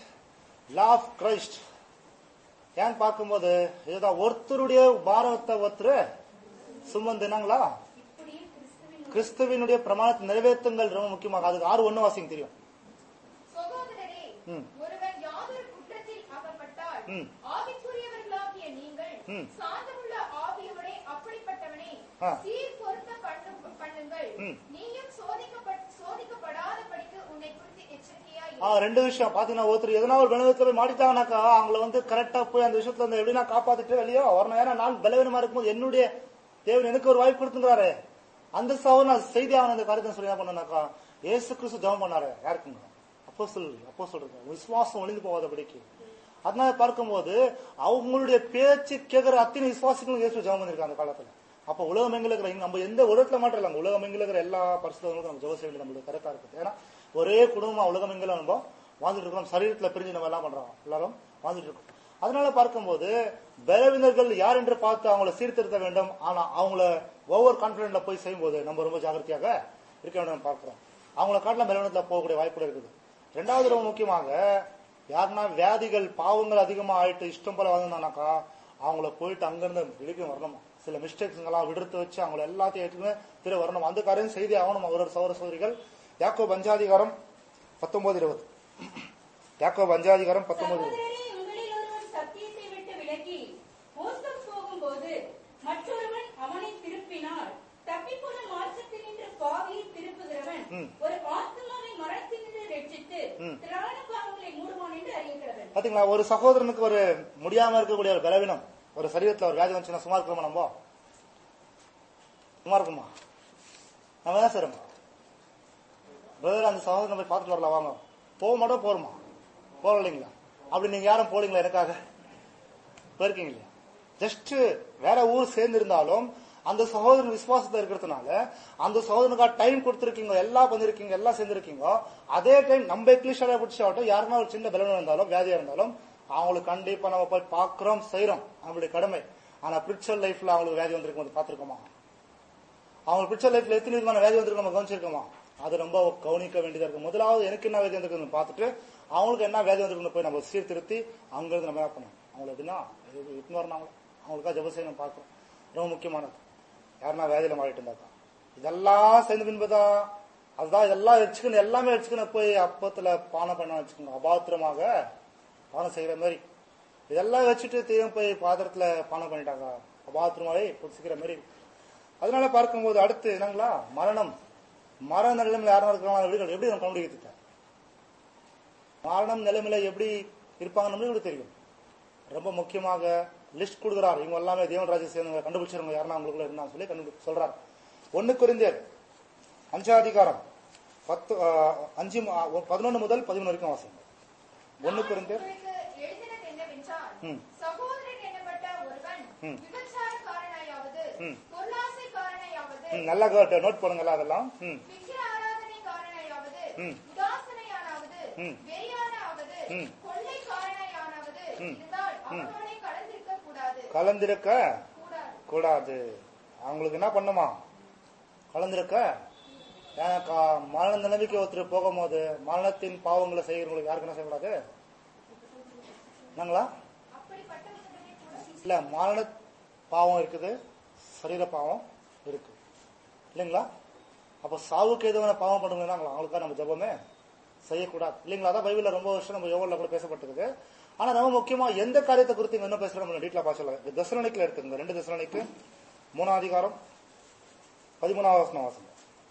A: லா ஆஃப் கிரைஸ்ட் ஏன் பார்க்கும்போது இதுதான் ஒருத்தருடைய பாரத்தை ஒருத்தர் சுமந்துனாங்களா
B: இப்படியே கிறிஸ்துவின்
A: கிறிஸ்துவினுடைய பிரமாணத்தை நிறைவேற்றுங்கள் ரொம்ப முக்கியமாக அதுக்கு ஆறு ஒண்ணு வாசிங்க தெரியும்
C: சகோதரரே
A: ம்.
C: ஒருவன் யாதொரு குற்றத்தில் அகப்பட்டால்
A: ம்.
C: ஆவிக்குரியவர்களாகிய நீங்கள்
A: ம்.
C: சாந்தமுள்ள ஆவியோடே அப்படிப்பட்டவனை
A: ஆ.
C: சீர் பொருத்த பண்ணு- பண்ணுங்கள்
A: ம்.
C: நீயும் சோதிக்கப்பட் சோதிக்கப்படாதபடிக்கு உன்னை குறித்து எச்சரிக்கையா இரு.
A: ஆ, ரெண்டு விஷயம் பாத்தீங்கன்னா ஒருத்தர் எதனா ஒரு பலவீனத்துல போய் மாட்டிட்டாங்கனாக்கா அவங்கள வந்து கரெக்டா போய் அந்த விஷயத்துல இருந்து எப்படின்னா காப்பாத்திட்டு வெளியோ வரணும் ஏன்னா நான் பலவீனமா இருக்கும்போது என்னுடைய தேவன் எனக்கு ஒரு வாய்ப்பு கொடுத்துங்கிறாரு அந்த சவன் நான் செய்தி ஆகணும் இந்த காரியத்தை சொல்லி என்ன பண்ணனாக்கா ஏசு கிறிஸ்து ஜெபம் பண்ணாரு யாருக்குங்க அப்போ சொல் அப்போ சொல்றது விசுவாசம் ஒளிந்து போகாதபடிக்கு அதனால பார்க்கும்போது அவங்களுடைய பேச்சு கேட்கிற அத்தனை விசுவாசிகளும் இயேசு ஜெபம் பண்ணிருக்காங்க அந்த காலத்துல அப்ப உலகம் எங்க இருக்கிற நம்ம எந்த உலகத்துல மட்டும் இல்ல உலகம் எங்க இருக்கிற எல்லா பரிசுத்தவங்களுக்கும் நம்ம ஜெபம் செய்ய வேண்டியது நம்மளுக்கு கரெக்டா இருக்குது ஏன்னா ஒரே குடும்பமா உலகம் எங்கெல்லாம் நம்ம வாழ்ந்துட்டு இருக்கோம் சரீரத்துல பிரிஞ்சு நம்ம எல்லாம் பண்றோம் எல்லாரும் வாழ்ந்துட்டு இருக்கோம் அதனால பார்க்கும்போது பலவீனர்கள் யார் என்று பார்த்து அவங்கள சீர்திருத்த வேண்டும் ஆனா அவங்கள ஓவர் கான்பிடன்ட்ல போய் செய்யும்போது நம்ம ரொம்ப ஜாகிரதையாக இருக்க வேண்டும் பார்க்கிறோம் அவங்கள காட்டில பலவீனத்துல போகக்கூடிய வாய்ப்பு இருக்குது ரெண்டாவது ரொம்ப முக்கியமாக யாருன்னா வியாதிகள் பாவங்கள் அதிகமா ஆயிட்டு இஷ்டம் போல வாழ்ந்தானாக்கா அவங்கள போயிட்டு அங்கிருந்து வெளியே வரணும் சில மிஸ்டேக்ஸ் எல்லாம் விடுத்து வச்சு அவங்கள எல்லாத்தையும் எடுத்துக்கிட்டு திரு வரணும் அந்த காரியம் செய்தி ஆகணும் அவரோட சௌர சௌரிகள் யாக்கோ பஞ்சாதிகாரம் பத்தொன்பது இருபது யாக்கோ பஞ்சாதிகாரம் பத்தொன்பது இருபது
B: சகோதரரே உங்களில் ஒருவன் சத்தியத்தை விட்டு விலகி மோசம் போகும்போது மற்றொருவன் அவனை திருப்பினார் தப்பிப்போன மார்க்கத்தினின்று பாவியை திருப்புகிறவன்
A: ம்.
B: ஒரு ஆத்மாவை மரத்தினின்று ரட்சித்து
A: ம்.
B: திராண பாவங்களை மூடுவான் என்று அறியக்கிறவன்
A: பாத்தீங்களா ஒரு சகோதரனுக்கு ஒரு முடியாம இருக்கக்கூடிய ஒரு பலவீனம் ஒரு சரீரத்துல ஒரு வியாதி வந்துச்சுன்னா சும்மா இருக்கிறோமா நம்ம சும்மா இருக்குமா நம்ம என்ன செய்யறோம் பிரதர் அந்த சகோதரனை போய் பார்த்துட்டு வரலாம் வாங்க போக மாட்டோம் போறோமா போகல இல்லைங்களா அப்படி நீங்க யாரும் போலீங்களா எனக்காக போயிருக்கீங்க இல்லையா ஜஸ்ட் வேற ஊர் சேர்ந்து இருந்தாலும் அந்த சகோதரன் விசுவாசத்துல இருக்கிறதுனால அந்த சகோதரனுக்காக டைம் கொடுத்துருக்கீங்க எல்லாம் பண்ணிருக்கீங்க எல்லாம் சேர்ந்துருக்கீங்க அதே டைம் நம்ம கிளிஷாக பிடிச்சாட்டும் யாருன்னா ஒரு சின்ன பலவீனம் இருந்தாலும் வியாதியா இருந்தாலும் அவங்களுக்கு கண்டிப்பா நம்ம போய் பார்க்கிறோம் செய்யறோம் அவங்களுடைய கடமை ஆனா பிரிச்சல் லைஃப்ல அவங்களுக்கு வியாதி வந்திருக்கும் போது பார்த்திருக்கோமா அவங்க பிடிச்ச லைஃப்ல எத்தனை விதமான வியாதி வந்திருக்கு நம்ம கவனிச்சிருக்கோமா அது ரொம்ப கவனிக்க வேண்டியதா இருக்கு முதலாவது எனக்கு என்ன வியாதி வந்திருக்குன்னு பார்த்துட்டு அவங்களுக்கு என்ன வியாதி வந்திருக்குன்னு போய் நம்ம சீர்திருத்தி அங்கிருந்து நம்ம என்ன பண்ணணும் அவங்களை எப்படின்னா இட்டு வரணும் அவங்கள அவங்களுக்காக ஜப செய்யணும் பார்க்கணும் ரொம்ப முக்கியமானது யாருன்னா வேலையில மாறிட்டு இருந்தாக்கா இதெல்லாம் சேர்ந்து பின்புதான் அதுதான் இதெல்லாம் வச்சுக்கணும் எல்லாமே வச்சுக்கணும் போய் அப்பத்துல பானம் பண்ண வச்சுக்கணும் அபாத்திரமாக பானம் செய்யற மாதிரி இதெல்லாம் வச்சுட்டு திரும்ப போய் பாத்திரத்துல பானம் பண்ணிட்டாங்க அபாத்திரமாவே புடிச்சுக்கிற மாதிரி அதனால பார்க்கும்போது அடுத்து என்னங்களா மரணம் மரண நிலைமையில யாரும் இருக்காங்க எப்படி எப்படி நம்ம கண்டுபிடிக்கிறது மரணம் நிலைமையில எப்படி இருப்பாங்க நம்மளுக்கு தெரியும் ரொம்ப முக்கியமாக லிஸ்ட் கொடுக்குறாரு இவங்க எல்லாமே தேவன் ராஜ்யம் சேர்ந்தவங்க கண்டுபிடிச்சிருங்க யாருன்னா அவங்களுக்குள்ள இருந்தான்னு சொல்லி கண்டுபிடி சொல்றாரு ஒன்னு குறிந்தேர் அஞ்சாம் அதிகாரம் பத்து ஆ, அஞ்சு பதினொன்னு முதல் பதிமூணு வரைக்கும் வாசிங்க ஒன்னு
C: நான்
A: குறிந்தேர்
C: உங்களுக்கு எழுதினது என்னவென்றால்,
A: ம்.
C: சகோதரன் என்னப்பட்ட ஒருவன்
A: ம்.
C: விபச்சாரக்காரனாயாவது,
A: ம்.
C: பொருளாசைக்காரனாயாவது,
A: ம், நல்லா கேட்டு நோட் பண்ணுங்களா அதெல்லாம் ம்
C: விக்கிர ஆராதனைக்காரனாயாவது,
A: ம்.
C: உதாசனையானாவது,
A: ம்.
C: வெறியானாவது,
A: ம்.
C: கொள்ளைக்காரனாயாவது
A: ம்.
C: இருந்தால் அவனோடே கலந்திருக்கக் கூடாது.
A: கலந்திருக்க
C: கூடாது.
A: கூடாது அவங்களுக்கு என்ன பண்ணுமா கலந்திருக்க ஏன் கா- மரண நிலைமைக்கு ஒருத்தர் போகும்போது மரணத்தின் பாவங்களை செய்கிறவங்களுக்கு யாருக்கு என்ன செய்யக்கூடாது என்னங்களா
C: அப்படிப்பட்டவர்களிடமே கூட
A: இல்ல மரண பாவம் இருக்குது சரீர பாவம் இருக்கு இல்லைங்களா அப்ப சாவுக்கு எதுவான பாவம் பண்ணுங்களா அவங்களுக்கா நம்ம ஜெபமே செய்யக்கூடாது இல்லைங்களா அதான் பைபிள்ல ரொம்ப வருஷம் நம்ம யோகல கூட பேசப்பட்டிருக்கு ஆனா ரொம்ப முக்கியமா எந்த காரியத்தை குறித்து இங்க என்ன பேசுறோம் நம்ம டீட்டெயிலா பார்க்கலாம் தசரணிக்கல இருக்குங்க ரெண்டு தசரணிக்கு மூணாம் அதிகாரம் பதிமூணாவது வசனம் வாசனம்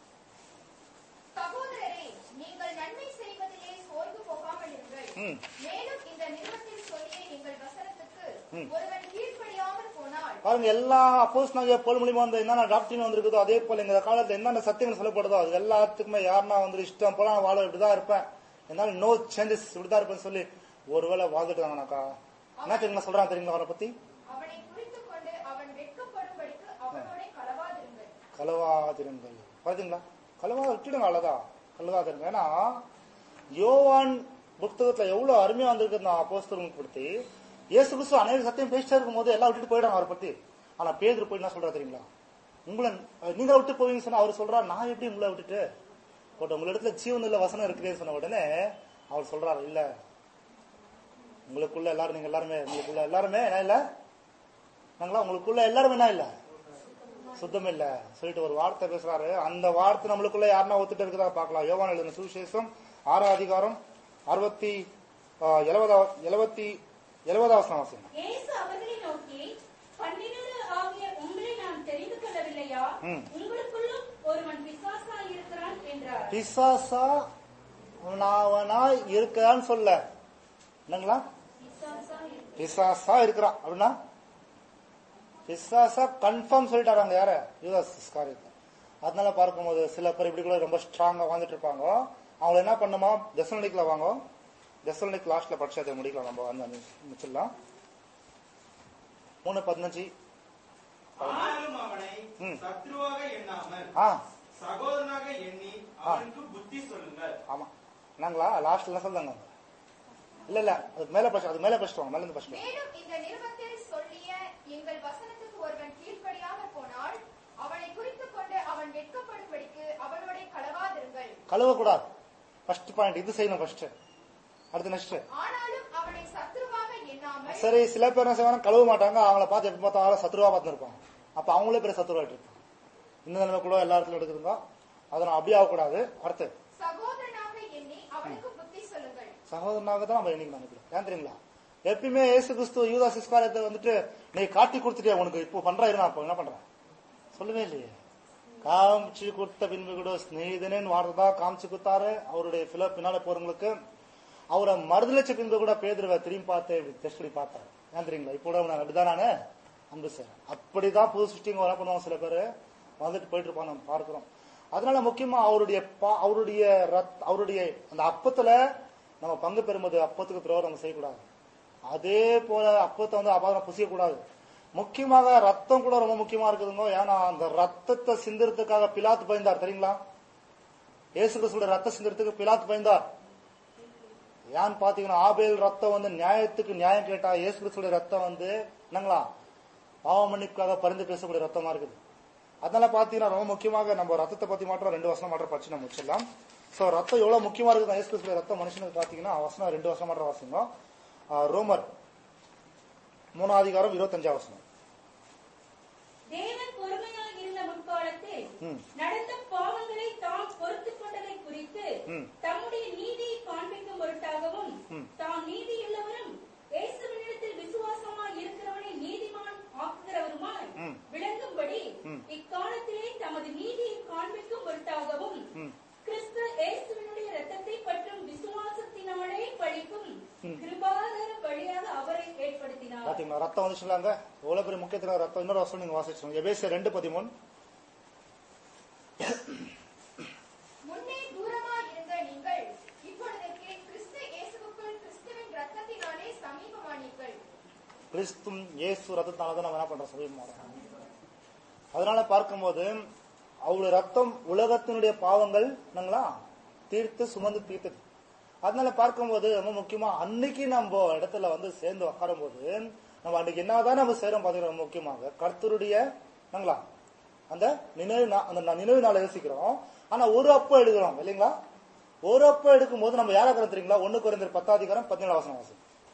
C: சகோதரரே நீங்கள் நன்மை செய்வதிலே சோர்ந்து போகாமல் இருங்கள்
A: ம்.
C: மேலும் இந்த நிறுவத்தில் சொல்லிய எங்கள் வசனத்துக்கு
A: ம்.
C: ஒருவன் கீழ்ப்படியாமல் போனால்
A: பாருங்க எல்லா அப்போஸ் நாங்க போல் மூலியமா வந்து என்னென்ன டாக்டரின் வந்திருக்குதோ அதே போல இந்த காலத்துல என்னென்ன சத்தியங்கள் சொல்லப்படுதோ அது எல்லாத்துக்குமே யாருன்னா வந்து இஷ்டம் போல நான் வாழ இப்படிதான் இருப்பேன் என்னால நோ சேஞ்சஸ் இப்படிதான் இருப்பேன்னு சொல்லி ஒருவேளை வாழ்ந்துட்டாங்கனாக்கா என்ன தெரியுமா சொல்றான் தெரியுங்களா அவரை பத்தி
C: அவனை குறித்துக் கொண்டு அவன் வெட்கப்படும்படிக்கு அவனோட களவாதிருங்கள்
A: கலவாதிருங்கள் பாத்தீங்களா கலவா விட்டுடுங்க அவ்வளவுதான் கலவாதிருங்க ஏன்னா யோவான் புத்தகத்துல எவ்வளவு அருமையா வந்திருக்கு நான் அப்போஸ்தலங்களுக்கு பத்தி இயேசு கிறிஸ்து அநேக சத்தியம் பேசிட்டே இருக்கும் போது எல்லாம் விட்டுட்டு போயிடாங்க அவரை பத்தி ஆனா பேதுரு போய் என்ன சொல்றா தெரியுங்களா உங்களை நீங்க விட்டு போவீங்கன்னு சொன்னா அவர் சொல்றா நான் எப்படி உங்களை விட்டுட்டு போட்ட உங்க இடத்துல ஜீவன் இல்ல வசனம் இருக்குதேன்னு சொன்ன உடனே அவர் சொல்றாரு இல்ல உங்களுக்குள்ள எல்லாரும் நீங்க எல்லாருமே உங்களுக்குள்ள எல்லாருமே என்ன இல்ல நாங்களா உங்களுக்குள்ள எல்லாரும் என்ன இல்ல சுத்தம் இல்ல சொல்லிட்டு ஒரு வார்த்தை பேசுறாரு அந்த வார்த்தை நம்மளுக்குள்ள யாருன்னா ஒத்துட்டு இருக்குதா பார்க்கலாம் யோவான் எழுதின சுவிசேஷம் ஆறாம் அதிகாரம் அறுபத்தி ஆஹ், எழுபதா- எழுபத்தி எழுபதாம் வாசியம்
B: இயேசு அவர்களை நோக்கி பன்னிரண்டு ஆகிய உங்களை நான் தெரிந்து கொள்ளவில்லையா
A: ம்.
B: உங்களுக்குள்ளும் ஒருவன் பிசாசா இருக்கிறான் என்றார்
A: பிசாசா அவனா இருக்கிறான்னு சொல்ல என்னங்களா
B: பிசாசா இருக்கிறான்.
A: பிசாசா இருக்கிறான் அப்படின்னா பிசாசா கன்ஃபார்ம் சொல்லிட்டாராங்க யார யூதாஸ் காரியத்தை அதனால பார்க்கும்போது சில பேர் இப்படி கூட ரொம்ப ஸ்ட்ராங்கா வாழ்ந்துட்டு இருப்பாங்க அவங்கள என்ன பண்ணுமா தசனிக்கல வாங்க தசனிக் லாஸ்ட்ல படிச்சதை முடிக்கலாம் நம்ம வந்து முடிச்சிடலாம் மூணு பதினஞ்சு
F: ஆனாலும் அவனை
A: ம்.
F: சத்ருவாக எண்ணாமல்
A: ஆ
F: சகோதரனாக எண்ணி அவனுக்கு புத்தி சொல்லுங்கள்
A: ஆமா என்னங்களா லாஸ்ட்ல சொல்லுங்க இல்ல இல்ல அதுக்கு மேல படிச்சு அது மேல படிச்சுட்டு வாங்க மேல இருந்து படிச்சுட்டு வாங்க.
C: மேலும் இந்த நிருபத்தில் சொல்லிய எங்கள் வசனத்துக்கு ஒருவன் கீழ்ப்படியாமல் போனால் அவனை குறித்துக் கொண்டு அவன் வெட்கப்படும்படிக்கு அவனோட களவாதிருங்கள்
A: கழுவக்கூடாது ஃபர்ஸ்ட் பாயிண்ட் இது செய்யணும் ஃபர்ஸ்ட் அடுத்து நெக்ஸ்ட்
C: ஆனாலும் அவனை சத்ருவாக எண்ணாமல்
A: சரி சில பேர் என்ன செய்வாங்க கழுவ மாட்டாங்க அவங்கள பார்த்து எப்ப பார்த்தாலும் சத்ருவா பார்த்து இருப்பாங்க அப்ப அவங்களே பெரிய சத்ருவாயிட்டு இருப்பாங்க இந்த நிலைமை கூட எல்லா இடத்துலயும் எடுக்குதுங்க அதனால அப்படி ஆகக்கூடாது அடுத்து
C: சகோதரனாக எண்ணி அவனுக்கு புத்தி சொல்லுங்கள்
A: சகோதரனாக தான் நம்ம இன்னைக்கு நினைக்கிறோம் ஏன் தெரியுங்களா எப்பயுமே இயேசு கிறிஸ்து யூதா சிஸ்காரியத்தை வந்துட்டு நீ காட்டி கொடுத்துட்டியா உனக்கு இப்போ பண்றா இரு நான் இப்போ என்ன பண்றேன் சொல்லவே இல்லையே காமிச்சு கொடுத்த பின்பு கூட ஸ்நேகிதனேன்னு வார்த்தை தான் காமிச்சு கொடுத்தாரு அவருடைய பில பின்னால போறவங்களுக்கு அவரை மறுதளிச்ச பின்பு கூட பேதுருவை திரும்பி பார்த்து இப்படி டெஸ்ட் பண்ணி பார்த்தாரு ஏன் தெரியுங்களா இப்போ கூட நான் அப்படிதான் நானு அன்பு சார் அப்படிதான் புது சிருஷ்டிங்க வர பண்ணுவாங்க சில பேர் வந்துட்டு போயிட்டு இருப்பாங்க நம்ம பார்க்கிறோம் அதனால முக்கியமா அவருடைய பா- அவருடைய ரத் அவருடைய அந்த அப்பத்துல நம்ம பங்கு பெறும்போது அப்பத்துக்கு துரோகம் நம்ம செய்யக்கூடாது அதே போல அப்பத்தை வந்து அபாரம் புசியக்கூடாது முக்கியமாக ரத்தம் கூட ரொம்ப முக்கியமா இருக்குதுங்க ஏன்னா அந்த ரத்தத்தை சிந்துறதுக்காக பிலாத்து பயந்தார் தெரியுங்களா இயேசு கிறிஸ்துவோட ரத்த சிந்துறதுக்கு பிலாத்து பயந்தார் ஏன்னு பாத்தீங்கன்னா ஆபேல் ரத்தம் வந்து நியாயத்துக்கு நியாயம் கேட்டா இயேசு கிறிஸ்துவோட ரத்தம் வந்து என்னங்களா பாவ மன்னிப்புக்காக பரிந்து பேசக்கூடிய ரத்தமா இருக்குது அதனால பாத்தீங்கன்னா ரொம்ப முக்கியமாக நம்ம ரத்தத்தை பத்தி மாத்திரம் ரெண்டு வருஷம் மாத்திரம் படிச்சு நம்ம முடிச்சிடலாம் சோ ரத்தம் எவ்வளவு முக்கியமா இருக்குது இயேசு கிறிஸ்துவோட ரத்தம் மனுஷனுக்கு பாத்தீங்கன்னா வசனம் ரெண்டு வருஷம் மாத்திரம் வாசிங்க ஆஹ் ரோமர் மூணாம் அதிகாரம் இருபத்தஞ்சாம் வசனம்
B: தேவன் பொறுமையாக இருந்த முற்காலத்தில்
A: ம்.
B: நடந்த பாவங்களை தாம் பொறுத்துக் கொண்டதை குறித்து
A: ம்.
B: தம்முடைய நீதியை காண்பிக்கும் பொருட்டாகவும்
A: ம்.
B: தாம் நீதியுள்ளவரும் இயேசுவினிடத்தில் விசுவாசமாய் இருக்கிறவனை நீதிமான் ஆக்குகிறவருமாய்
A: ம்.
B: விளங்கும்படி
A: ம்.
B: இக்காலத்திலே தமது நீதியை காண்பிக்கும் பொருட்டாகவும்
A: ம்.
B: கிறிஸ்து இயேசுவினுடைய இரத்தத்தை பற்றும் விசுவாசத்தினாலே பழிக்கும்
A: ம்.
B: கிருபாதார வழியாக அவரை ஏற்படுத்தினார்
A: பாத்தீங்களா பாத்தீங்களா ரத்தம் வந்துச்சுங்களாங்க எவ்வளவு பெரிய முக்கியத்துவம் ரத்தம் இன்னொரு வருஷம் நீங்க வாசிச்சோம் எபேசியர் ரெண்டு பதிமூணு
C: முன்னே தூரமாய் இருந்த நீங்கள் இப்பொழுது கி- கிறிஸ்து இயேசுவுக்குள் கிறிஸ்துவின் ரத்தத்தினாலே சமீபமானீர்கள்
A: கிறிஸ்தும் இயேசு ரத்தத்தால தான் நம்ம என்ன பண்றோம் சமீபமாக அதனால பார்க்கும்போது அவருடைய ரத்தம் உலகத்தினுடைய பாவங்கள் என்னங்களா தீர்த்து சுமந்து தீர்த்தது அதனால பார்க்கும்போது ரொம்ப முக்கியமா அன்னைக்கு நம்ம இடத்துல வந்து சேர்ந்து உட்காரும் போது நம்ம அன்னைக்கு என்னதான் நம்ம செய்யறோம் பாத்தீங்கன்னா ரொம்ப முக்கியமாக கர்த்தருடைய என்னங்களா அந்த நினைவு நா- அந்த நா- நினைவு நாளை யோசிக்கிறோம் ஆனா ஒரு அப்பம் எடுக்கிறோம் இல்லைங்களா ஒரு அப்பம் எடுக்கும் போது நம்ம யாரா தெரியுங்களா ஒண்ணு குறைந்த பத்தாதிகாரம் பதினேழு வாசனம் வாசி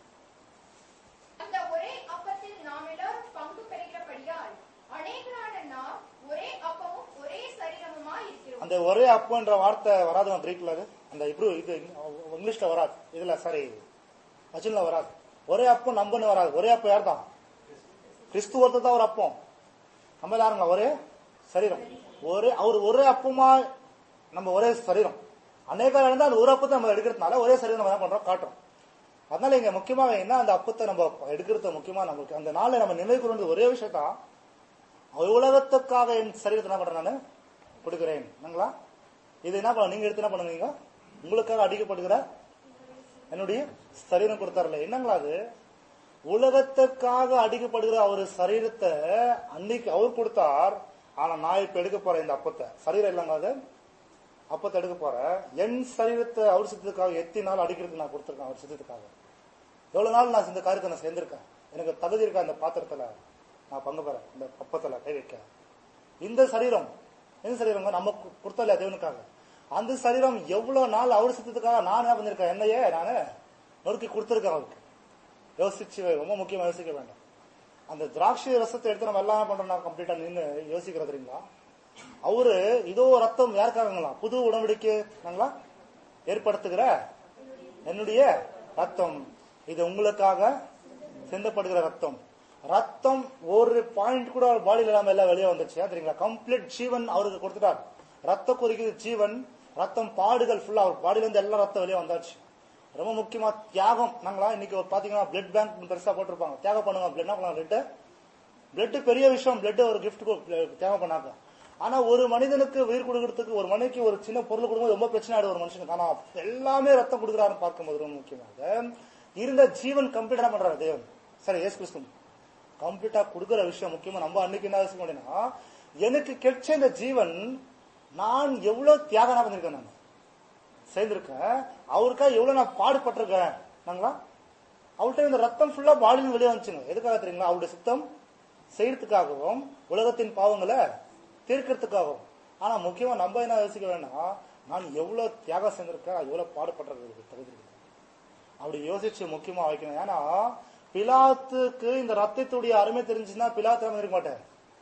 C: அந்த ஒரே அப்பத்தில் நாம் எல்லாரும் பங்கு பெறுகிறபடியால் அநேகரான நாம் ஒரே அப்பமும் ஒரே சரீரமுமாய் இருக்கிறோம்
A: அந்த ஒரே அப்பன்ற வார்த்தை வராது கிரீக்ல அது அந்த இப்ரூ இது இங்கிலீஷ்ல வராது இதுல சாரி அச்சுல வராது ஒரே அப்பம் நம்பன்னு வராது ஒரே அப்பம் யார் தான் கிறிஸ்து ஒருத்தர் தான் ஒரு அப்பம் நம்ம யாருங்களா ஒரே சரீரம் ஒரே அவர் ஒரே அப்பமா நம்ம ஒரே சரீரம் அநேக இருந்தா அந்த ஒரு அப்பத்தை நம்ம எடுக்கிறதுனால ஒரே சரீரம் நம்ம என்ன பண்றோம் காட்டுறோம் அதனால இங்க முக்கியமாக என்ன அந்த அப்பத்தை நம்ம எடுக்கிறது முக்கியமா நம்மளுக்கு அந்த நாளை நம்ம நினைவு கொண்டு ஒரே விஷயத்தான் உலகத்துக்காக என் சரீரத்தை என்ன பண்றேன் நானு கொடுக்கிறேன் என்னங்களா இது என்ன பண்ண நீங்க எடுத்து என்ன பண்ணுவீங்க உங்களுக்காக அடிக்கப்படுகிற என்னுடைய சரீரம் கொடுத்தாருல என்னங்களா அது உலகத்துக்காக அடிக்கப்படுகிற அவர் சரீரத்தை அன்னைக்கு அவர் கொடுத்தார் ஆனா நான் இப்ப எடுக்க போறேன் இந்த அப்பத்தை சரீரம் இல்லைங்க அது அப்பத்தை எடுக்க போறேன் என் சரீரத்தை அவர் சித்தத்துக்காக எத்தி நாள் அடிக்கிறதுக்கு நான் கொடுத்துருக்கேன் அவர் சித்தத்துக்காக எவ்வளவு நாள் நான் இந்த காரியத்தை நான் சேர்ந்திருக்கேன் எனக்கு தகுதி இருக்கா இந்த பாத்திரத்துல நான் பங்கு பெறேன் இந்த அப்பத்துல கை வைக்க இந்த சரீரம் எந்த சரீரங்க நம்ம கு- கொடுத்தல தேவனுக்காக அந்த சரீரம் எவ்வளவு நாள் அவர் சித்தத்துக்காக நான் என்ன பண்ணிருக்கேன் என்னையே நானு நொறுக்கி கொடுத்துருக்கேன் அவருக்கு யோசிச்சு ரொம்ப முக்கியமா யோசிக்க வேண்டாம் அந்த திராட்சை ரசத்தை எடுத்து நம்ம எல்லாம் என்ன பண்றோம் கம்ப்ளீட்டா நின்று யோசிக்கிறது இல்லைங்களா அவரு இதோ ரத்தம் யாருக்காகங்களா புது உடன்படிக்கை நாங்களா ஏற்படுத்துகிற என்னுடைய ரத்தம் இது உங்களுக்காக சிந்தப்படுகிற ரத்தம் ரத்தம் ஒரு பாயிண்ட் கூட அவர் பாடியில இல்லாம எல்லாம் வெளியே வந்துச்சு ஏன் தெரியுங்களா கம்ப்ளீட் ஜீவன் அவருக்கு கொடுத்துட்டார் ரத்த குறிக்குது ஜீவன் ரத்தம் பாடுகள் ஃபுல்லா அவர் பாடியில இருந்து எல்லாம் ரத்தம் வெளியே வந்தாச்சு ரொம்ப முக்கியமா தியாகம் நாங்களா இன்னைக்கு ஒரு பாத்தீங்கன்னா பிளட் பேங்க் பெருசா போட்டிருப்பாங்க தியாகம் பண்ணுவாங்க பிளட் என்ன பண்ணுவாங்க பிளட் பிளட் பெரிய விஷயம் பிளட் ஒரு gift கிஃப்ட் தேவை பண்ணாங்க ஆனா ஒரு மனிதனுக்கு உயிர் கொடுக்கறதுக்கு ஒரு மனிதனுக்கு ஒரு சின்ன பொருள் கொடுக்கும்போது ரொம்ப பிரச்சனை ஆயிடும் ஒரு மனுஷனுக்கு ஆனா எல்லாமே ரத்தம் கொடுக்குறாருன்னு பார்க்கும்போது ரொம்ப முக்கியமாக இருந்த ஜீவன் கம்ப்ளீட்டா பண்றாரு தேவன் சரி ஏசு கிறிஸ்து கம்ப்ளீட்டா கொடுக்குற விஷயம் முக்கியமா நம்ம அன்னைக்கு என்ன யோசிக்க முடியும்னா எனக்கு கிடைச்ச இந்த ஜீவன் நான் எவ்வளவு தியாகம் பண்ணிருக்கேன் நான் சேர்ந்திருக்கேன் அவருக்காக எவ்வளவு நான் பாடுபட்டிருக்கேன் நாங்களா அவர்கிட்ட இந்த ரத்தம் ஃபுல்லா பாடியில் வெளியே வந்துச்சுங்க எதுக்காக தெரியுங்களா அவருடைய சுத்தம் செய்யறதுக்காகவும் உலகத்தின் பாவங்களை தீர்க்கறதுக்காகவும் ஆனா முக்கியமா நம்ம என்ன யோசிக்க வேண்டாம் நான் எவ்வளவு தியாகம் செஞ்சிருக்கேன் எவ்வளவு பாடுபட்டிருக்கு தகுதி இருக்கு. அப்படி யோசிச்சு முக்கியமா வைக்கணும் ஏன்னா பிலாத்துக்கு இந்த ரத்தத்துடைய அருமை தெரிஞ்சுன்னா பிலாத்து இருக்க மாட்டார்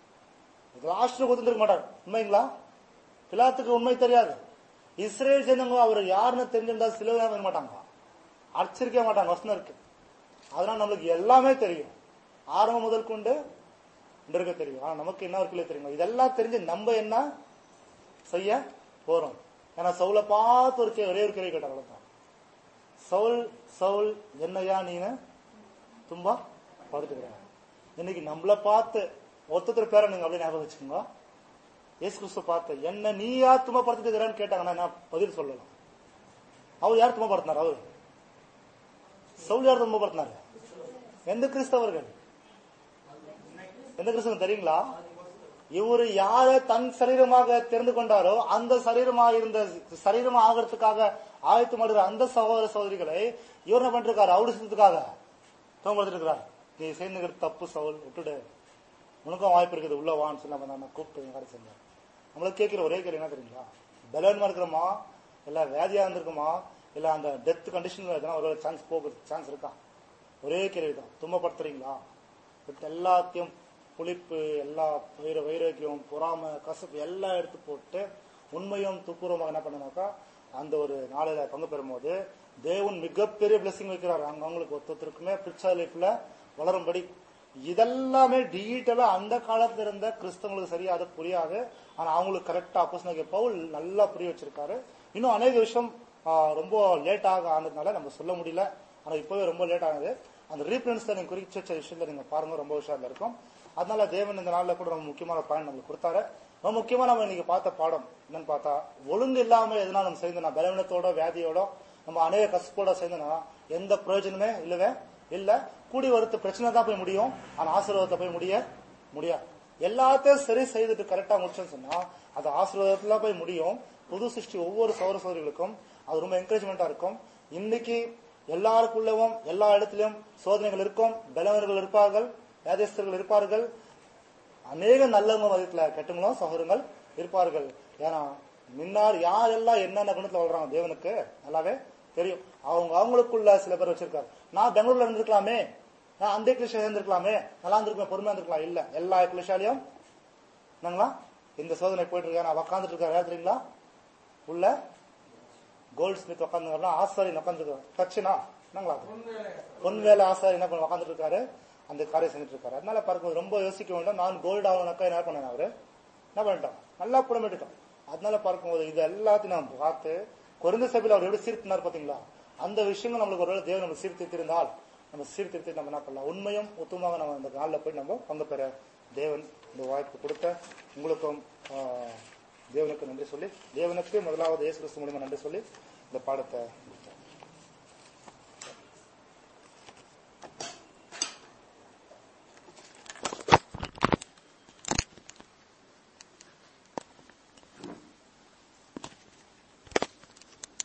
A: லாஸ்ட் கொடுத்துருக்க மாட்டார் உண்மைங்களா பிலாத்துக்கு உண்மை தெரியாது இஸ்ரேல் ஜனங்க அவர் யாருன்னு தெரிஞ்சிருந்தா சிலுவை இருக்க மாட்டாங்க அடிச்சிருக்க மாட்டாங்க வசனம் இருக்கு அதனால நம்மளுக்கு எல்லாமே தெரியும் ஆரம்பம் முதல் கொண்டு இருக்க தெரியும் ஆனா நமக்கு என்ன இருக்குல்ல தெரியுமா இதெல்லாம் தெரிஞ்சு நம்ம என்ன செய்ய போறோம் ஏன்னா சவுல பார்த்து ஒரு கே- ஒரே ஒரு கேள்வி கேட்டார் அவ்வளவுதான் சவுல் சவுல் என்னையா நீனு தும்பா படுத்துக்கிற இன்னைக்கு நம்மள பார்த்து ஒருத்தர் பேரை நீங்க அப்படியே ஞாபகம் வச்சுக்கோங்க இயேசு கிறிஸ்து பார்த்து என்ன நீயா தும்ப படுத்துக்கிறான்னு கேட்டாங்கன்னா நான் பதில் சொல்லலாம் அவர் யார் தும்ப படுத்தினார் அவர் சவுல் யார் தும்ப படுத்தினாரு எந்த கிறிஸ்தவர்கள் எந்த கிறிஸ்தவன் தெரியுங்களா இவரு யார தன் சரீரமாக தெரிந்து கொண்டாரோ அந்த சரீரமாக இருந்த சரீரம் ஆகிறதுக்காக ஆயத்து மாடுகிற அந்த சகோதர சகோதரிகளை இவர் என்ன பண்ணிருக்காரு அவடிச்சதுக்காக தோம்படுத்திருக்கிறார் நீ செய்துகிற தப்பு சவுல் விட்டுடு உனக்கும் வாய்ப்பு இருக்குது உள்ள வான்னு சொல்லி நம்ம நம்ம கூப்பிட்டு எங்காரி செஞ்சேன் நம்மளுக்கு கேட்கிற ஒரே கேள்வி என்ன தெரியுங்களா பலவன்மா இருக்கிறோமா இல்ல வியாதியா இருந்திருக்குமா இல்ல அந்த டெத் கண்டிஷன்ல எதனா ஒரு சான்ஸ் போகிறதுக்கு சான்ஸ் இருக்கா ஒரே கேள்வி தான் துன்பப்படுத்துறீங்களா விட்டு எல்லாத்தையும் புளிப்பு எல்லா வைர வைராக்கியம் பொறாமை கசப்பு எல்லாம் எடுத்து போட்டு உண்மையும் துப்புரமாக என்ன பண்ணனாக்கா அந்த ஒரு நாளில பங்கு பெறும்போது தேவன் மிகப்பெரிய blessing வைக்கிறார் அங்க அவங்களுக்கு ஒருத்தருக்குமே பிரிச்சா லைஃப்ல வளரும்படி இதெல்லாமே டீட்டெயிலா அந்த காலத்துல இருந்த கிறிஸ்தவங்களுக்கு சரியா அது புரியாது ஆனா அவங்களுக்கு கரெக்டா அப்போஸ் பவுல் நல்லா புரிய வச்சிருக்காரு இன்னும் அநேக விஷயம் ஆ, ரொம்ப லேட் ஆக ஆனதுனால நம்ம சொல்ல முடியல ஆனா இப்பவே ரொம்ப லேட் ஆனது அந்த ரீப்ரன்ஸ் நீங்க குறிச்சு வச்ச விஷயத்துல நீங்க பாருங்க ரொம்ப விஷயம் இருக்கும் அதனால தேவன் இந்த நாள்ல கூட ரொம்ப முக்கியமான பாயிண்ட் நம்மளுக்கு கொடுத்தாரு ரொம்ப முக்கியமா நம்ம இன்னைக்கு பார்த்த பாடம் என்னன்னு பார்த்தா ஒழுங்கு இல்லாம எதனா நம்ம சேர்ந்தனா பலவீனத்தோட வியாதியோட நம்ம அநேக கஷ்டத்தோட சேர்ந்தனா எந்த பிரயோஜனமே இல்லவே இல்ல கூடி வரத்து பிரச்சனை தான் போய் முடியும் ஆனா ஆசீர்வாதத்தை போய் முடிய முடியாது எல்லாத்தையும் சரி செய்துட்டு கரெக்டா முடிச்சோன்னு சொன்னா அது ஆசீர்வாதத்துல போய் முடியும் புது சிருஷ்டி ஒவ்வொரு சௌர சௌரிகளுக்கும் அது ரொம்ப என்கரேஜ்மெண்டா இருக்கும் இன்னைக்கு எல்லாருக்குள்ளவும் எல்லா இடத்திலும் சோதனைகள் இருக்கும் பலவர்கள் இருப்பார்கள் வேதஸ்தர்கள் இருப்பார்கள் அநேக நல்லவங்க மதத்துல கெட்டவங்களும் சகோதரங்கள் இருப்பார்கள் ஏன்னா முன்னாடி யாரெல்லாம் என்னென்ன குணத்துல வளர்றாங்க தேவனுக்கு நல்லாவே தெரியும் அவங்க அவங்களுக்குள்ள சில பேர் வச்சிருக்காரு நான் பெங்களூர்ல இருந்திருக்கலாமே நான் அந்த கிளிஷா இருந்திருக்கலாமே நல்லா இருந்திருக்கேன் பொறுமையா இருந்திருக்கலாம் இல்ல எல்லா கிளிஷாலையும் என்னங்களா இந்த சோதனை போயிட்டு இருக்கா நான் உக்காந்துட்டு இருக்காரு யார் தெரியுங்களா உள்ள கோல்ட் ஸ்மித் உட்காந்து ஆசாரி உட்காந்துருக்காரு தச்சுனா என்னங்களா அது? பொன் வேலை ஆசாரி என்ன பண்ண உட்காந்துட்டு இருக்காரு அந்த காரியம் செஞ்சுட்டு இருக்காரு அதனால பார்க்கும்போது ரொம்ப யோசிக்க வேண்டாம் நான் கோல்டு ஆகணும்னாக்கா என்ன பண்ணேன் அவரு என்ன பண்ணிட்டோம் நல்லா புடமிட்டுட்டோம் அதனால பார்க்கும்போது இது எல்லாத்தையும் நம்ம பார்த்து குறைந்த சபையில் அவர் எப்படி சீர்த்தினார் பாத்தீங்களா அந்த விஷயங்கள் நம்மளுக்கு ஒருவேளை தேவன் நம்ம சீர்திருத்திருந்தால் நம்ம சீர்திருத்தி நம்ம என்ன பண்ணலாம் உண்மையும் உத்தமமாக நம்ம அந்த நாளில் போய் நம்ம பங்கு பெற தேவன் இந்த வாய்ப்பு கொடுத்த உங்களுக்கும் ஆஹ், தேவனுக்கு நன்றி சொல்லி தேவனுக்கு முதலாவது இயேசு கிறிஸ்து மூலியமா நன்றி சொல்லி இந்த பாடத்தை முடித்தேன்